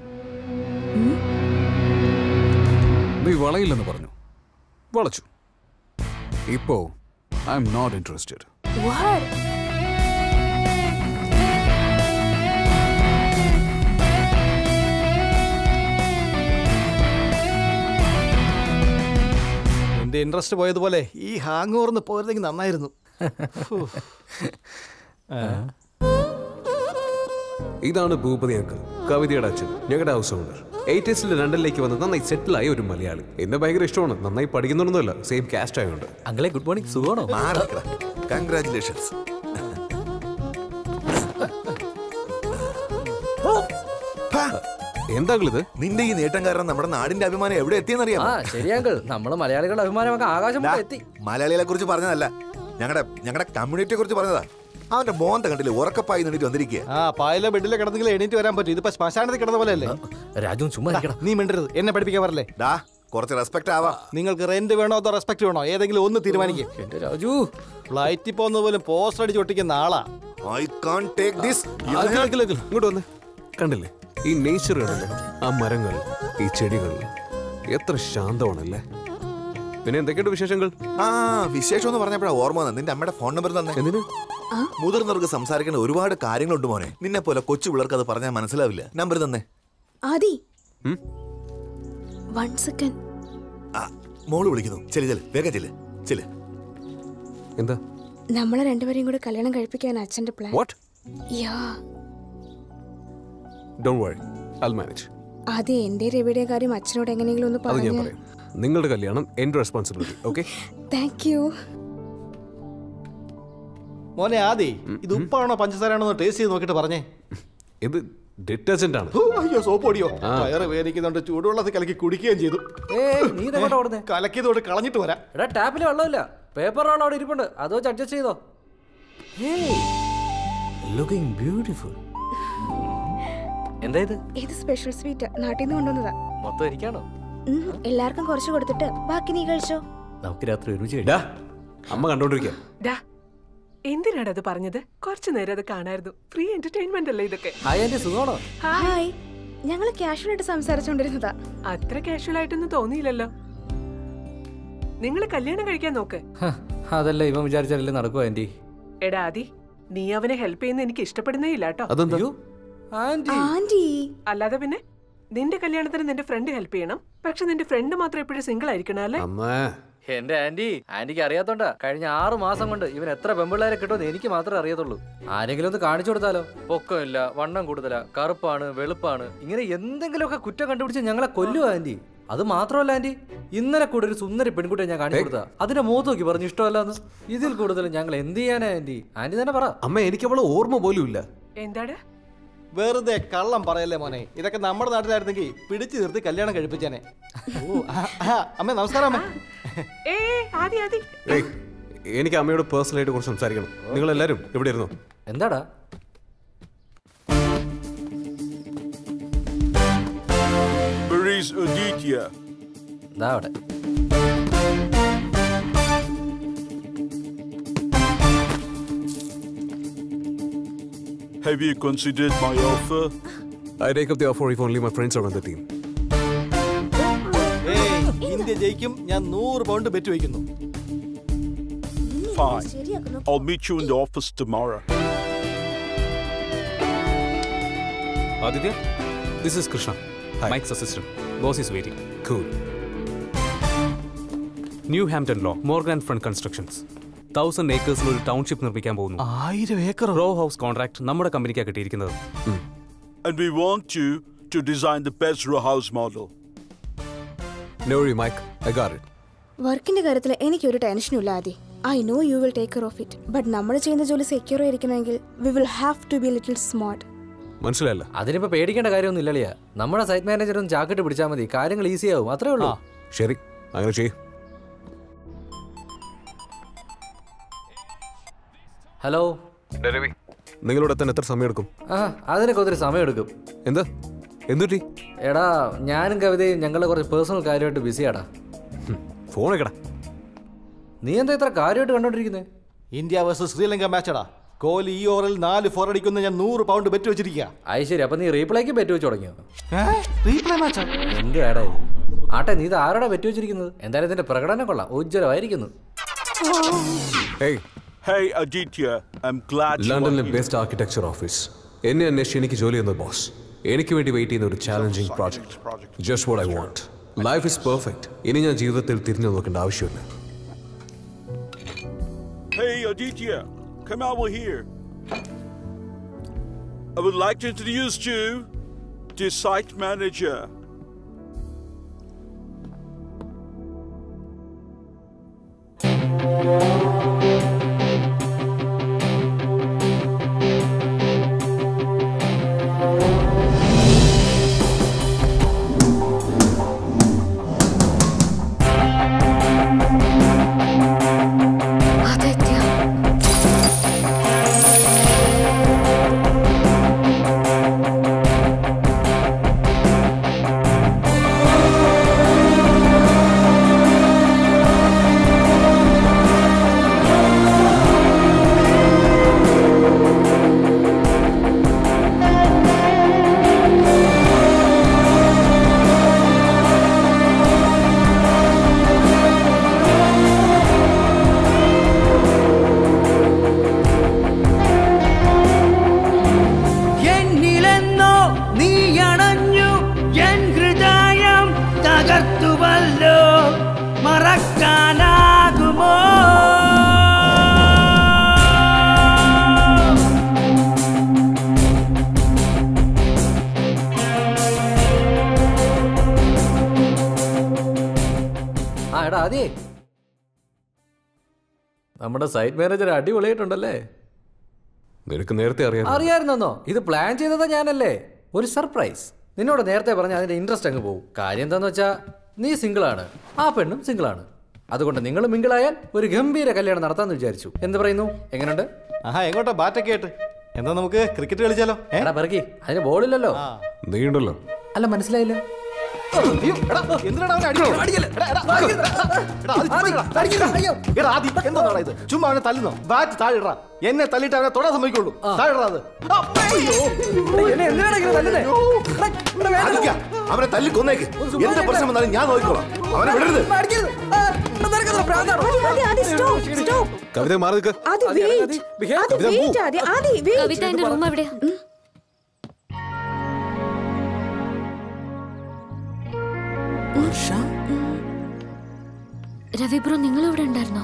നീ വളയില്ലെന്ന് പറഞ്ഞു വളച്ചു ഇപ്പോ I'm not interested What? എന്റെ ഇൻട്രസ്റ്റ് പോയതുപോലെ ഈ ഹാങ് ഓവർന്ന് പോയിരുന്നെങ്കിൽ നന്നായിരുന്നു ഫു. ഇതാണ് ഭൂപതി അങ്കിൾ കവിതയുടെ അച്ഛൻ ഞങ്ങളുടെ ഹൗസ് ഓണർ എയ്റ്റീസിൽ ലണ്ടനിലേക്ക് വന്ന് നന്നായി സെറ്റിലായ ഒരു മലയാളി എന്നെ ഭയങ്കര ഇഷ്ടമാണ് നന്നായി പഠിക്കുന്നൊന്നുമല്ല സെയിം കാസ്റ്റ് ആയതുകൊണ്ട് അങ്കിളെ ഗുഡ് മോർണിംഗ് സുഖമാണോ കൺഗ്രാറ്റുലേഷൻസ് എന്താ ഇത് നിന്റെ ഈ നേട്ടം കാരണം നമ്മുടെ നാടിന്റെ അഭിമാനം എവിടെ എത്തിയെന്നറിയാം ആ ശരിയാങ്കിൾ നമ്മള് മലയാളികളുടെ അഭിമാനമൊക്കെ ആകാശം മുട്ടെ എത്തി മലയാളികളെ കുറിച്ച് പറഞ്ഞതല്ല ഞങ്ങളുടെ ഞങ്ങളുടെ കമ്മ്യൂണിറ്റിയെ കുറിച്ച് പറഞ്ഞതാ അവന്റെ മോന്ത കണ്ടില്ലേ ഉറക്കപ്പായി നിന്നിട്ട് വന്നിരിക്കുക ആ പായല ബെഡിലെ കിടന്നെങ്കിൽ എണീറ്റ് വരാൻ പറ്റും ഇതിപ്പോ ശ്മശാനത്തിൽ കിടന്ന പോലെ അല്ലേ രാജു ചുമ്മാ നീ മിണ്ടരുത് എന്നെ പഠിപ്പിക്കാൻ പറല്ലേ ഡാ കുറച്ച് റെസ്പെക്ട് ആവാ നിങ്ങൾക്ക് റെന്റ് വേണോ അതോ റെസ്പെക്ട് വേണോ ഏതെങ്കിലും ഒന്ന് തീരുമാനിക്കും എന്റെ രാജു ഫ്ലൈറ്റിൽ പോകുന്ന പോലും പോസ്റ്റർ അടിച്ച് ഒട്ടിക്കുന്ന ആളാ ഐ കാൺ ടേക്ക് ദിസ് ഇങ്ങോട്ട് വന്ന് കണ്ടില്ലേ ഈ നേച്ചർ കണ്ടല്ലേ ആ മരങ്ങൾ ഈ ചെടികൾ എത്ര ശാന്തമാണല്ലേ പിന്നെ എന്തൊക്കെയുണ്ട് വിശേഷങ്ങൾ ആ വിശേഷം എന്ന് പറഞ്ഞപ്പോഴാ ഓർമ്മ വന്നത് നിന്റെ അമ്മയുടെ ഫോൺ നമ്പർ തന്നെ മുതിർന്നവർക്ക് സംസാരിക്കേണ്ട ഒരുപാട് കാര്യങ്ങളുണ്ട് മോനെ നിന്നെ പോലെ കൊച്ചു പിള്ളേർക്ക് അത് പറഞ്ഞാൽ മനസ്സിലാവില്ല നമ്പർ തന്നെ ആദി ഉം? വൺ സെക്കൻഡ് ആ മോള് വിളിക്കുന്നു ചെല് ചെല് വേഗം ചെല് ചെല് എന്താ നമ്മളെ രണ്ടുപേരെയും കൂടെ കല്യാണം കഴിപ്പിക്കാൻ അച്ഛന്റെ plan what yeah don't worry I manage ആദ്യം എന്റെ രവിയുടെ കാര്യം അച്ഛനോട് എങ്ങനെയെങ്കിലും ഒന്ന് അത് ഞാൻ പറഞ്ഞു പറയാം നിങ്ങളുടെ കല്യാണം എന്റെ റെസ്പോൺസിബിലിറ്റി ഓക്കെ താങ്ക് യു മോനെ ആദി ഇത് ഉപ്പാണോ പഞ്ചസാരാണോ ടേസ്റ്റ് ചെയ്ത് നോക്കിട്ട് പറഞ്ഞേ ഇത് ഡിറ്റർജന്റ് ആണ് ഹൂ, അയ്യോ സോപ്പ് പൊടിയോ ആ. വയറ് വേദനിക്കുന്നുണ്ട് ചൂടുവെള്ളത്തിൽ കലക്കി കുടിക്കുകയും ചെയ്തു ഏയ് നീ ഇതെങ്ങോട്ടാ ഓടുന്നേ കലക്കിയതോട് കളഞ്ഞിട്ട് വരാം എടാ ടാപ്പിൽ വെള്ളമില്ല പേപ്പർ റോൾ അവിടെ ഇരിപ്പുണ്ട് അത് വെച്ച് അഡ്ജസ്റ്റ് ചെയ്തോ ലുക്കിംഗ് ബ്യൂട്ടിഫുൾ എന്താ ഇത് ഇത് സ്പെഷ്യൽ സ്വീറ്റ് നാട്ടിൽ നിന്ന് കൊണ്ടുവന്നതാ മൊത്തം എനിക്കാണോ ഉം, എല്ലാവർക്കും കുറച്ച് കൊടുത്തിട്ട് ബാക്കി നീ കഴിച്ചോ നമുക്ക് രാത്രി ഒരുമിച്ച് ഡാ, കഴിക്കാം അമ്മ കണ്ടോണ്ടിരിക്കുക ഡാ എന്തിനാണ് അത് പറഞ്ഞത് കുറച്ചു നേരം അത് കാണായിരുന്നു ഫ്രീ എന്റർടൈൻമെന്റ് അല്ലേ ഇതൊക്കെ ഹായ് ആന്റി സുഖമാണോ ഹായ് ഞങ്ങൾ ക്യാഷ്വലായിട്ട് സംസാരിച്ചുകൊണ്ടിരുന്നതാ അത്ര കാഷ്വൽ ആയിട്ടൊന്നും തോന്നിയില്ലല്ലോ നിങ്ങൾ കല്യാണം കഴിക്കാൻ നോക്ക് ഹ, അതല്ല ഇവൻ വിചാരിച്ചാലല്ലേ നടക്കുവോ ആന്റി എടാ ആദി നീ അവനെ ഹെൽപ്പ് ചെയ്യുന്ന എനിക്ക് ഇഷ്ടപ്പെടുന്നേ ഇല്ല കേട്ടോ അതെന്താ ആന്റി അല്ലാതെ പിന്നെ നിന്റെ കല്യാണത്തിന് നിന്റെ ഫ്രണ്ട് ഹെൽപ്പ് ചെയ്യണം പക്ഷെ നിന്റെ ഫ്രണ്ട് മാത്രം എപ്പോഴും സിംഗിൾ ആയിരിക്കണം അല്ലേ അമ്മേ എന്റെ ആന്റി ആന്റിക്ക് അറിയാത്തോണ്ടാ കഴിഞ്ഞ ആറ് മാസം കൊണ്ട് ഇവൻ എത്ര പെമ്പിള്ളേരെ കിട്ടുമെന്ന് എനിക്ക് മാത്രമേ അറിയത്തുള്ളൂ ആരെങ്കിലും ഒന്ന് കാണിച്ചു കൊടുത്താലോ പൊക്കമില്ല വണ്ണം കൂടുതലാ കറുപ്പാണ് വെളുപ്പാണ് ഇങ്ങനെ എന്തെങ്കിലുമൊക്കെ കുറ്റം കണ്ടുപിടിച്ച് ഞങ്ങളെ കൊല്ലുക ആന്റി അത് മാത്രമല്ല ആന്റി ഇന്നലെ കൂടെ ഒരു സുന്ദരി പെൺകുട്ടിയെ ഞാൻ കാണിച്ചു കൊടുത്ത അതിന്റെ മുഖത്ത് നോക്കി പറഞ്ഞു ഇഷ്ടമല്ലെന്ന് ഇതിൽ കൂടുതൽ ഞങ്ങൾ എന്ത് ചെയ്യാനാ ആന്റി ആന്റി തന്നെ പറ അമ്മ എനിക്ക് അവളെ ഓർമ്മ പോലും ഇല്ല എന്താടാ വെറുതെ കള്ളം പറയല്ലേ മോനെ ഇതൊക്കെ നമ്മുടെ നാട്ടിലായിരുന്നെങ്കിൽ പിടിച്ചു നിർത്തി കല്യാണം കഴിപ്പിച്ചേനെ ഓ ആ, ആ, അമ്മേ നമസ്കാരം അമ്മ ഏ ആദി ആദി ഏയ് എനിക്ക് അമ്മയോട് പേഴ്സണലായിട്ട് കുറച്ച് സംസാരിക്കണം നിങ്ങൾ എല്ലാവരും ഇവിടെ ഇരുന്നു എന്താടാ Where is Aditya? ദാ അവിടെ Have you considered my offer? I take up the offer if only my friends are on the team. ഏയ് ഇന്ത്യ ജയിക്കും ഞാൻ നൂറ് പൗണ്ട് ബെറ്റ് വയ്ക്കുന്നു Fine. I'll meet you in the office tomorrow. Aditya this is Krishna Mike's assistant boss is waiting cool New Hampton Law Morgan Front Constructions thousand ഏക്കേഴ്സിൽ ഒരു township നിർമ്മിക്കാൻ പോകുന്നു ആയിരം ഏക്കർ റോ ഹൗസ് കോൺട്രാക്ട് നമ്മുടെ കമ്പനിക്കാണ് കിട്ടിയിരിക്കുന്നത് And we want you to design the best row house model. No worry, Mike. I got it. വർക്കിന്റെ കാര്യത്തിൽ എനിക്കൊരു ടെൻഷനും ഇല്ല Aadi I know you will take care of it but നമ്മൾ ചെയ്യുന്ന ജോലി സെക്യൂർ ആയിരിക്കണമെങ്കിൽ we will have to be little smart മനസ്സിലായല്ല അതിനിപ്പോ പേടിക്കേണ്ട കാര്യമൊന്നും ഇല്ലളിയാ നമ്മുടെ സൈറ്റ് മാനേജർ ഒന്ന് ചാക്കിട്ട് പിടിച്ചാൽ മതി കാര്യങ്ങൾ ഈസി ആവും അത്രേ ഉള്ളൂ ശരി അങ്ങനെ ചെയ്യും ഹലോ രവി നിങ്ങളോട് എത്താൻ എത്ര സമയം എടുക്കും ആ അതിനൊക്കെ ഒത്തിരി സമയം എടുക്കും എന്താ എന്തുറ്റി എടാ ഞാനും കവിതയും ഞങ്ങളുടെ കുറച്ച് പേഴ്സണൽ കാര്യമായിട്ട് ബിസിയാടാ ഫോൺ വെക്കടാ നീ എന്താ ഇത്ര കാര്യമായിട്ട് കണ്ടോണ്ടിരിക്കുന്നത് ഇന്ത്യ വേഴ്സസ് ശ്രീലങ്ക മാച്ചടാ കോഹ്ലി ഈ ഓവറിൽ നാല് ഫോർ അടിക്കുന്ന ഞാൻ നൂറ് പൗണ്ട് ബെറ്റ് വെച്ചിരിക്കുക അത് ശരി അപ്പൊ നീ റീപ്ലേക്ക് ബെറ്റ് വെച്ച് തുടങ്ങിയോ റീപ്ലേ മാച്ചാ എന്ത് ആടാ ഇത് ആട്ടെ നീ ഇത് ആരോടാ ബെറ്റ് വെച്ചിരിക്കുന്നത് എന്തായാലും ഇതിന്റെ പ്രകടനം കൊള്ളാം ഉജ്ജ്വലമായിരിക്കുന്നു Hey, Hey, Aditya, I'm glad you are ലണ്ടനിലെ here. ബെസ്റ്റ് ആർക്കിടെക്ചർ ഓഫീസ് എന്നെ അന്വേഷിച്ച് എനിക്ക് ജോലി ചെയ്യുന്ന ബോസ് എനിക്ക് വേണ്ടി വെയിറ്റ് ചെയ്യുന്ന ഒരു challenging project just what I want life is perfect ഇനി ഞാൻ ജീവിതത്തിൽ തിരിഞ്ഞു നോക്കേണ്ട ആവശ്യമില്ല Hey, Aditya, come over here. I would like to introduce you to site manager. Aditya എന്നിലെന്നോ നീ അണഞ്ഞു എൻ ഹൃദയം തകർത്തുവല്ലോ മറക്കാനാകുമോ ആ എടാ അതേ നമ്മുടെ സൈറ്റ് മാനേജർ അടിപൊളിയായിട്ടുണ്ടല്ലേ നിനക്ക് നേരത്തെ അറിയാം അറിയായിരുന്നോ ഇത് പ്ലാൻ ചെയ്തത് ഞാനല്ലേ ഒരു സർപ്രൈസ് നിന്നോട് നേരത്തെ പറഞ്ഞ അതിന്റെ ഇൻട്രസ്റ്റ് അങ്ങ് പോകും കാര്യം എന്താന്ന് വെച്ചാ നീ സിംഗിളാണ് ആ പെണ്ണും സിംഗിളാണ് അതുകൊണ്ട് നിങ്ങൾ മിങ്കിളായാൽ ഒരു ഗംഭീര കല്യാണം നടത്താന്ന് വിചാരിച്ചു എന്ത് പറയുന്നു എങ്ങനെയുണ്ട് ആഹാ എങ്ങോട്ടാ ബാറ്റൊക്കെ ആയിട്ട് എന്താ നമുക്ക് ക്രിക്കറ്റ് കളിച്ചാലോ എടാ പെറുക്കി അതിന് ബോളില്ലല്ലോ നീണ്ടല്ലോ അല്ല മനസ്സിലായില്ല അയ്യോ, എടാ, എന്തിനാടാ അവനെ അടിക്കുന്നത്? എടാ, എടാ, എടാ, ആദി, ചുമ്മാ ഇടാ, അടിക്കില്ല. എടാ, ആദി, എന്താടാ ഇത്? ചുമ്മാ അവനെ തല്ലുന്നോ ബാറ്റ് താഴെ ഇടറാ എന്നെ തല്ലിട്ട് അവനെ തൊടാൻ സമ്മതിക്കുള്ളൂ താഴെ ഇടറാ അത് ആദിക്ക, അവനെ തല്ലി കൊന്നേക്ക് എന്ത് പ്രശ്നം വന്നാലും ഞാൻ നോക്കിക്കോളാം അവനെ വിടരുത് ആദി ആദി സ്റ്റോപ്പ് സ്റ്റോപ്പ് കവിത മാറി നിൽക്ക് Aadi wait Aadi Kavitha, wait Aadi Aadi wait Kavitha എന്റെ റൂം എവിടെയാ രവി ബ്രോ നിങ്ങൾ ഇവിടെ ഉണ്ടായിരുന്നോ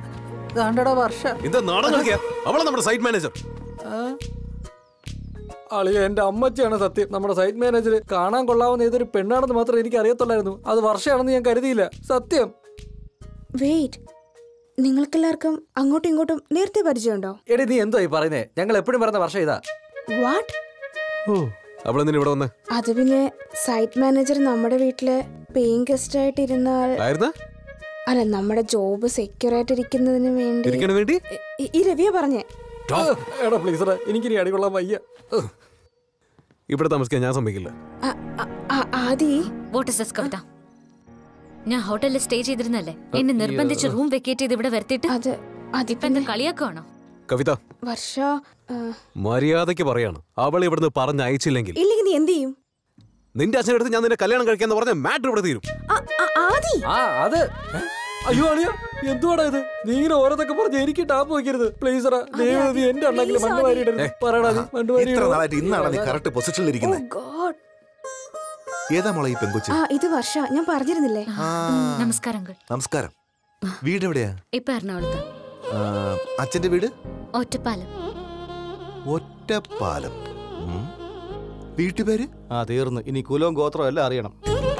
ദാണ്ടടാ വർഷ എന്താ നാടകം കളിക്കുക അവളെ നമ്മുടെ സൈറ്റ് മാനേജർ അളിയ എന്റെ അമ്മച്ചിയാണ് സത്യം നമ്മുടെ സൈറ്റ് മാനേജർ കാണാൻ കൊള്ളാവുന്ന ഏതൊരു പെണ്ണാണെന്ന് മാത്രം എനിക്ക് അറിയത്തുള്ളായിരുന്നു അത് വർഷമാണെന്ന് ഞാൻ കരുതിയില്ല സത്യം വെയിറ്റ് നിങ്ങൾക്കെല്ലാവർക്കും അങ്ങോട്ടും ഇങ്ങോട്ടും നേരത്തെ പരിചയമുണ്ടോ എടി നീ എന്തോ ഈ പറയുന്നേ ഞങ്ങൾ എപ്പോഴും പറയുന്ന വർഷം ഇതാ വാട്ട് അവളെന്തിനാ ഇവിടെ വന്ന് അത് പിന്നെ സൈറ്റ് മാനേജർ നമ്മുടെ വീട്ടിലെ പേയിങ് ഗസ്റ്റ് ആയിട്ട് ഇരുന്നാൽ ആയിരുന്ന അല്ല നമ്മുടെ ജോബ് സെക്യൂർ ആയിട്ട് ഇരിക്കുന്നതിന് വേണ്ടി ഇരിക്കണ വേണ്ടി ഈ- ഈ രവിയ പറഞ്ഞേ എടാ പ്ലീസ് എനിക്കിനി അടികൊള്ളാൻ വയ്യ ഇവിടെ താമസിക്കാൻ ഞാൻ സമ്മതിക്കില്ല ആ- Aadi what is this Kavitha ഞാൻ ഹോട്ടലിൽ സ്റ്റേ ചെയ്തിരുന്നല്ലേ എന്നെ നിർബന്ധിച്ച് റൂം വെക്കേറ്റ് ചെയ്ത് ഇവിടെ വരുത്തിയിട്ട് അത് അതിപ്പോ എന്താ കളിയാക്കുവാണോ കവിത വർഷ ആ, മര്യാദയ്ക്ക് പറയാണ് അവൾ ഇവിടുന്ന് പറഞ്ഞ് അയച്ചില്ലെങ്കിൽ ഇല്ലെങ്കിൽ നീ എന്ത് ചെയ്യും നിന്റെ അച്ഛനടുത്ത് ഞാൻ നിന്നെ കല്യാണം കഴിക്കാന്ന് പറഞ്ഞ മാറ്റർ ഇവിടെ തീരും ആ- ആ- ആദി ആ അത് ഏ? അയ്യോ അളിയ എന്തുവാടാ ഇത് നീ ഇങ്ങനെ ഓരോന്നൊക്കെ പറഞ്ഞ് എനിക്ക് ടാപ്പ് വെക്കരുത് പ്ലീസറാ ദൈവം നീ എന്റെ ഉണ്ടാക്കില്ല മണ്ണ് വാരി ഇടരുത് പറയടാ നീ മണ്ണ് വാരി ഇത്ര ഇടരുത്. നാളായിട്ട് ഇന്നാണ് നീ കറക്റ്റ് പൊസിഷനിൽ ഇരിക്കുന്നത് ഗോഡ് ഏതാ മോളെ ഈ പെങ്കൊച്ച് ആ ഇത് വർഷ ഞാൻ പറഞ്ഞിരുന്നില്ലേ നമസ്കാരം അങ്കിൾ നമസ്കാരം വീട് എവിടെയാ ഇപ്പൊ എറണാകുളത്ത് ആ, അച്ഛന്റെ വീട് ഒറ്റപ്പാലം ഒറ്റപ്പാലം ഉം. വീട്ടുപേര് ആ തീർന്നു ഇനി കുലവും ഗോത്രവും എല്ലാം അറിയണം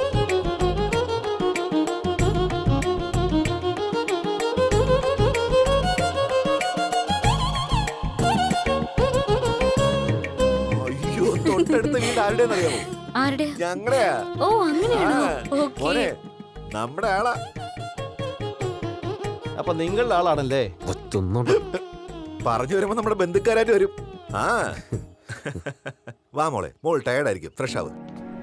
അയ്യോ തൊട്ടടുത്ത വീട് ആരുടെയെന്ന് അറിയാമോ ആരുടെ ഞങ്ങളുടെയാ ഓ അങ്ങനെയാണോ ആ, ഓക്കേ മോനെ നമ്മുടെ ആളാ അപ്പൊ നിങ്ങളുടെ ആളാണല്ലേ പറഞ്ഞു വരുമ്പോ നമ്മുടെ ബന്ധുക്കാരായിട്ട് വരും ആ വാ മോളെ മോൾ ടയർഡായിരിക്കും ഫ്രഷ് ആവ്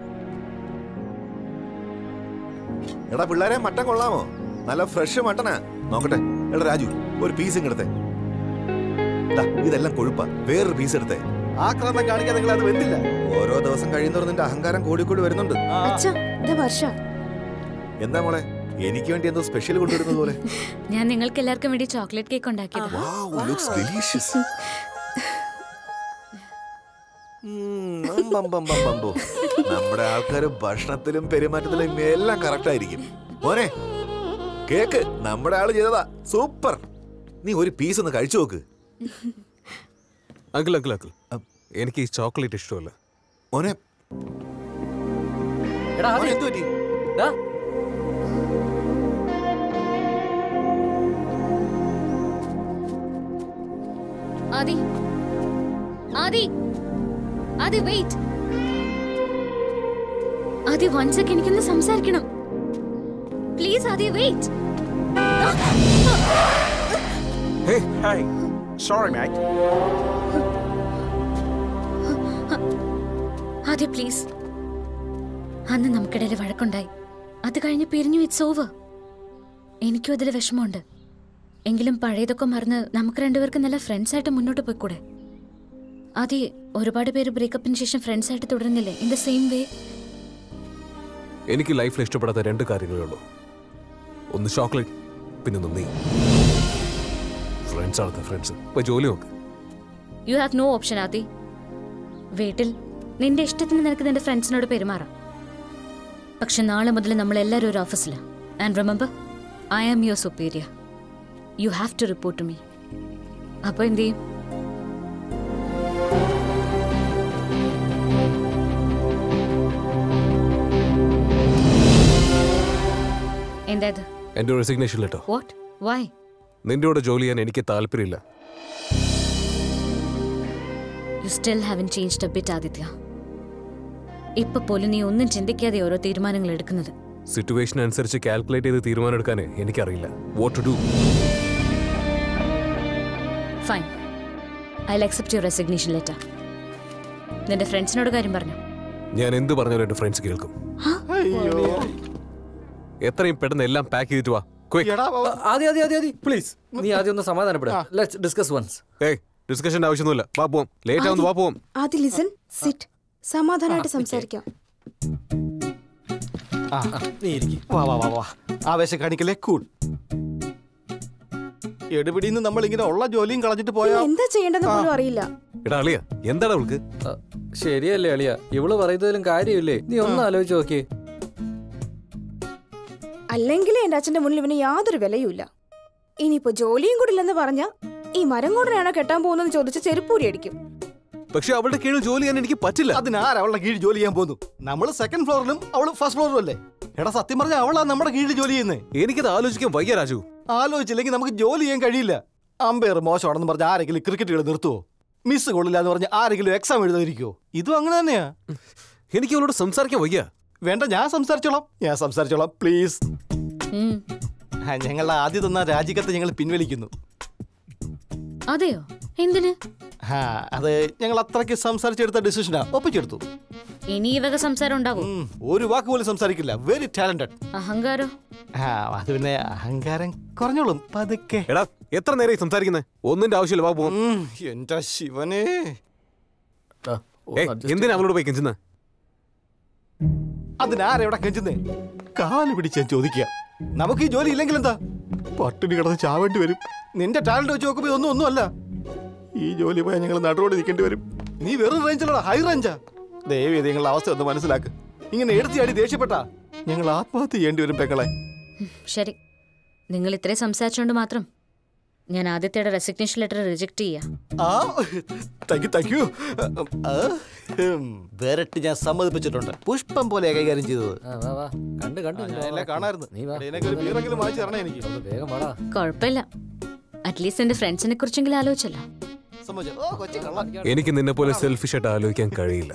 എടാ പിള്ളേരെ മട്ടൻ കൊള്ളാമോ നല്ല ഫ്രഷ് മട്ടനാ നോക്കട്ടെ എടാ രാജു ഒരു പീസ് ഇങ്ങെടുത്തെ ദാ, ഇതെല്ലാം കൊഴുപ്പാ വേറൊരു പീസ് എടുത്തേ ആക്രമണം കാണിക്കാൻ നിങ്ങൾ അത് വെന്തില്ല ഓരോ ദിവസം കഴിയുന്നവർ നിന്റെ അഹങ്കാരം കൂടിക്കൂടി വരുന്നുണ്ട് അച്ഛാ ഇത് വർഷ എന്താ മോളെ എനിക്ക് വേണ്ടി എന്തോ സ്പെഷ്യൽ കൊണ്ടുവരുന്നത് പോലെ ഞാൻ നിങ്ങൾക്ക് എല്ലാവർക്കും വേണ്ടി ചോക്ലേറ്റ് കേക്ക് ഉണ്ടാക്കിയത് Wow, looks delicious. ഉം, അമ്പം, അമ്പം, അമ്പം, അമ്പോ. നമ്മുടെ ആൾക്കാർ ഭക്ഷണത്തിലും പെരുമാറ്റത്തിലും എല്ലാം കറക്റ്റ് ആയിരിക്കും മോനെ കേക്ക് നമ്മുടെ ആള് ചെയ്തതാ സൂപ്പർ നീ ഒരു പീസ് ഒന്ന് കഴിച്ചു നോക്ക് അങ്കിൾ അങ്കിൾ അങ്കിൾ എനിക്ക് ഈ ചോക്ലേറ്റ് ഇഷ്ടമല്ല മോനെ എടാ മോനെ, എന്ത് പറ്റി ഡാ. Aadi Aadi Aadi wait Aadi one second എനിക്കൊന്ന് സംസാരിക്കണം please Aadi wait Hey, hey. Sorry, mate. Aadi please അന്ന് നമുക്കിടയിൽ വഴക്കുണ്ടായി അത് കഴിഞ്ഞ് പിരിഞ്ഞു ഇറ്റ്സ് ഓവർ എനിക്കും അതിൽ വിഷമമുണ്ട് എങ്കിലും പഴയതൊക്കെ മറന്ന് നമുക്ക് രണ്ടുപേർക്ക് നല്ല ഫ്രണ്ട്സ് ആയിട്ട് മുന്നോട്ട് പോയിക്കൂടെ ആദി ഒരുപാട് പേര് ബ്രേക്കപ്പിന് ശേഷം ഫ്രണ്ട്സ് ആയിട്ട് തുടരുന്നില്ലേ ഇൻ ദ സെയിം വേ എനിക്ക് ലൈഫിൽ ഇഷ്ടപ്പെടാത്ത രണ്ട് കാര്യങ്ങളേ ഉള്ളൂ ഒന്ന് ചോക്ലേറ്റ് പിന്നെ ഒന്ന് നീ ഫ്രണ്ട്സ് ആണ് ഫ്രണ്ട്സ് ഇപ്പൊ ജോലി നോക്ക് you have no option Adi വീട്ടിൽ നിന്റെ ഇഷ്ടത്തിന് നിനക്ക് നിന്റെ ഫ്രണ്ട്സിനോട് പെരുമാറാം പക്ഷെ നാളെ മുതൽ നമ്മൾ എല്ലാവരും ഒരു ഓഫീസിലാണ് and remember I am your superior you have to report to me അപ്പോൾ എന്ത് ചെയ്യും എന്താ ഇത് എന്റെ റെസിഗ്നേഷൻ ലെറ്റർ വാട്ട് വൈ നിന്റെ കൂടെ ജോലി ചെയ്യാൻ എനിക്ക് താല്പര്യമില്ല you still haven't changed a bit Aditya ഇപ്പൊ പോലും നീ ഒന്നും ചിന്തിക്കാതെ ഓരോ തീരുമാനങ്ങൾ എടുക്കുന്നത് സിറ്റുവേഷൻ അനുസരിച്ച് കാൽക്കുലേറ്റ് ചെയ്ത് തീരുമാനം എടുക്കാൻ എനിക്കറിയില്ല what to do fine I accept your resignation letter നിന്റെ ഫ്രണ്ട്സിനോട് കാര്യം പറഞ്ഞു ഞാൻ എന്ത് പറഞ്ഞാലും എന്റെ ഫ്രണ്ട്സ് കേൾക്കും എത്രയും പെട്ടെന്ന് എല്ലാം പാക്ക് ചെയ്തിട്ട് വാ ക്വിക്ക് ആദ്യം ആദ്യം ആദ്യം ആദ്യം പ്ലീസ് നീ ആദ്യം ഒന്ന് സമാധാനപ്പെടുക ലെറ്റ്സ് ഡിസ്കസ് വൺസ് ഏയ് ഡിസ്കഷന്റെ ആവശ്യമൊന്നുമില്ല വാ പോവാം ലേറ്റ് ആവുന്നു വാ പോവാം ആദ്യ ലിസൺ സിറ്റ് സമാധാനമായിട്ട് സംസാരിക്കാം ആ നീ ഇരിക്ക്. വാ വാ വാ വാ ആവേശം കാണിക്കലേ കൂൾ എടുപിടിന്ന് നമ്മൾ ഇങ്ങനെ ഉള്ള ജോലിയും കളഞ്ഞിട്ട് പോയാ എന്താ ചെയ്യേണ്ടെന്ന് പോലും അറിയില്ല എടാ അളിയ എന്താണ് അവൾക്ക് ശരിയല്ലേ അളിയ ഇവള് പറയുന്നതിലും കാര്യമില്ലേ നീ ഒന്ന് ആലോചിച്ച് നോക്കിയേ അല്ലെങ്കിൽ എന്റെ അച്ഛന്റെ മുന്നിൽ ഇവന് യാതൊരു വിലയുമില്ല ഇനിയിപ്പോ ജോലിയും കൂടി ഇല്ലെന്ന് പറഞ്ഞ ഈ മരം കൊണ്ടനാണോ കെട്ടാൻ പോകുന്നത് ചോദിച്ച് ചെരുപ്പൂരി അടിക്കും പക്ഷെ അവളുടെ കീഴിൽ ജോലി ചെയ്യാൻ എനിക്ക് പറ്റില്ല അതിനാര് അവളുടെ കീഴിൽ ജോലി ചെയ്യാൻ പോകുന്നു നമ്മൾ സെക്കൻഡ് ഫ്ലോറിലും അവള് ഫസ്റ്റ് ഫ്ലോറിലും അല്ലേ എടാ സത്യം പറഞ്ഞാൽ അവളാ നമ്മുടെ കീഴിൽ ജോലി ചെയ്യുന്നത് എനിക്കത് ആലോചിക്കാൻ വയ്യ രാജു ആലോചിച്ചില്ലെങ്കിൽ നമുക്ക് ജോലി ചെയ്യാൻ കഴിയില്ല അമ്പയർ മോശമാണെന്ന് പറഞ്ഞ് ആരെങ്കിലും ക്രിക്കറ്റ് കളി നിർത്തുവോ മിസ് കൊള്ളില്ല എന്ന് പറഞ്ഞ് ആരെങ്കിലും എക്സാം എഴുതാതിരിക്കുവോ ഇതും അങ്ങനെ തന്നെയാ എനിക്ക് അവളോട് സംസാരിക്കാൻ വയ്യ വേണ്ട ഞാൻ സംസാരിച്ചോളാം ഞാൻ സംസാരിച്ചോളാം പ്ലീസ് ഉം. ഞങ്ങളുടെ ആദ്യം തന്ന രാജിക്കത്ത് ഞങ്ങൾ പിൻവലിക്കുന്നു അതെയോ എന്തിന് ആ അത് ഞങ്ങൾ അത്രയ്ക്ക് സംസാരിച്ചെടുത്ത ഡിസിഷനാ ഒപ്പിച്ചെടുത്തു ഇനി ഈ വക സംസാരം ഉണ്ടാകും ഉം, ഒരു വാക്ക് പോലും സംസാരിക്കില്ല വെരി ടാലന്റഡ് അഹങ്കാരോ ആ അത് പിന്നെ അഹങ്കാരം കുറഞ്ഞോളും പതുക്കെ എടാ എത്ര നേരമായി സംസാരിക്കുന്നത് ഒന്നിന്റെ ആവശ്യമില്ല വാ പോവാം എന്റെ ശിവനെ ഏയ്, എന്തിനാ അവളോട് പോയി കെഞ്ചുന്നത് അതിനാരെവിടെ കെഞ്ചുന്നേ കാല് പിടിച്ച് ഞാൻ ചോദിക്കുക നമുക്ക് ഈ ജോലി ഇല്ലെങ്കിൽ എന്താ പട്ടിണി കിടന്ന് ചാവേണ്ടി വരും നിന്റെ ടാലന്റ് വെച്ച് നോക്കുമ്പോ ഒന്നും ഒന്നുമല്ല ഈ ജോലി പോയാൽ ഞങ്ങൾ നടുറോട് നിൽക്കേണ്ടി വരും നീ വെറും റേഞ്ചിലടാ ഹൈ റേഞ്ചാ ദയവ് നിങ്ങളുടെ അവസ്ഥ ഒന്ന് മനസ്സിലാക്ക് ഇങ്ങനെ എടുത്തിയാടി ദേഷ്യപ്പെട്ടാ ഞങ്ങൾ ആത്മഹത്യ ചെയ്യേണ്ടി വരും പെങ്ങളെ ഉം, ശരി നിങ്ങൾ ഇത്രയും സംസാരിച്ചുകൊണ്ട് മാത്രം ഞാൻ ആദ്യത്തെ റെസിഗ്നേഷൻ ലെറ്റർ റിജക്ട് ചെയ്യാം ആ താങ്ക് യു താങ്ക് യു വേറിട്ട് ഞാൻ സമ്മതിപ്പിച്ചിട്ടുണ്ട് പുഷ്പം പോലെ കൈകാര്യം ചെയ്തത് കണ്ട് കണ്ട് ഞാൻ എല്ലാം കാണായിരുന്നു ഇതിനൊക്കെ ഒരു ബീറെങ്കിലും വാങ്ങിച്ചു തരണേ എനിക്ക് വേഗം വാടാ കുഴപ്പമില്ല അറ്റ്ലീസ്റ്റ് എന്റെ ഫ്രണ്ട്സിനെ കുറിച്ചെങ്കിലും ആലോചിച്ചല്ലോ സമ്മതിച്ചു ഓ കൊച്ചു കള്ളം എനിക്ക് നിന്നെ പോലെ സെൽഫിഷ് ആയിട്ട് ആലോചിക്കാൻ കഴിയില്ല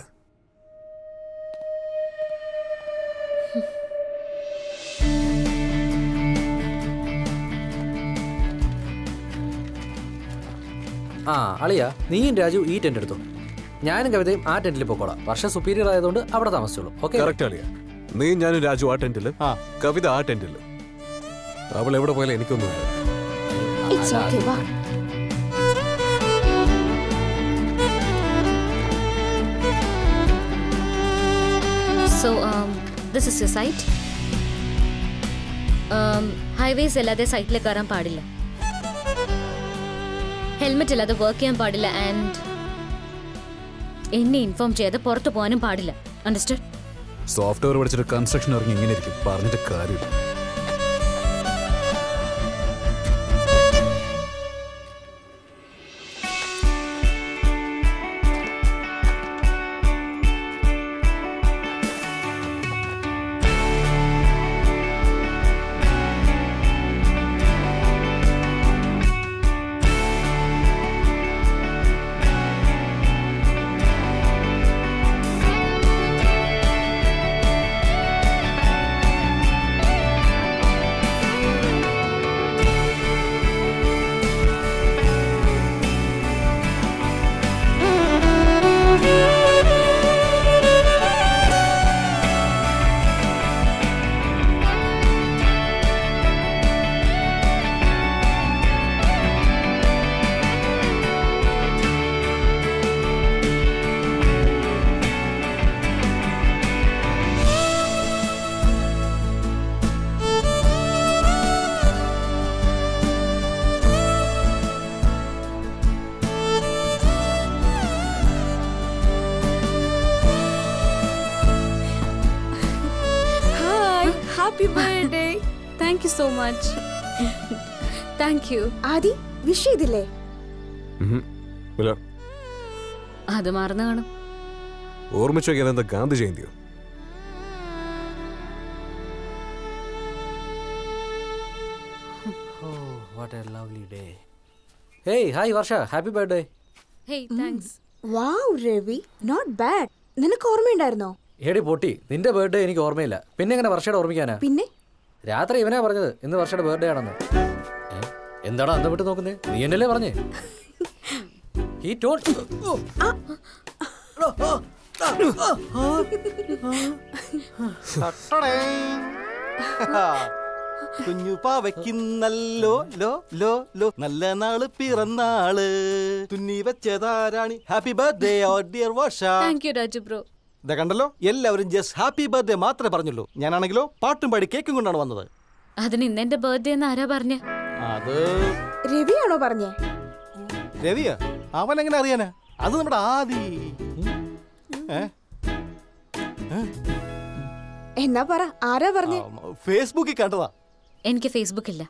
ആ അളിയ നീയും രാജു ഈ ടെന്റ് എടുത്തു ഞാനും കവിതയും ആ ടെന്റിൽ പോക്കോളാം വർഷം സുപ്പീരിയർ ആയതുകൊണ്ട് അവിടെ താമസിച്ചോളൂ ഓക്കെ കറക്റ്റ് അളിയ നീ ഞാനും രാജു ആ ടെന്റില് കവിത ആ ടെന്റില് അവൾ എവിടെ പോയാലും എനിക്കൊന്നുമില്ല ഇറ്റ്സ് ഓക്കെ വാ so this is you site highways അല്ലാതെ സൈറ്റിൽ കയറാൻ പാടില്ല ഹെൽമെറ്റ് ഇല്ലാതെ വർക്ക് ചെയ്യാൻ പാടില്ല ആൻഡ് എന്നെ ഇൻഫോം ചെയ്യാതെ പുറത്തു പോകാനും പാടില്ല അണ്ടർസ്റ്റാൻഡ് സോഫ്റ്റ്വെയർ പഠിച്ചിട്ട് കൺസ്ട്രക്ഷൻ ഇറങ്ങി ഇങ്ങനെ ഇരിക്കും പറഞ്ഞിട്ട് കാര്യമില്ല hi happy birthday thank you so much thank you Adi wish ചെയ്തില്ലേ ഉഹും. ഇല്ല അത് മറന്നു കാണും ഓർമ്മിച്ചു നോക്കിയത് എന്താ ഗാന്ധി ജയന്തിയോ what a lovely day hey hi Varsha happy birthday hey thanks wow Ravi not bad നിനക്ക് ഓർമ്മയുണ്ടായിരുന്നോ എടി പൊട്ടി നിന്റെ ബർത്ത്ഡേ എനിക്ക് ഓർമ്മയില്ല പിന്നെ എങ്ങനെ വർഷയുടെ ഓർമ്മിക്കാനാ പിന്നെ രാത്രി ഇവനാ പറഞ്ഞത് ഇന്ന് വർഷയുടെ ബർത്ത്ഡേ ആണെന്ന് ഏ? എന്താടാ അന്ന് വിട്ട് നോക്കുന്നേ നീ എന്നല്ലേ പറഞ്ഞേ ഈ ടോൾ കുഞ്ഞു പാവയ്ക്കുന്നല്ലോ ലോ ലോ ലോ നല്ല നാള് പിറന്നാള് തുന്നി വെച്ചതാരാണി happy birthday oh dear Varsha thank you Raju bro ഇതാ കണ്ടല്ലോ എല്ലാവരും ജസ്റ്റ് ഹാപ്പി ബർത്ത്ഡേ മാത്രമേ പറഞ്ഞുള്ളൂ ഞാനാണെങ്കിലോ പാട്ടും പാടി കേക്കും കൊണ്ടാണ് വന്നത് അതിന് ഇന്ന് എന്റെ ബർത്ത്ഡേ എന്ന് ആരാ പറഞ്ഞ അത് രവിയാണോ പറഞ്ഞേ രവിയാ അവൻ എങ്ങനെ അറിയാനാ അത് നമ്മുടെ ആദി ഏ? എന്നാ പറ ആരാ പറഞ്ഞേ ഫേസ്ബുക്കിൽ കണ്ടതാ എനിക്ക് ഫേസ്ബുക്ക് ഇല്ല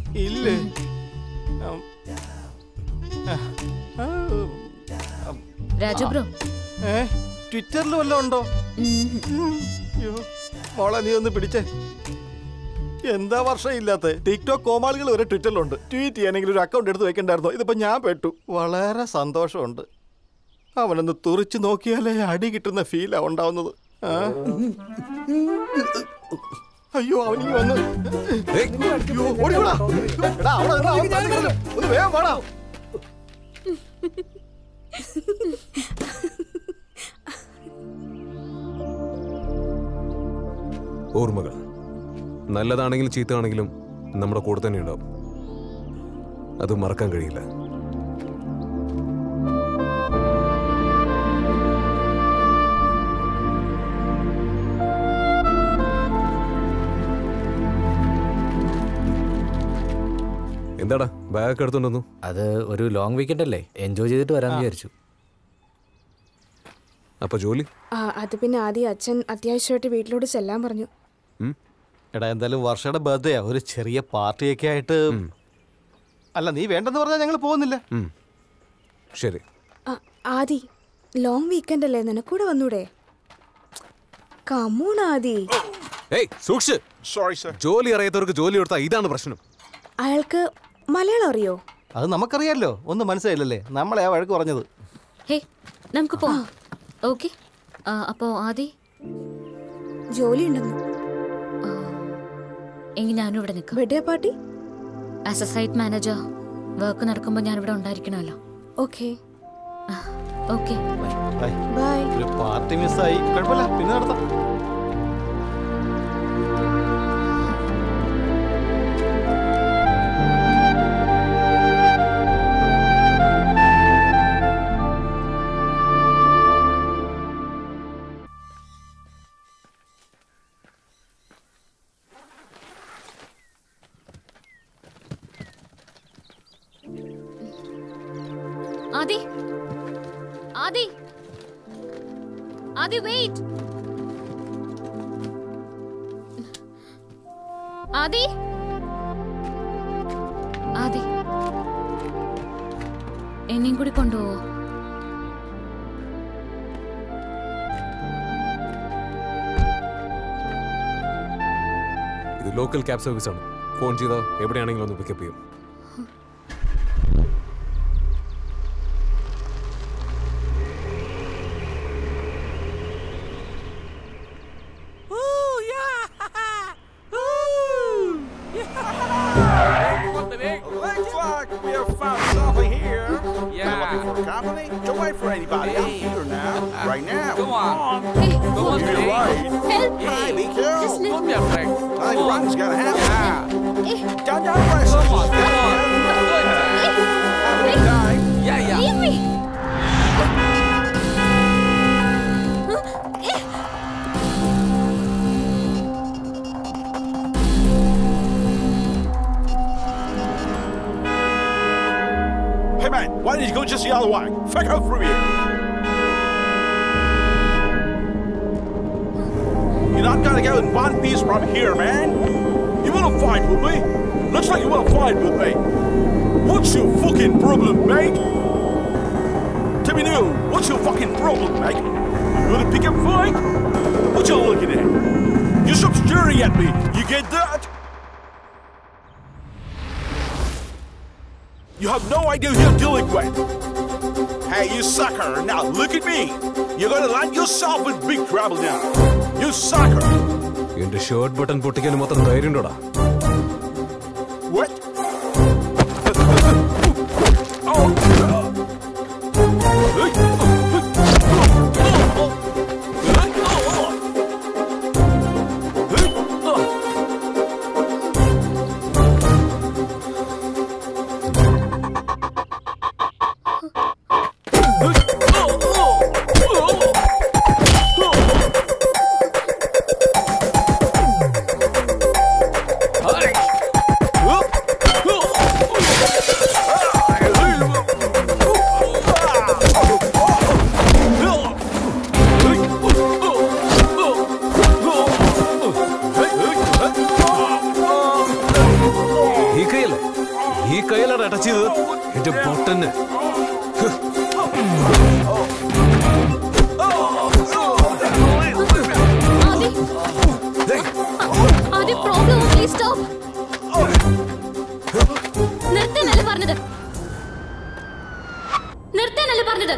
ഇല്ലേ ഉം. ആ. ആ. രാജു ബ്രോ ഏ ട്വിറ്ററിൽ വല്ലതും ഉണ്ടോ അയ്യോ, മോളെ നീ ഒന്ന് പിടിച്ചേ എന്താ വർഷം ഇല്ലാത്ത ടിക്ടോക്ക് കോമാളികൾ വരെ ട്വിറ്ററിലുണ്ട് ട്വീറ്റ് ചെയ്യാനെങ്കിലും ഒരു അക്കൗണ്ട് എടുത്ത് വെക്കണ്ടായിരുന്നോ ഇതിപ്പോ ഞാൻ പെട്ടു വളരെ സന്തോഷമുണ്ട് അവനൊന്ന് തുറിച്ചു നോക്കിയാലേ അടി കിട്ടുന്ന ഫീലാ ഉണ്ടാവുന്നത് ആ? അയ്യോ അവനിങ്ങി വന്നു അയ്യോ, ഓടിക്കോടാ. എടാ, അവിടെ നിന്നാ അവൻ തല്ലിക്കൊല്ലും. ഒന്ന് വേഗം വാടാ ഓർമ്മകൾ നല്ലതാണെങ്കിലും ചീത്തയാണെങ്കിലും നമ്മുടെ കൂടെ തന്നെ ഉണ്ടാവും അത് മറക്കാൻ കഴിയില്ല എന്താടാ ബാഗ് എടുത്തോണ്ടു അത് ഒരു ലോങ് വീക്കെൻഡ് അല്ലേ എൻജോയ് ചെയ്തിട്ട് വരാമെന്ന് വിചാരിച്ചു അപ്പൊ ജോലി ആ അത് പിന്നെ ആദ്യം അച്ഛൻ അത്യാവശ്യമായിട്ട് വീട്ടിലോട്ട് ചെല്ലാൻ പറഞ്ഞു എടാ എന്തായാലും വർഷയുടെ ബർത്ത്ഡേയാ ഒരു ചെറിയ പാർട്ടിയൊക്കെ ആയിട്ട് അല്ല നീ വേണ്ടെന്ന് പറഞ്ഞാൽ ഞങ്ങൾ പോകുന്നില്ല ഉം. ശരി ആ, ആദി ലോങ് വീക്കെൻഡ് അല്ലേ നിനക്കൂടെ വന്നൂടെ കമൂൺ ആദി ഏയ് സൂക്ഷിച്ച് സോറി സർ ജോലി അറിയാത്തവർക്ക് ജോലി കൊടുത്താൽ ഇതാണ് പ്രശ്നം അയാൾക്ക് മലയാളം അറിയോ അത് നമുക്കറിയാലോ ഒന്നും മനസ്സിലായില്ലല്ലേ നമ്മളെ ആ വഴക്ക് പറഞ്ഞത് ഹേ നമുക്ക് പോവാം ഓക്കെ അപ്പോ ആദി ജോലി ഉണ്ടെന്ന് എങ്കിൽ ഞാനും ഇവിടെ നിൽക്കാം birthday party as a site manager work നടക്കുമ്പോൾ ഞാൻ ഇവിടെ ഉണ്ടായിരിക്കണമല്ലോ ഓക്കെ ഓക്കെ ബൈ. ബൈ ഒരു പാർട്ടി മിസ്സായി കുഴപ്പമില്ല പിന്നെ നടത്താം ആദി ആദി ആദി വെയിറ്റ് ആദി ആദി എന്നെയും കൂടി കൊണ്ടുപോവോ ഇത് ലോക്കൽ ക്യാബ് സർവീസ് ആണ് ഫോൺ ചെയ്താൽ എവിടെയാണെങ്കിലും ഒന്ന് പിക്കപ്പ് ചെയ്യും Looks like we have found something here. Yeah. Looking for company? Don't wait for anybody. I'm here now. Right now. Come on. Come on, You're right. Help Hey, be careful. Just let me a break. I think run's gotta happen. Yeah. Down, down, press. Come on, come on. Have a good time. Yeah, yeah. Leave me. Hey man, why didn't you go just the other way? Fuck out through here. You're not gonna go in one piece from here, man. You wanna fight with me? Looks like you wanna fight with me. What's your fucking problem, mate? Tell me now, what's your fucking problem, mate? You wanna pick up a fight? What you looking at? You stop staring at me. You get that? You have no idea who you're dealing with. Hey, you sucker. Now look at me. You're gonna land yourself in big trouble now. You sucker. എന്റെ shirt button പൊട്ടിക്കാൻ മാത്രം ധൈര്യം ഉണ്ടോടാ What? oh. ഈ കൈയല്ലേ ഈ കൈയിലാണ് അടച്ചത് എന്റെ ബട്ടന് ആദ്യം പ്രോബ്ലം പ്ലീസ് സ്റ്റോപ്പ് നിർത്താനല്ലേ പറഞ്ഞത് നിർത്താനല്ലേ പറഞ്ഞത്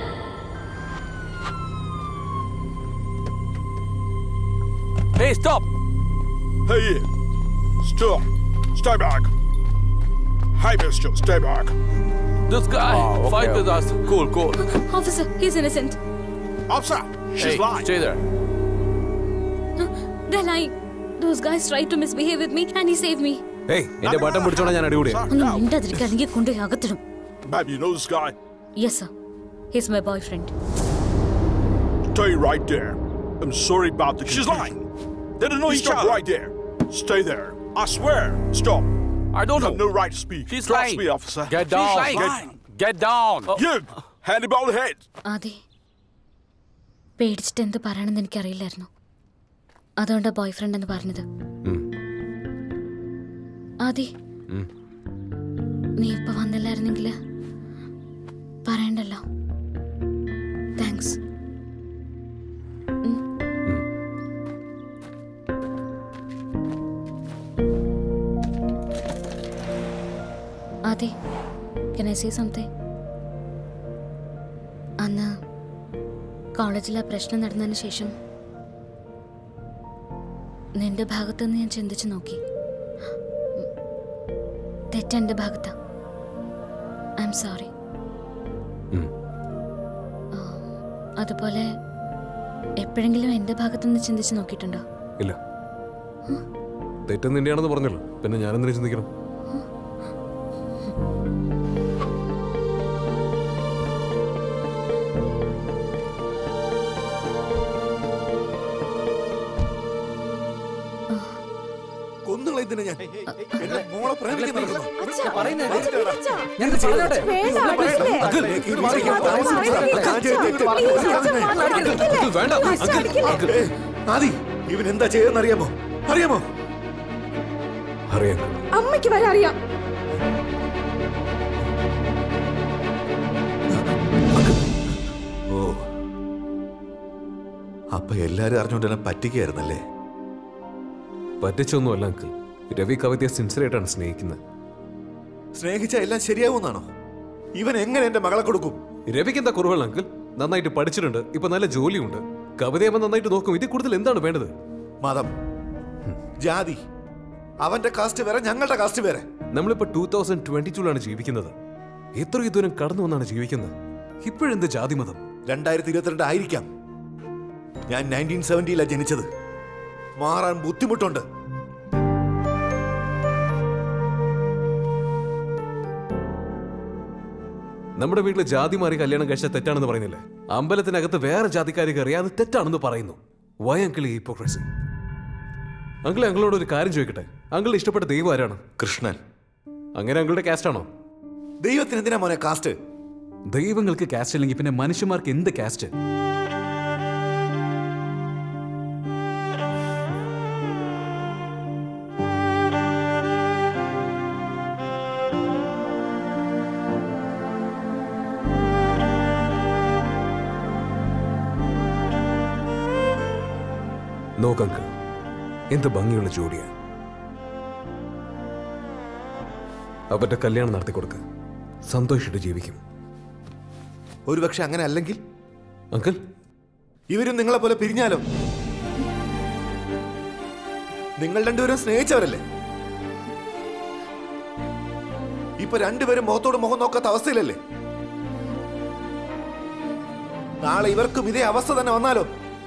Hey, stop! Hey, stop! Stay back! Hey, mister, stay back! This guy fight with us. Cool, cool. Officer he's innocent Officer, she's Hey, lying. stay there. They're lying. Those guys tried to misbehave with me and he saved me. ഏയ് എന്റെ button പിടിച്ചോണ്ടാ ഞാൻ അടിപൊളിയാ ഒന്ന് മിണ്ടാതിരിക്കുക അല്ലെങ്കിൽ കൊണ്ടുപോയി അകത്തിടും Ma'am, you know this guy? Yes sir he's my boyfriend Stay right there. I'm sorry about the She's lying. They don't know each other. right there. Stay there. I swear. Stop. I don't you have no right to speak. She's Trust lying. me, officer. Get down. Get, get down. You! Hand him on the head. അതെ പേടിച്ചിട്ട് എന്ത് പറയണമെന്ന് എനിക്കറിയില്ലായിരുന്നു അതുകൊണ്ടാ boy friend എന്ന് പറഞ്ഞത് ആദി ഉം. നീ ഇപ്പൊ വന്നില്ലായിരുന്നെങ്കിൽ പറയണ്ടല്ലോ thanks Adi can I say something അന്ന് കോളേജിലെ പ്രശ്നം നടന്നതിന് ശേഷം നിന്റെ ഭാഗത്തുനിന്ന് ഞാൻ ചിന്തിച്ചു നോക്കി തെറ്റെന്റെ ഭാഗത്താ ഐ എം സോറി ഉം. അതുപോലെ എപ്പോഴെങ്കിലും എന്റെ ഭാഗത്തുനിന്ന് ചിന്തിച്ചു നോക്കിയിട്ടുണ്ടോ ഇല്ല തെറ്റ് നിന്റെയാണെന്ന് പറഞ്ഞല്ലോ പിന്നെ ഞാനെന്തിനു ചിന്തിക്കണം കൊന്നുകളെ ഞാൻ എന്റെ മോളെ പ്രേമിക്കാൻ നടക്കുന്നു. ഞാൻ ഇത് പറഞ്ഞോട്ടെ? അങ്കിൾ, ഇത് മാറിക്കാൻ താമസിച്ചതാ. കാര്യം തെറ്റ്. അങ്കിൾ, വേണ്ട. Uncle, uncle. ഏ, ആദി ഇവൻ എന്താ ചെയ്തെന്ന് അറിയാമോ അറിയാമോ അറിയാം അമ്മയ്ക്ക് വരെ അറിയാം ഓ അപ്പൊ എല്ലാരും അറിഞ്ഞോണ്ട് എന്നെ പറ്റിക്കായിരുന്നല്ലേ പറ്റിച്ചൊന്നുമല്ല അങ്കിൾ രവി കവിതയെ സിൻസിയറായിട്ടാണ് സ്നേഹിക്കുന്നത് സ്നേഹിച്ച എല്ലാം ശരിയാവുന്നാണോ ഇവൻ എങ്ങനെ എന്റെ മകളെ കൊടുക്കും രവിക്ക് എന്താ കുറവുള്ള അങ്കിൾ നന്നായിട്ട് പഠിച്ചിട്ടുണ്ട് ഇപ്പൊ നല്ല ജോലിയുണ്ട് കവിതയമ്മ നന്നായിട്ട് നോക്കും ഇതിൽ കൂടുതൽ എന്താണ് വേണ്ടത് മതം ജാതി അവന്റെ കാസ്റ്റ് വേറെ ഞങ്ങളുടെ കാസ്റ്റ് വേറെ നമ്മളിപ്പോ ടൂ തൗസൻഡ് ട്വന്റി ടൂലാണ് ജീവിക്കുന്നത് എത്ര ദൂരം കടന്നു വന്നാണ് ജീവിക്കുന്നത് ഇപ്പോഴെന്ത് ജാതി മതം രണ്ടായിരത്തി ഇരുപത്തിരണ്ട് ആയിരിക്കാം ഞാൻ നയൻറ്റീൻ സെവൻറ്റിയിലാണ് ജനിച്ചത് മാറാൻ ബുദ്ധിമുട്ടുണ്ട് നമ്മുടെ വീട്ടിൽ ജാതി മാറി കല്യാണം കഴിച്ചാൽ തെറ്റാണെന്ന് പറയുന്നില്ലേ അമ്പലത്തിനകത്ത് വേറെ ജാതിക്കാരി കയറി അത് തെറ്റാണെന്ന് പറയുന്നു വൈ അങ്കിൾ ഈ ഹിപ്പോക്രസി അങ്കിൾ അങ്കിളോട് ഒരു കാര്യം ചോദിക്കട്ടെ അങ്കിൾ ഇഷ്ടപ്പെട്ട ദൈവം ആരാണ് കൃഷ്ണൻ അങ്ങനെ അങ്കിളുടെ കാസ്റ്റ് ആണോ ദൈവത്തിന് എന്തിനാ മോനെ കാസ്റ്റ് ദൈവങ്ങൾക്ക് കാസ്റ്റ് ഇല്ലെങ്കിൽ പിന്നെ മനുഷ്യന്മാർക്ക് എന്ത് കാസ്റ്റ് നോക്കങ്കിൾ എന്ത് ഭംഗിയുള്ള ജോഡിയാ അവരുടെ കല്യാണം നടത്തി കൊടുക്ക സന്തോഷിട്ട് ജീവിക്കും ഒരുപക്ഷെ അങ്ങനെ അല്ലെങ്കിൽ അങ്കിൾ ഇവരും നിങ്ങളെ പോലെ പിരിഞ്ഞാലോ നിങ്ങൾ രണ്ടുപേരും സ്നേഹിച്ചവരല്ലേ ഇപ്പൊ രണ്ടുപേരും മുഖത്തോട് മുഖം നോക്കാത്ത അവസ്ഥയിലല്ലേ നാളെ ഇവർക്കും ഇതേ അവസ്ഥ തന്നെ വന്നാലോ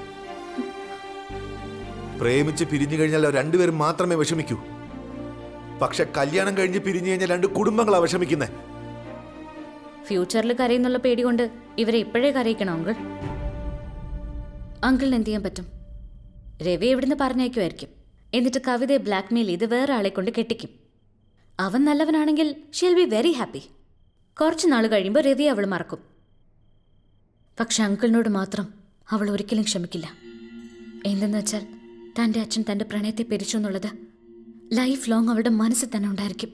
പ്രേമിച്ച് പിരിഞ്ഞു കഴിഞ്ഞാൽ അവർ രണ്ടുപേരും മാത്രമേ വിഷമിക്കൂ പക്ഷെ കല്യാണം കഴിഞ്ഞ് പിരിഞ്ഞു കഴിഞ്ഞാൽ രണ്ട് കുടുംബങ്ങളാ വിഷമിക്കുന്നേ ഫ്യൂച്ചറിൽ കരയുന്നുള്ള പേടി കൊണ്ട് ഇവരെ ഇപ്പോഴേ കരയിക്കണം അങ്കിൾ അങ്കിളിന് എന്ത് ചെയ്യാൻ പറ്റും രവി ഇവിടുന്ന് പറഞ്ഞയക്കുമായിരിക്കും എന്നിട്ട് കവിതയെ ബ്ലാക്ക്മെയിൽ ചെയ്ത് വേറെ ആളെ കൊണ്ട് കെട്ടിക്കും അവൻ നല്ലവനാണെങ്കിൽ ഷീൽ ബി വെരി ഹാപ്പി കുറച്ച് നാൾ കഴിയുമ്പോൾ രവി അവൾ മറക്കും പക്ഷെ അങ്കിളിനോട് മാത്രം അവൾ ഒരിക്കലും ക്ഷമിക്കില്ല എന്തെന്ന് വെച്ചാൽ തൻ്റെ അച്ഛൻ തൻ്റെ പ്രണയത്തെ പിരിച്ചു എന്നുള്ളത് ലൈഫ് ലോങ് അവളുടെ മനസ്സിൽ തന്നെ ഉണ്ടായിരിക്കും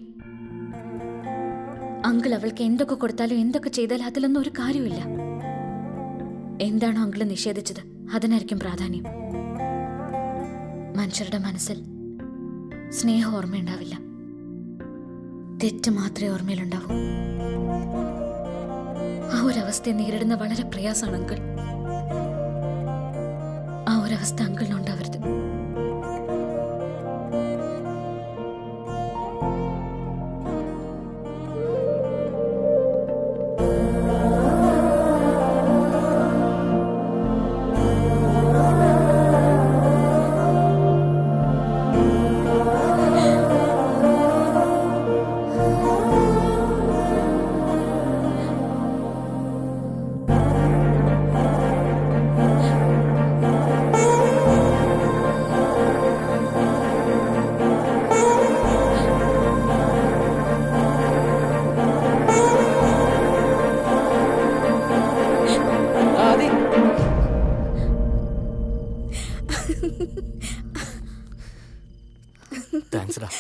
അങ്കിൾ അവൾക്ക് എന്തൊക്കെ കൊടുത്താലും എന്തൊക്കെ ചെയ്താലും അതിലൊന്നും ഒരു കാര്യമില്ല എന്താണോ അങ്കിൾ നിഷേധിച്ചത് അതിനായിരിക്കും പ്രാധാന്യം മനുഷ്യരുടെ മനസ്സിൽ സ്നേഹം ഓർമ്മയുണ്ടാവില്ല തെറ്റ് മാത്രമേ ഓർമ്മയിലുണ്ടാവൂ ആ ഒരവസ്ഥയെ നേരിടുന്ന വളരെ പ്രയാസമാണ് അങ്കിൾ ആ ഒരവസ്ഥ അങ്കിളിനുണ്ടാവരുത് താങ്ക്സ് ഡാ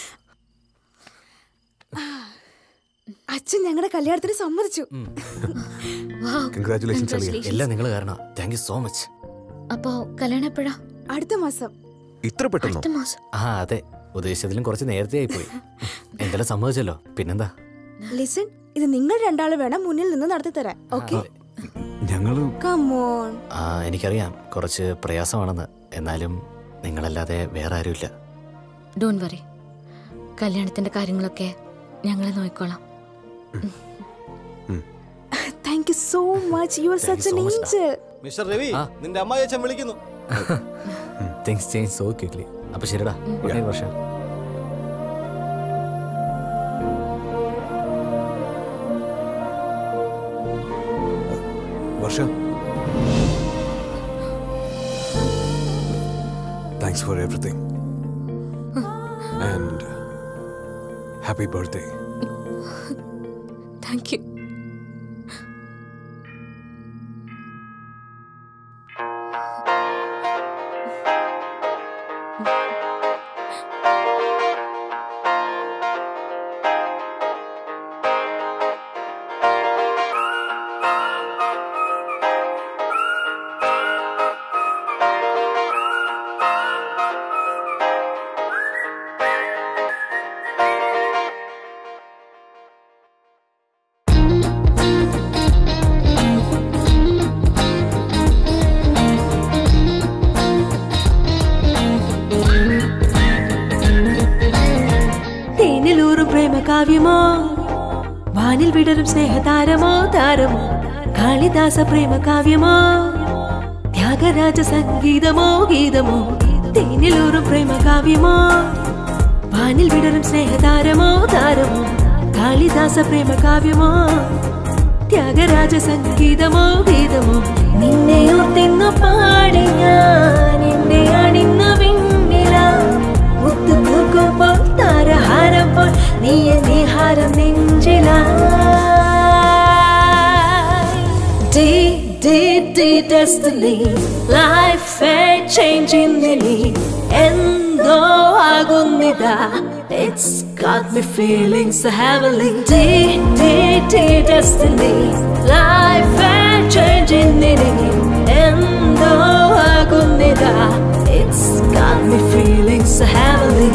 അച്ഛൻ ഞങ്ങളുടെ കല്യാണത്തിന് സമ്മതിച്ചു Congratulations, അളിയ. എല്ലാം നിങ്ങൾ കാരണം താങ്ക് യു സോ മച്ച് അപ്പോ കല്യാണം എപ്പോഴാ അടുത്ത മാസം ഇത്ര പെട്ടെന്നോ അടുത്ത മാസം ആ അതെ ഉദ്ദേശിച്ചതിലും കുറച്ച് നേരത്തെ ആയിപ്പോയി എന്തായാലും സമ്മതിച്ചല്ലോ പിന്നെന്താ ലിസൺ ഇത് നിങ്ങൾ രണ്ടാള് വേണം മുന്നിൽ നിന്ന് നടത്തി തരാൻ ഓക്കെ ഞങ്ങള് കമോൺ ആ എനിക്കറിയാം കുറച്ച് പ്രയാസമാണെന്ന് എന്നാലും നിങ്ങളല്ലാതെ വേറെ ആരുമില്ല ഡോൺ വറി കല്യാണത്തിന്റെ കാര്യങ്ങളൊക്കെ ഞങ്ങൾ നോക്കിക്കോളാം thank you so much you are such an angel mister Ravi നിന്റെ അമ്മായി അച്ഛൻ വിളിക്കുന്നു തിങ്സ് ചേഞ്ച് സോ ക്വിക്ലി അപ്പൊ ശരിടാ good night Varsha Varsha thanks for everything and happy birthday thank you തേനിലൂറും പ്രേമകാവ്യമോ വാനിൽ വിടരും സ്നേഹതാരമോ താരമോ കാളിദാസ പ്രേമകാവ്യമോ ത്യാഗരാജ സംഗീതമോ ഗീതമോ തേനിലൂറും പ്രേമകാവ്യമോ വാനിൽ വിടരും സ്നേഹതാരമോ താരമോ കാളിദാസ പ്രേമകാവ്യമോ ത്യാഗരാജ സംഗീതമോ ഗീതമോ നിന്നെ ഓർത്തിന്നു പാടി ഞാൻ എന്നെ അണിന്ന വിണ്ണില മുത്തു പൂക്കുമ്പോൾ താരഹാരം പോൽ നീ എന്നെ ഹാരം നെഞ്ചില Destiny, life fair changing me. എന്തോ ആകുന്നിതാ It's got me feeling so heavily D, D, D, destiny Life fair changing me എന്തോ ആകുന്നിതാ It's got me feeling so heavily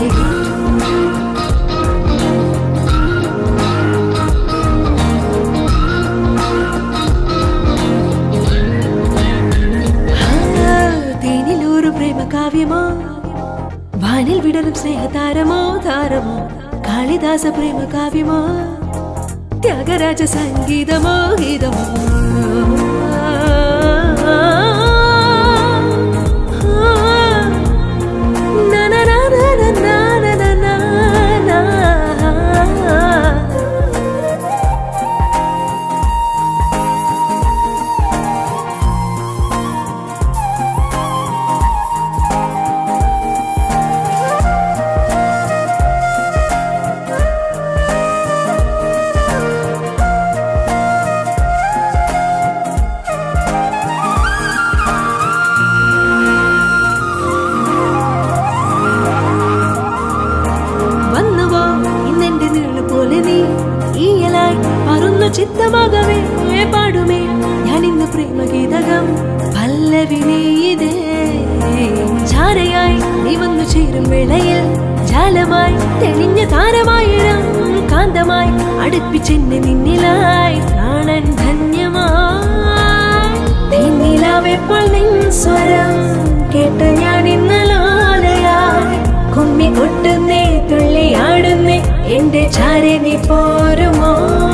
തേനിലൂരു പ്രേമകാവ്യമോ വാനിൽ വിടരും സ്നേഹതാരമോ താരമോ Kalidasa പ്രേമകാവ്യമോ Thyagaraja സംഗീതമോ ഗീതമോ Na na na na na na na na na na ചേരും വേളയിൽ ജാലമായി തെളിഞ്ഞ താരമായിരം കാന്തമായി അടുപ്പിച്ചെന്നെ നിന്നിലായി കാണാൻ ധന്യമായി തേന്നിലാവെപ്പോൾ നിൻ സ്വരം കേട്ട് ഞാൻ ഇന്നലാലയായി കുമ്മി കൊട്ടുന്നേ തുള്ളിയാടുന്നേ എന്റെ ചാരെ നീ പോരുമോ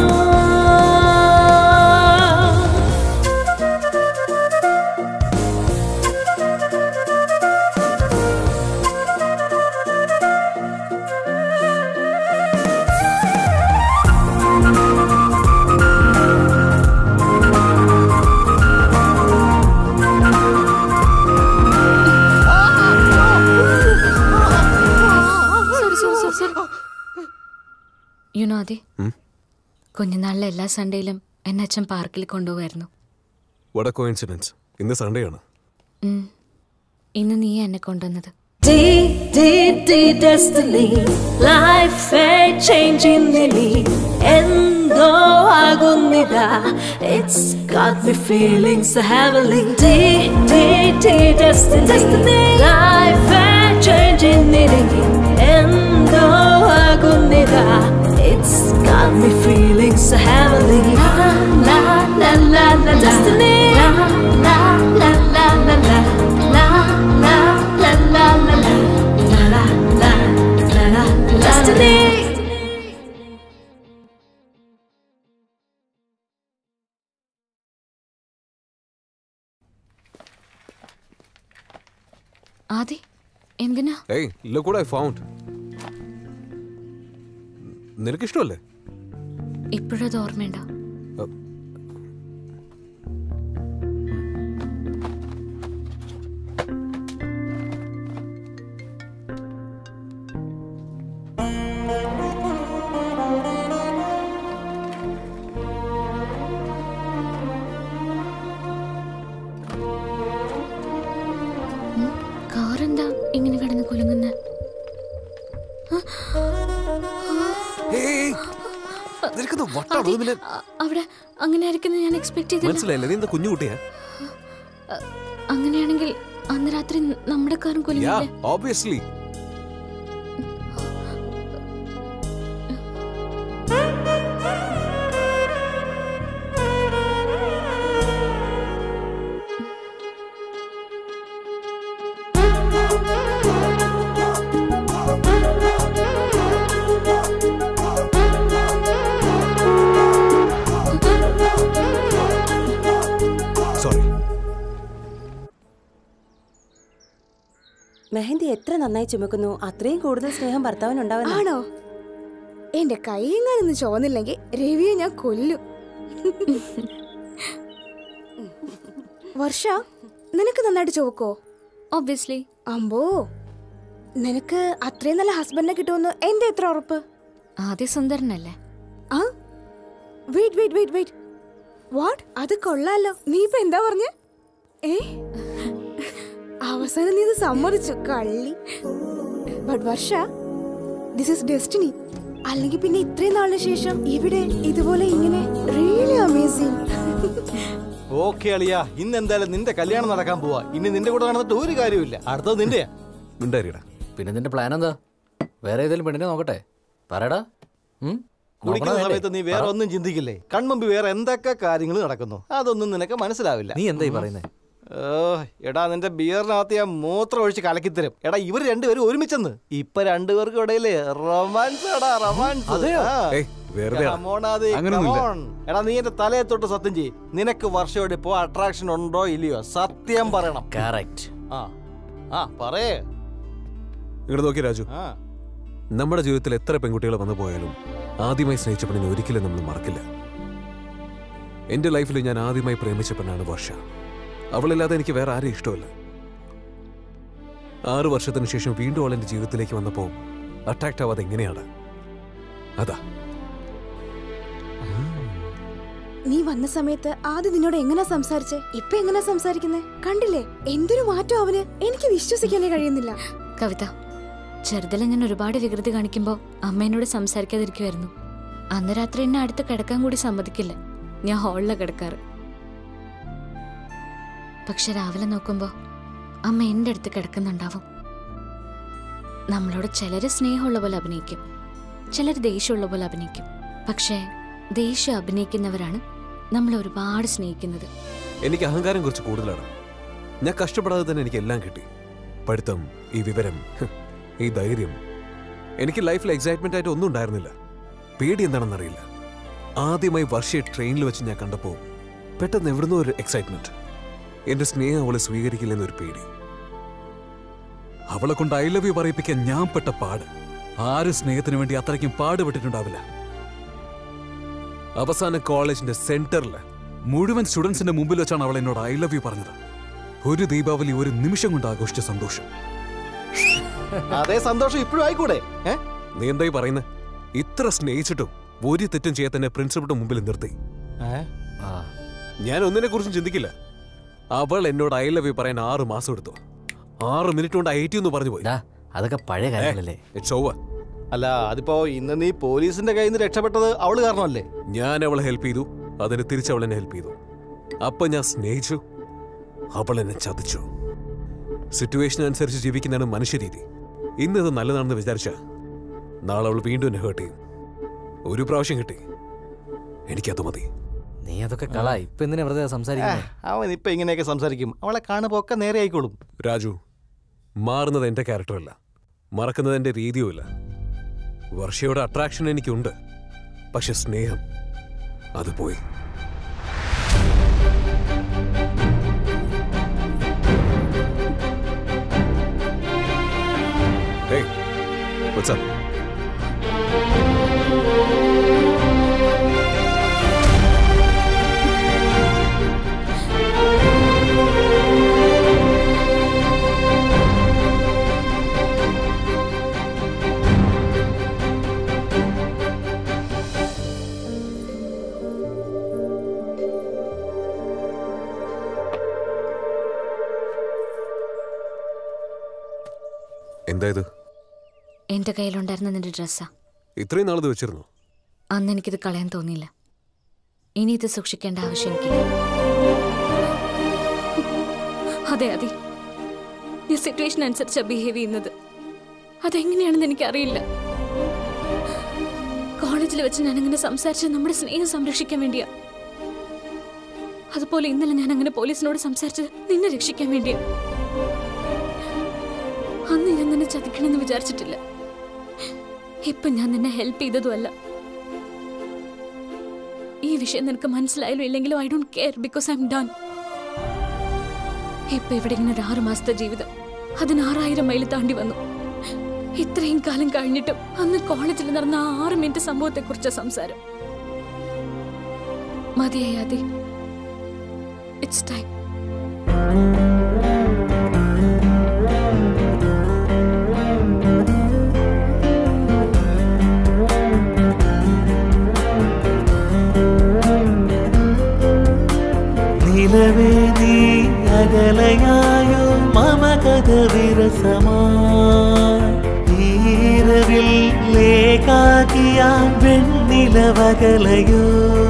sorry sorry sorry sorry you know അതെ കുഞ്ഞുനാളിലെ എല്ലാ സൺഡേയിലും എന്നെ അച്ഛൻ പാർക്കിൽ കൊണ്ടുപോകായിരുന്നു വട കോയിൻസിഡൻസ് ഇന്ന് സൺഡേ ആണ് ഉം. ഇന്ന് നീ എന്നെ കൊണ്ടുവന്നത് D, D, D, destiny. Life a changing me. എന്തോ ആകുന്നിതാ It's got me feeling so heavily D, D, D, destiny. Life a changing me. എന്തോ ആകുന്നിതാ It's got me feeling so heavily La, la, la, la, la, destiny La, la, la, la, la, la La, la, la, la, la, la La, la, la, la, la, destiny ആദി എന്തിനാ ഏയ് look what I found നിനക്കിഷ്ടമല്ലേ ഇപ്പോഴത് ഓർമ്മയുണ്ടോ കാറെന്താ ഇങ്ങനെ കിടന്ന് കുലുങ്ങുന്ന നിനക്കത് വട്ടാണോ ഇത് പിന്നെ അവിടെ അങ്ങനെ ആയിരിക്കും ഞാൻ എക്സ്പെക്ട് ചെയ്തില്ല മനസ്സിലായില്ലേ നീ എന്താ കുഞ്ഞുകുട്ടിയാ അങ്ങനെയാണെങ്കിൽ അന്ന് രാത്രി നമ്മുടെ കാറും യാ കുലുങ്ങില്ലേ ഓബിയസ്ലി സോറി മെഹന്തി എത്ര നന്നായി ചുമക്കുന്നു അത്രയും കൂടുതൽ സ്നേഹം ഭർത്താവിനുണ്ടാവുന്ന ആണോ എന്റെ കൈയെങ്ങാനൊന്നും ചുവന്നില്ലെങ്കിൽ രവിയെ ഞാൻ കൊല്ലും വർഷ നിനക്ക് നന്നായിട്ട് ചുവക്കോ ഓബിയസ്ലി അമ്പോ നിനക്ക് അത്രയും നല്ല ഹസ്ബൻഡിനെ കിട്ടുമെന്ന് എന്റെ എത്ര ഉറപ്പ് ആദ്യ സുന്ദരനല്ലേ ആ wait wait wait wait what അത് കൊള്ളാലോ നീ ഇപ്പൊ എന്താ പറഞ്ഞ ഏ അവസാനം നീ ഇത് സമ്മതിച്ചു കള്ളി but Varsha this is destiny അല്ലെങ്കിൽ പിന്നെ ഇത്രയും നാളിന് ശേഷം ഇവിടെ ഇതുപോലെ ഇങ്ങനെ റിയലി അമേസിംഗ് ഓക്കെ അളിയ ഇന്ന് എന്തായാലും നിന്റെ കല്യാണം നടക്കാൻ പോവാ ഇനി നിന്റെ കൂടെ നടന്നിട്ട് ഒരു കാര്യമില്ല അടുത്തത് നിന്റെയാ മിണ്ടാരിടാ പിന്നെ നിന്റെ പ്ലാൻ എന്താ വേറെ ഏതെങ്കിലും പെണ്ണിനെ നോക്കട്ടെ പറയടാ ഉം? കുടിക്കുന്ന നോക്കണോ സമയത്ത് നീ വേണ്ടേ? വേറെ പറ. ഒന്നും ചിന്തിക്കില്ലേ കൺമുമ്പ് വേറെ എന്തൊക്കെ കാര്യങ്ങൾ നടക്കുന്നു അതൊന്നും നിനക്ക് മനസ്സിലാവില്ല നീ എന്താ ഈ പറയുന്നേ ഓ എടാ നിന്റെ ബിയറിനകത്ത് ഞാൻ മൂത്രം ഒഴിച്ച് കലക്കിത്തരും എടാ ഇവർ രണ്ടുപേരും ഒരുമിച്ചെന്ന് ഇപ്പൊ രണ്ടുപേർക്കും ഇടയില് റൊമാൻസ് എടാ റൊമാൻസ് അതെയോ? ഏയ്, വെറുതെ ആടാ. അങ്ങനൊന്നുമില്ല. എടാ നീ എന്റെ തലയെ തൊട്ട് സത്യം ചെയ്യ് നിനക്ക് വർഷയോട് ഇപ്പോ അട്രാക്ഷൻ ഉണ്ടോ ഇല്ലയോ സത്യം പറയണം കറക്റ്റ് ആ ആ പറയേ ഇങ്ങോട്ട് നോക്കി രാജു ആ നമ്മുടെ ജീവിതത്തിൽ എത്ര പെൺകുട്ടികൾ വന്നു പോയാലും ആദ്യമായി സ്നേഹിച്ച പെണ്ണിനെ ഒരിക്കലും നമ്മൾ മറക്കില്ല എന്റെ ലൈഫിൽ ഞാൻ ആദ്യമായി പ്രേമിച്ച പെണ്ണാണ് വർഷ അവളില്ലാതെ എനിക്ക് വേറെ ആരെയും ഇഷ്ടമല്ല ആറു വർഷത്തിന് ശേഷം വീണ്ടും അവൾ എന്റെ ജീവിതത്തിലേക്ക് വന്നപ്പോൾ അട്രാക്ട് ആവാതെ എങ്ങനെയാണ് അതാ നീ വന്ന സമയത്ത് ആദ്യം നിന്നോട് എങ്ങനെ സംസാരിച്ചേ ഇപ്പൊ എങ്ങനെ സംസാരിക്കുന്നേ കണ്ടില്ലേ എന്തൊരു മാറ്റം അവന് എനിക്ക് വിശ്വസിക്കാനേ കഴിയുന്നില്ല കവിത ചെറുതിലെ ഞാൻ ഒരുപാട് വികൃതി കാണിക്കുമ്പോൾ അമ്മ എന്നോട് സംസാരിക്കാതിരിക്കുമായിരുന്നു അന്ന് രാത്രി എന്നെ അടുത്ത് കിടക്കാൻ കൂടി സമ്മതിക്കില്ല ഞാൻ ഹാളിലാണ് കിടക്കാറ് പക്ഷെ രാവിലെ നോക്കുമ്പോൾ അമ്മ എൻ്റെ അടുത്ത് കിടക്കുന്നുണ്ടാവും നമ്മളോട് ചിലര് സ്നേഹമുള്ള പോലെ അഭിനയിക്കും ചിലർ ദേഷ്യമുള്ള പോലെ അഭിനയിക്കും പക്ഷേ ദേഷ്യം അഭിനയിക്കുന്നവരാണ് നമ്മളെ ഒരുപാട് സ്നേഹിക്കുന്നത് എനിക്ക് അഹങ്കാരം കുറച്ച് കൂടുതലാണ് ഞാൻ കഷ്ടപ്പെടാതെ തന്നെ എനിക്ക് എല്ലാം കിട്ടി പഠിത്തം ഈ വിവരം ഹ്, ഈ ധൈര്യം എനിക്ക് ലൈഫിൽ എക്സൈറ്റ്മെന്റ് ആയിട്ട് ഒന്നും ഉണ്ടായിരുന്നില്ല പേടി എന്താണെന്നറിയില്ല ആദ്യമായി വർഷയെ ട്രെയിനിൽ വെച്ച് ഞാൻ കണ്ടപ്പോൾ പെട്ടെന്ന് എവിടുന്നോ ഒരു എക്സൈറ്റ്മെന്റ് എന്റെ സ്നേഹം അവളെ സ്വീകരിക്കില്ലെന്നൊരു പേടി അവളെ കൊണ്ട് ഐ ലവ് യു പറയിപ്പിക്കാൻ ഞാൻ പെട്ട പാട് ആരും സ്നേഹത്തിന് വേണ്ടി അത്രയ്ക്കും പാടുപെട്ടിട്ടുണ്ടാവില്ല അവസാന കോളേജിന്റെ സെന്ററിൽ മുഴുവൻ സ്റ്റുഡൻസിന്റെ മുമ്പിൽ വെച്ചാണ് അവൾ എന്നോട് ഐ ലവ് യു പറഞ്ഞത് ഒരു ദീപാവലി ഒരു നിമിഷം കൊണ്ട് ആഘോഷിച്ച സന്തോഷം അതേ സന്തോഷം ഇപ്പോഴും ആയിക്കൂടെ ഏ നീ എന്തായി പറയുന്നത് ഇത്ര സ്നേഹിച്ചിട്ടും ഒരു തെറ്റും ചെയ്യാൻ തന്നെ പ്രിൻസിപ്പളുടെ മുമ്പിൽ നിർത്തി ഞാൻ ഒന്നിനെ കുറിച്ചും ചിന്തിക്കില്ല അവൾ എന്നോട് ഐ ലവ് യു പറയാൻ ആറ് മാസം എടുത്തു ആറ് മിനിറ്റ് കൊണ്ട് ഐ ടി എന്ന് പറഞ്ഞു പോയി അതൊക്കെ പഴയ കാര്യങ്ങളല്ലേ ഇറ്റ്സ് ഓവർ അല്ല അതിപ്പോ ഇന്ന് നീ പോലീസിന്റെ കയ്യിൽ നിന്ന് രക്ഷപ്പെട്ടത് അവള് കാരണമല്ലേ ഞാൻ അവളെ ഹെൽപ്പ് ചെയ്തു അതിന് തിരിച്ച് അവൾ എന്നെ ഹെൽപ്പ് ചെയ്തു അപ്പൊ ഞാൻ സ്നേഹിച്ചു അവൾ എന്നെ ചതിച്ചു സിറ്റുവേഷൻ അനുസരിച്ച് ജീവിക്കുന്നതാണ് മനുഷ്യരീതി ഇന്നത് നല്ലതാണെന്ന് വിചാരിച്ച നാളെ അവൾ വീണ്ടും എന്നെ ഹേർട്ട് ചെയ്യും ഒരു പ്രാവശ്യം കിട്ടി എനിക്കത് മതി നീ അതൊക്കെ കള ഇപ്പൊ എന്തിനാ വെറുതെ സംസാരിക്കുന്നത് അവൻ ഇപ്പൊ ഇങ്ങനെയൊക്കെ സംസാരിക്കും അവളെ കാണുമ്പോ ഒക്കെ നേരെ ആയിക്കോളും രാജു മാറുന്നത് എന്റെ ക്യാരക്ടറല്ല മറക്കുന്നത് എന്റെ രീതിയുമില്ല വർഷയുടെ അട്രാക്ഷൻ എനിക്കുണ്ട് പക്ഷെ സ്നേഹം അത് പോയി Hey, what's up? എന്താ ഇത് എന്റെ കയ്യിലുണ്ടായിരുന്ന നിന്റെ ഡ്രസ്സാ ഇത്രയും നാളത് വെച്ചിരുന്നു അന്ന് എനിക്കിത് കളയാൻ തോന്നിയില്ല ഇനി ഇത് സൂക്ഷിക്കേണ്ട ആവശ്യം എനിക്കില്ല അതെ അതെ ഞാൻ സിറ്റുവേഷൻ അനുസരിച്ചാണ് ബിഹേവ് ചെയ്യുന്നത് അതെങ്ങനെയാണെന്ന് എനിക്കറിയില്ല കോളേജിൽ വെച്ച് ഞാൻ അങ്ങനെ സംസാരിച്ചത് നമ്മുടെ സ്നേഹം സംരക്ഷിക്കാൻ വേണ്ടിയാ അതുപോലെ ഇന്നലെ ഞാൻ അങ്ങനെ പോലീസിനോട് സംസാരിച്ചത് നിന്നെ രക്ഷിക്കാൻ വേണ്ടിയാ അന്ന് ഞാൻ നിന്നെ ചതിക്കണമെന്ന് വിചാരിച്ചിട്ടില്ല ഇപ്പൊ ഞാൻ നിന്നെ ഹെൽപ്പ് ചെയ്തതുമല്ല ഈ വിഷയം നിനക്ക് മനസ്സിലായാലും ഇല്ലെങ്കിലും I don't care because I'm done ഇപ്പൊ ഇവിടെ ഇങ്ങനെ ഒരു ആറു മാസത്തെ ജീവിതം അതിന് ആറായിരം മൈൽ താണ്ടി വന്നു ഇത്രയും കാലം കഴിഞ്ഞിട്ടും അന്ന് കോളേജിൽ നടന്ന ആ ആറ് മിനിറ്റ് സംഭവത്തെ കുറിച്ച സംസാരം മതിയായി ഇറ്റ്സ് ടൈം നിലവേ നീ അകലയായോ മമ കഥ വിരസമാരവിൽ ലേക്കാക്കിയ വെണ്ണിലവകലയോ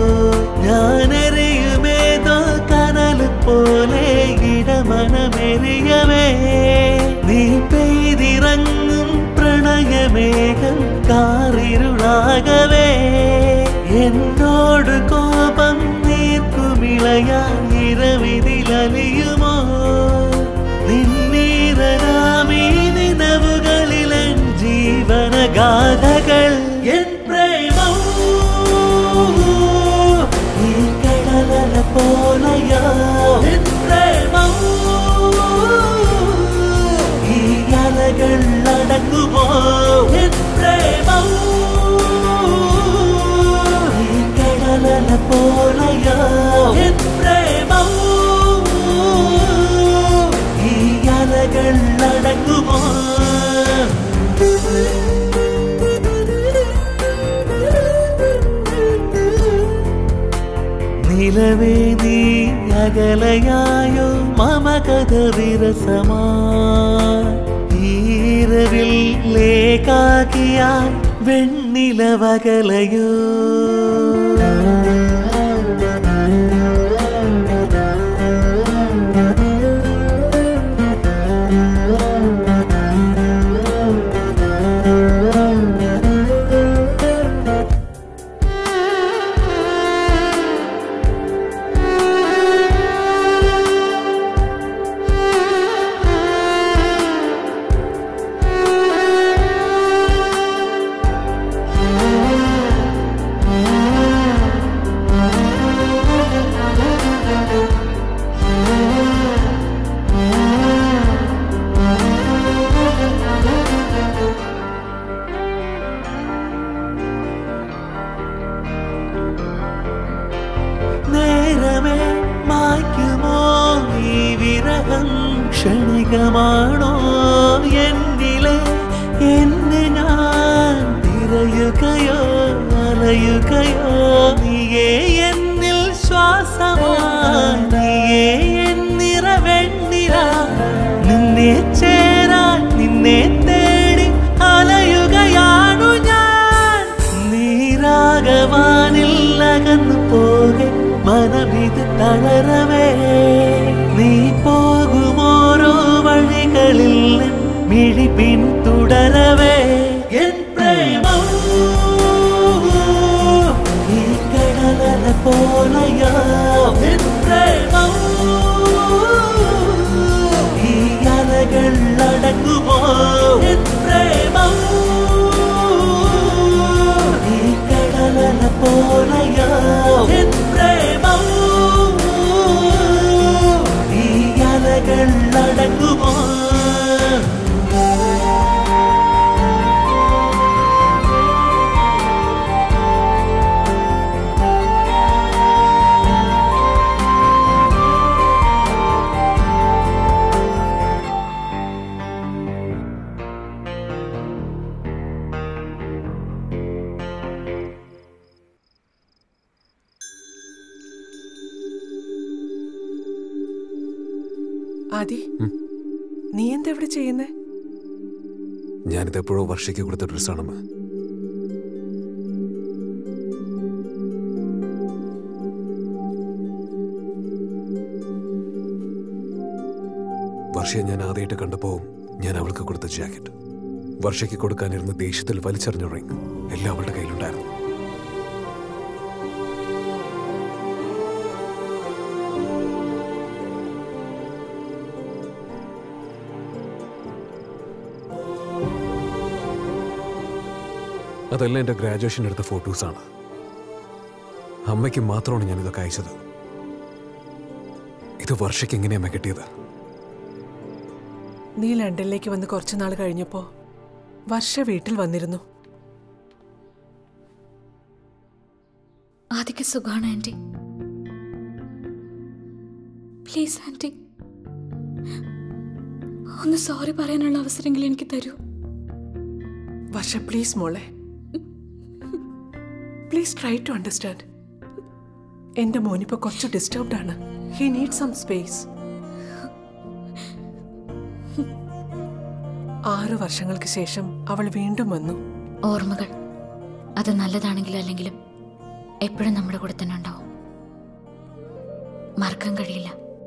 ഞാനറിയുമേതോ കനൽ പോലെ ഇടമനമെറിയവേ നീ പെയ്തിറങ്ങും പ്രണയമേഘം കാറിരുളാകവേ എന്നോട് കോപം നീർക്കുമിളയായിരവിതിലലിയുമോ നിന്നീറനാമീ നിലവുകളിലൻ ജീവനഗാഥകൾ എൻ പ്രേമം ഈ കടലല പോലയോ എൻ പ്രേമം ഈ അലകൾ അടങ്ങുമോ എൻ പ്രേമം ഈ കടലല പോലയോ എൻ പ്രേമം ഈ അലകൾ അടങ്ങുമോ നിലവേ നീ അകലയായോ മമ കഥ വിരസമാ ഈരവിൽ ലേക്കാക്കിയാൽ വെണ്ണിലവകലയോ രാഗമാണോ എന്നിലെ എന്നെ ഞാൻ തിരയുകയോ അലയുകയോ നീയേ എന്നിൽ ശ്വാസമായി നീയേ എന്നിറവെണ്ണില നിന്നെ ചേരാൻ നിന്നെ തേടി അലയുകയാണു ഞാൻ നീരാഗവാനിൽ അകന്നു പോകെ മനമിത് തളരവേ നീ പോകുമോരോ വഴികളിൽ മിഴി പിന്തുടരവേ എൻ പ്രേമം ഈ കടലല പോലയോ എൻ പ്രേമം ഈ അലകൾ അടങ്ങുമോ എൻ പ്രേമം ഈ കടലല പോലയോ എൻ പ്രേമം ഈ അലകൾ അടങ്ങുമോ ആദി നീ എന്താ ഇവിടെ ചെയ്യുന്നേ ഞാനിത് എപ്പോഴോ വർഷയ്ക്ക് കൊടുത്ത ഡ്രസ്സാണമ്മ വർഷയെ ഞാൻ ആദ്യമായിട്ട് കണ്ടപ്പോൾ ഞാൻ അവൾക്ക് കൊടുത്ത ജാക്കറ്റ് വർഷയ്ക്ക് കൊടുക്കാനിരുന്ന ദേഷ്യത്തിൽ വലിച്ചെറിഞ്ഞ റിങ് എല്ലാം അവളുടെ കയ്യിലുണ്ടായിരുന്നു അതെല്ലാം എൻ്റെ ഗ്രാജുവേഷൻ എടുത്ത ഫോട്ടോസാണ് അമ്മയ്ക്ക് മാത്രമാണ് ഞാൻ ഇതൊക്കെ അയച്ചത് ഇത് വർഷയ്ക്ക് എങ്ങനെയമ്മ കിട്ടിയത് നീ ലണ്ടനിലേക്ക് വന്ന് കുറച്ചു നാൾ കഴിഞ്ഞപ്പോ വർഷ വീട്ടിൽ വന്നിരുന്നു ആദ്യക്ക് സുഖമാണ് ആൻറ്റി പ്ലീസ് ആൻറ്റി ഒന്ന് സോറി പറയാനുള്ള അവസരമെങ്കിലും എനിക്ക് തരൂ വർഷ പ്ലീസ് മോളെ പ്ലീസ് ട്രൈ ടു അണ്ടർസ്റ്റാൻഡ് എന്റെ മോനിപ്പോ കുറച്ച് ഡിസ്റ്റർബ്ഡ് ആണ് ഹി നീഡ് സം സ്പേസ് ആറ് വർഷങ്ങൾക്ക് ശേഷം അവൾ വീണ്ടും വന്നു ഓർമ്മകൾ അത് നല്ലതാണെങ്കിലും അല്ലെങ്കിലും എപ്പോഴും നമ്മുടെ കൂടെ തന്നെ ഉണ്ടാവും മറക്കാൻ കഴിയില്ല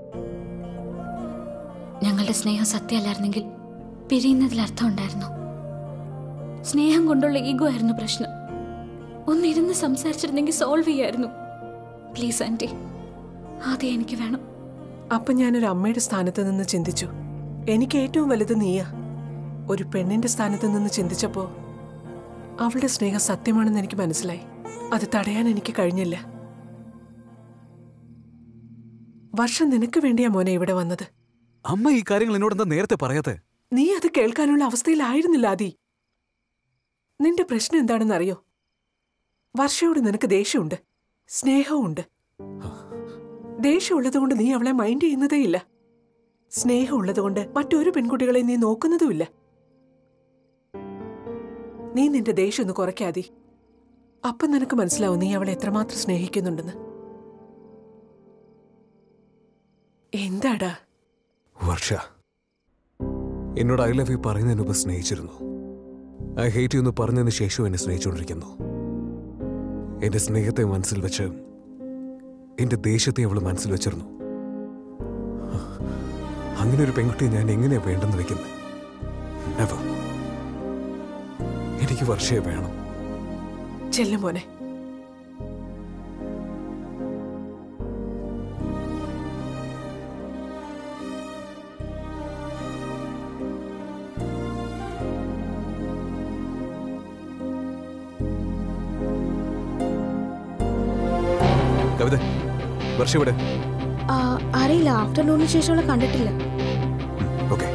ഞങ്ങളുടെ സ്നേഹം സത്യമല്ലായിരുന്നെങ്കിൽ പിരിയുന്നതിൽ അർത്ഥം ഉണ്ടായിരുന്നു സ്നേഹം കൊണ്ടുള്ള ഈഗോ ആയിരുന്നു പ്രശ്നം ഒന്നിരുന്ന് സംസാരിച്ചിരുന്നെങ്കിൽ സോൾവ് ചെയ്യായിരുന്നു പ്ലീസ് ആൻറ്റി ആദ്യം എനിക്ക് വേണം അപ്പൊ ഞാനൊരു അമ്മയുടെ സ്ഥാനത്ത് നിന്ന് ചിന്തിച്ചു എനിക്ക് ഏറ്റവും വലുത് നീയാ ഒരു പെണ്ണിന്റെ സ്ഥാനത്ത് നിന്ന് ചിന്തിച്ചപ്പോ അവളുടെ സ്നേഹം സത്യമാണെന്ന് എനിക്ക് മനസ്സിലായി അത് തടയാൻ എനിക്ക് കഴിഞ്ഞില്ല വർഷം നിനക്ക് വേണ്ടിയാ മോനെ ഇവിടെ വന്നത് അമ്മ ഈ കാര്യങ്ങൾ എന്നോട് എന്താ നേരത്തെ പറയാത്തെ നീ അത് കേൾക്കാനുള്ള അവസ്ഥയിലായിരുന്നില്ല ആദി നിന്റെ പ്രശ്നം എന്താണെന്ന് അറിയോ വർഷയോട് നിനക്ക് ദേഷ്യമുണ്ട് സ്നേഹവുമുണ്ട് ദേഷ്യമുള്ളതുകൊണ്ട് നീ അവളെ മൈൻഡ് ചെയ്യുന്നതേയില്ല സ്നേഹമുള്ളതുകൊണ്ട് മറ്റൊരു പെൺകുട്ടികളെ നീ നോക്കുന്നതുമില്ല നീ നിന്റെ ദേഷ്യം ഒന്ന് കുറയ്ക്കാതി അപ്പം നിനക്ക് മനസ്സിലാവും നീ അവളെ എത്രമാത്രം സ്നേഹിക്കുന്നുണ്ടെന്ന് എന്താടാ വർഷ എന്നോട് ഐ ലവ് യു പറയുന്നതിന് മുമ്പ് സ്നേഹിച്ചിരുന്നു ഐ ഹേറ്റ് യു എന്ന് പറഞ്ഞതിന് ശേഷവും എന്നെ സ്നേഹിച്ചുകൊണ്ടിരിക്കുന്നു എന്റെ സ്നേഹത്തെ മനസ്സിൽ വെച്ച് എന്റെ ദേഷ്യത്തെ അവൾ മനസ്സിൽ വെച്ചിരുന്നു അങ്ങനെ ഒരു പെൺകുട്ടിയെ ഞാൻ എങ്ങനെയാ വേണ്ടെന്ന് വെക്കുന്നത് Never. എനിക്ക് വർഷയെ വേണം ചെല്ലു മോനെ കവിത വർഷ ഇവിടെ ആ, അറിയില്ല ആഫ്റ്റർനൂണിന് ശേഷം അവളെ കണ്ടിട്ടില്ല okay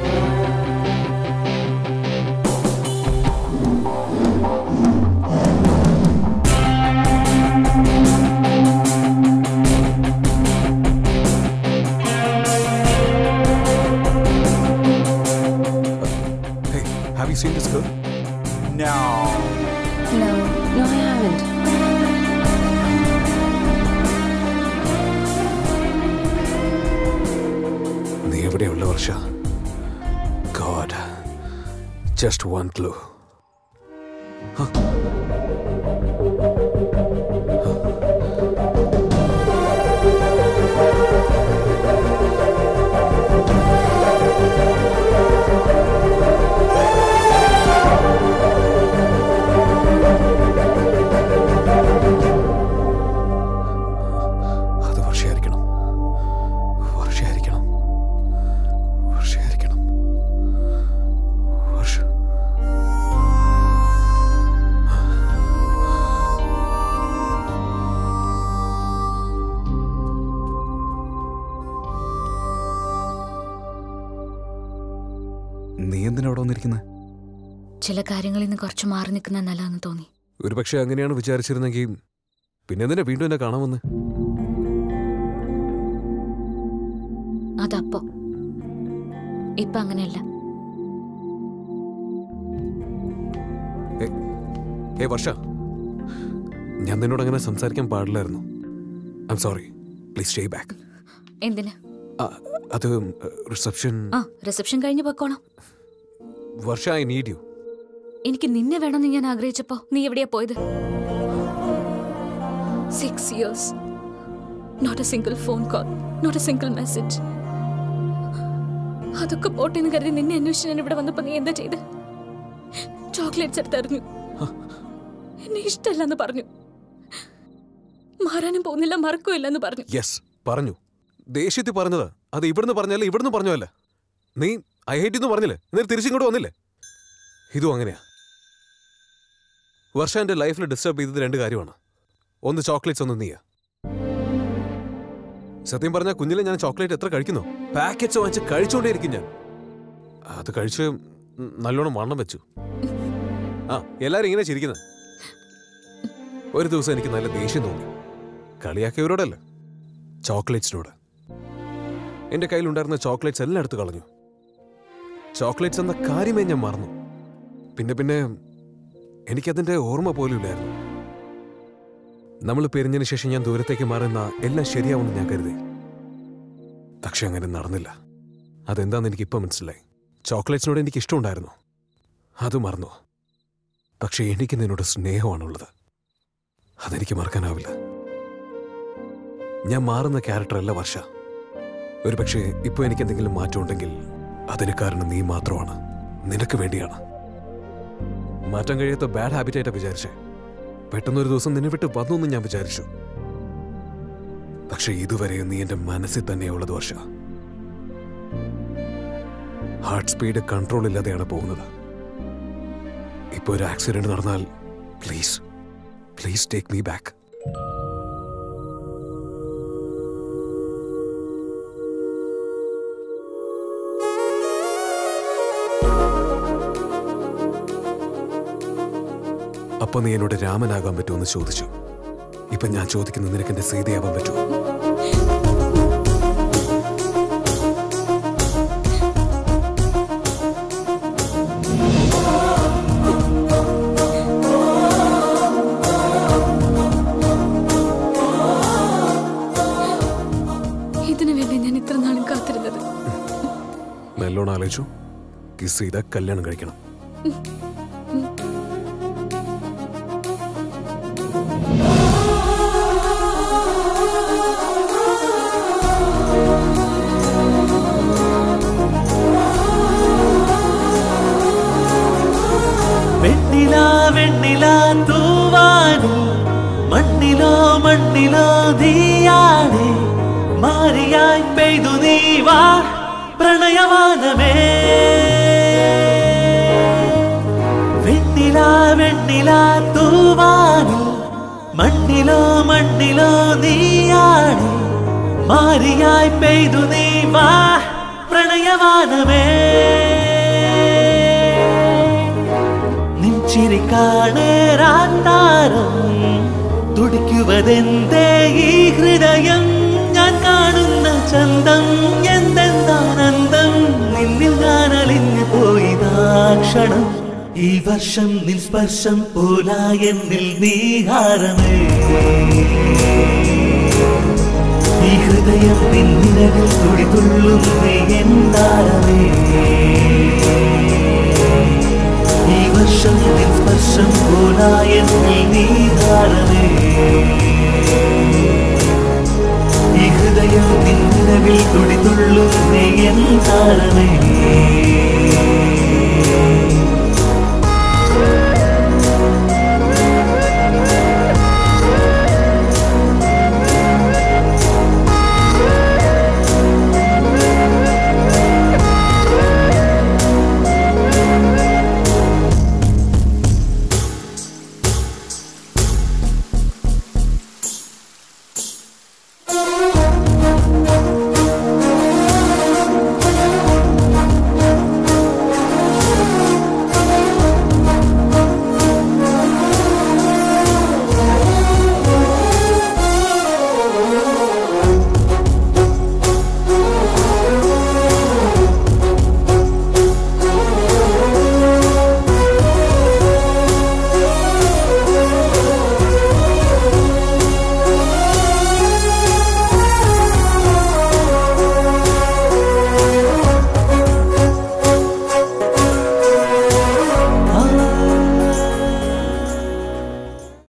now. No, no, I haven't. നീ എവിടെയുള്ള Varsha God just one clue അത് വർഷയായിരിക്കണം വർഷയായിരിക്കണം വർഷയായിരിക്കണം വർഷ നീ എന്തിനാ അവിടെ വന്നിരിക്കുന്നത് ചില കാര്യങ്ങളിൽ നിന്ന് കുറച്ച് മാറി നിൽക്കുന്ന നല്ലതെന്ന് തോന്നി ഒരു പക്ഷെ അങ്ങനെയാണ് വിചാരിച്ചിരുന്നെങ്കിൽ പിന്നെ എന്തിനാ വീണ്ടും എന്നെ കാണാമെന്ന് അതപ്പോ ഇപ്പൊ അങ്ങനെയല്ല ഏ വർഷ ഞാൻ നിന്നോട് അങ്ങനെ സംസാരിക്കാൻ പാടില്ലായിരുന്നു I'm sorry please stay back എന്തിന് അത് റിസപ്ഷൻ ആ റിസപ്ഷൻ കഴിഞ്ഞ് പൊക്കോളാം വർഷ ഐ നീഡ് യു എനിക്ക് നിന്നെ വേണമെന്ന് ഞാൻ ആഗ്രഹിച്ചപ്പോ നീ എവിടെയാ പോയത് six years not a single phone call not a single message അതൊക്കെ പോട്ടെ എന്ന് കരുതി നിന്നെ അന്വേഷിച്ച് ഞാൻ ഇവിടെ വന്നപ്പോ നീ എന്താ ചെയ്ത് ചോക്ലേറ്റ്സ് എടുത്തറിഞ്ഞു എന്നെ ഇഷ്ടമല്ലെന്ന് പറഞ്ഞു മാറാനും പോകുന്നില്ല മറക്കുമില്ല എന്ന് പറഞ്ഞു യെസ് പറഞ്ഞു ദേഷ്യത്തിൽ പറഞ്ഞതാ അത് ഇവിടുന്ന് പറഞ്ഞല്ല ഇവിടുന്ന് പറഞ്ഞല്ല നീ ഐ ഹേറ്റ് എന്ന് പറഞ്ഞില്ലേ എന്നിട്ട് തിരിച്ചിങ്ങോട്ട് വന്നില്ലേ ഇതും അങ്ങനെയാ വർഷ എന്റെ ലൈഫിൽ ഡിസ്റ്റർബ് ചെയ്തത് രണ്ട് കാര്യമാണ് ഒന്ന് ചോക്ലേറ്റ്സ് ഒന്ന് നീയാ സത്യം പറഞ്ഞാൽ കുഞ്ഞിലെ ഞാൻ ചോക്ലേറ്റ് എത്ര കഴിക്കുന്നു പാക്കറ്റ്സ് വാങ്ങിച്ച് കഴിച്ചുകൊണ്ടേയിരിക്കും ഞാൻ അത് കഴിച്ച് നല്ലോണം വണ്ണം വെച്ചു ആ എല്ലാരും ഇങ്ങനെ ചിരിക്കുന്നത് ഒരു ദിവസം എനിക്ക് നല്ല ദേഷ്യം തോന്നി കളിയാക്കിയവരോടല്ല ചോക്ലേറ്റ്സിനോട് എന്റെ കയ്യിലുണ്ടായിരുന്ന ചോക്ലേറ്റ്സ് എല്ലാം എടുത്തു കളഞ്ഞു ചോക്ലേറ്റ്സ് എന്ന കാര്യമേ ഞാൻ മറന്നു പിന്നെ പിന്നെ എനിക്കതിന്റെ ഓർമ്മ പോലും ഇല്ലായിരുന്നു നമ്മൾ പിരിഞ്ഞതിന് ശേഷം ഞാൻ ദൂരത്തേക്ക് മാറുന്ന എല്ലാം ശരിയാവുമെന്ന് ഞാൻ കരുതി പക്ഷെ അങ്ങനെ നടന്നില്ല അതെന്താന്ന് എനിക്ക് ഇപ്പം മനസ്സിലായി ചോക്ലേറ്റ്സിനോട് എനിക്ക് ഇഷ്ടമുണ്ടായിരുന്നു അത് മറന്നു പക്ഷെ എനിക്ക് നിന്നോട് സ്നേഹമാണുള്ളത് അതെനിക്ക് മറക്കാനാവില്ല ഞാൻ മാറുന്ന ക്യാരക്ടറല്ല വർഷ ഒരു പക്ഷേ ഇപ്പോൾ എനിക്ക് എന്തെങ്കിലും മാറ്റം ഉണ്ടെങ്കിൽ അതിന് കാരണം നീ മാത്രമാണ് നിനക്ക് വേണ്ടിയാണ് മാറ്റാൻ കഴിയാത്ത ബാഡ് ഹാബിറ്റായിട്ടാ വിചാരിച്ചേ പെട്ടെന്നൊരു ദിവസം നിന്നെ വിട്ട് വന്നു എന്ന് ഞാൻ വിചാരിച്ചു പക്ഷെ ഇതുവരെയും നീ എന്റെ മനസ്സിൽ തന്നെയുള്ളത് വർഷ ഹാർട്ട് സ്പീഡ് കൺട്രോൾ ഇല്ലാതെയാണ് പോകുന്നത് ഇപ്പോൾ ഒരു ആക്സിഡന്റ് നടന്നാൽ please please take me back അപ്പൊ നീ എന്നോട് രാമനാകാൻ പറ്റുമെന്ന് ചോദിച്ചു ഇപ്പൊ ഞാൻ ചോദിക്കുന്ന നിനക്ക് എന്റെ സീതയാവാൻ പറ്റുമോ ഇതിനു വേണ്ടി ഞാൻ ഇത്ര നാളും കാത്തിരുന്നത് നല്ലോണം ആലോചിച്ചു കിസ് ചെയ്ത കല്യാണം കഴിക്കണം വെണ്ണില വെണ്ണില തൂവാനിൽ മണ്ണിലോ മണ്ണിലോ നീയാണ് മാറിയായി പെയ്തു നീ വാ പ്രണയവാനമേ വെണ്ണില വെണ്ണില തൂവാനിൽ മണ്ണിലോ മണ്ണിലോ നീയാണ് മാറിയായി പെയ്തു നീ വാ പ്രണയവാനമേ നിൻചിരി കാണേറാത്താരം തുടിക്കുവതെന്തേ ഈ ഹൃദയം ഞാൻ കാണുന്ന ചന്തം എന്തെന്താനന്ദം നിന്നിൽ ഞാൻ അലിഞ്ഞു പോയിതാ ക്ഷണം ഈ വർഷം നിൻ സ്പർശം പോലായെന്നിൽ നീഹാരമേ ഈ ഹൃദയം നിന്നിരവിൽ തുടിതുള്ളും നീ എന്താരമേ ഈ വർഷം നിൻ സ്പർശം പോലായെന്നിൽ നീഹാരമേ ഈ ഹൃദയം നിന്നിരവിൽ തുടിതുള്ളും നീ എന്താരമേ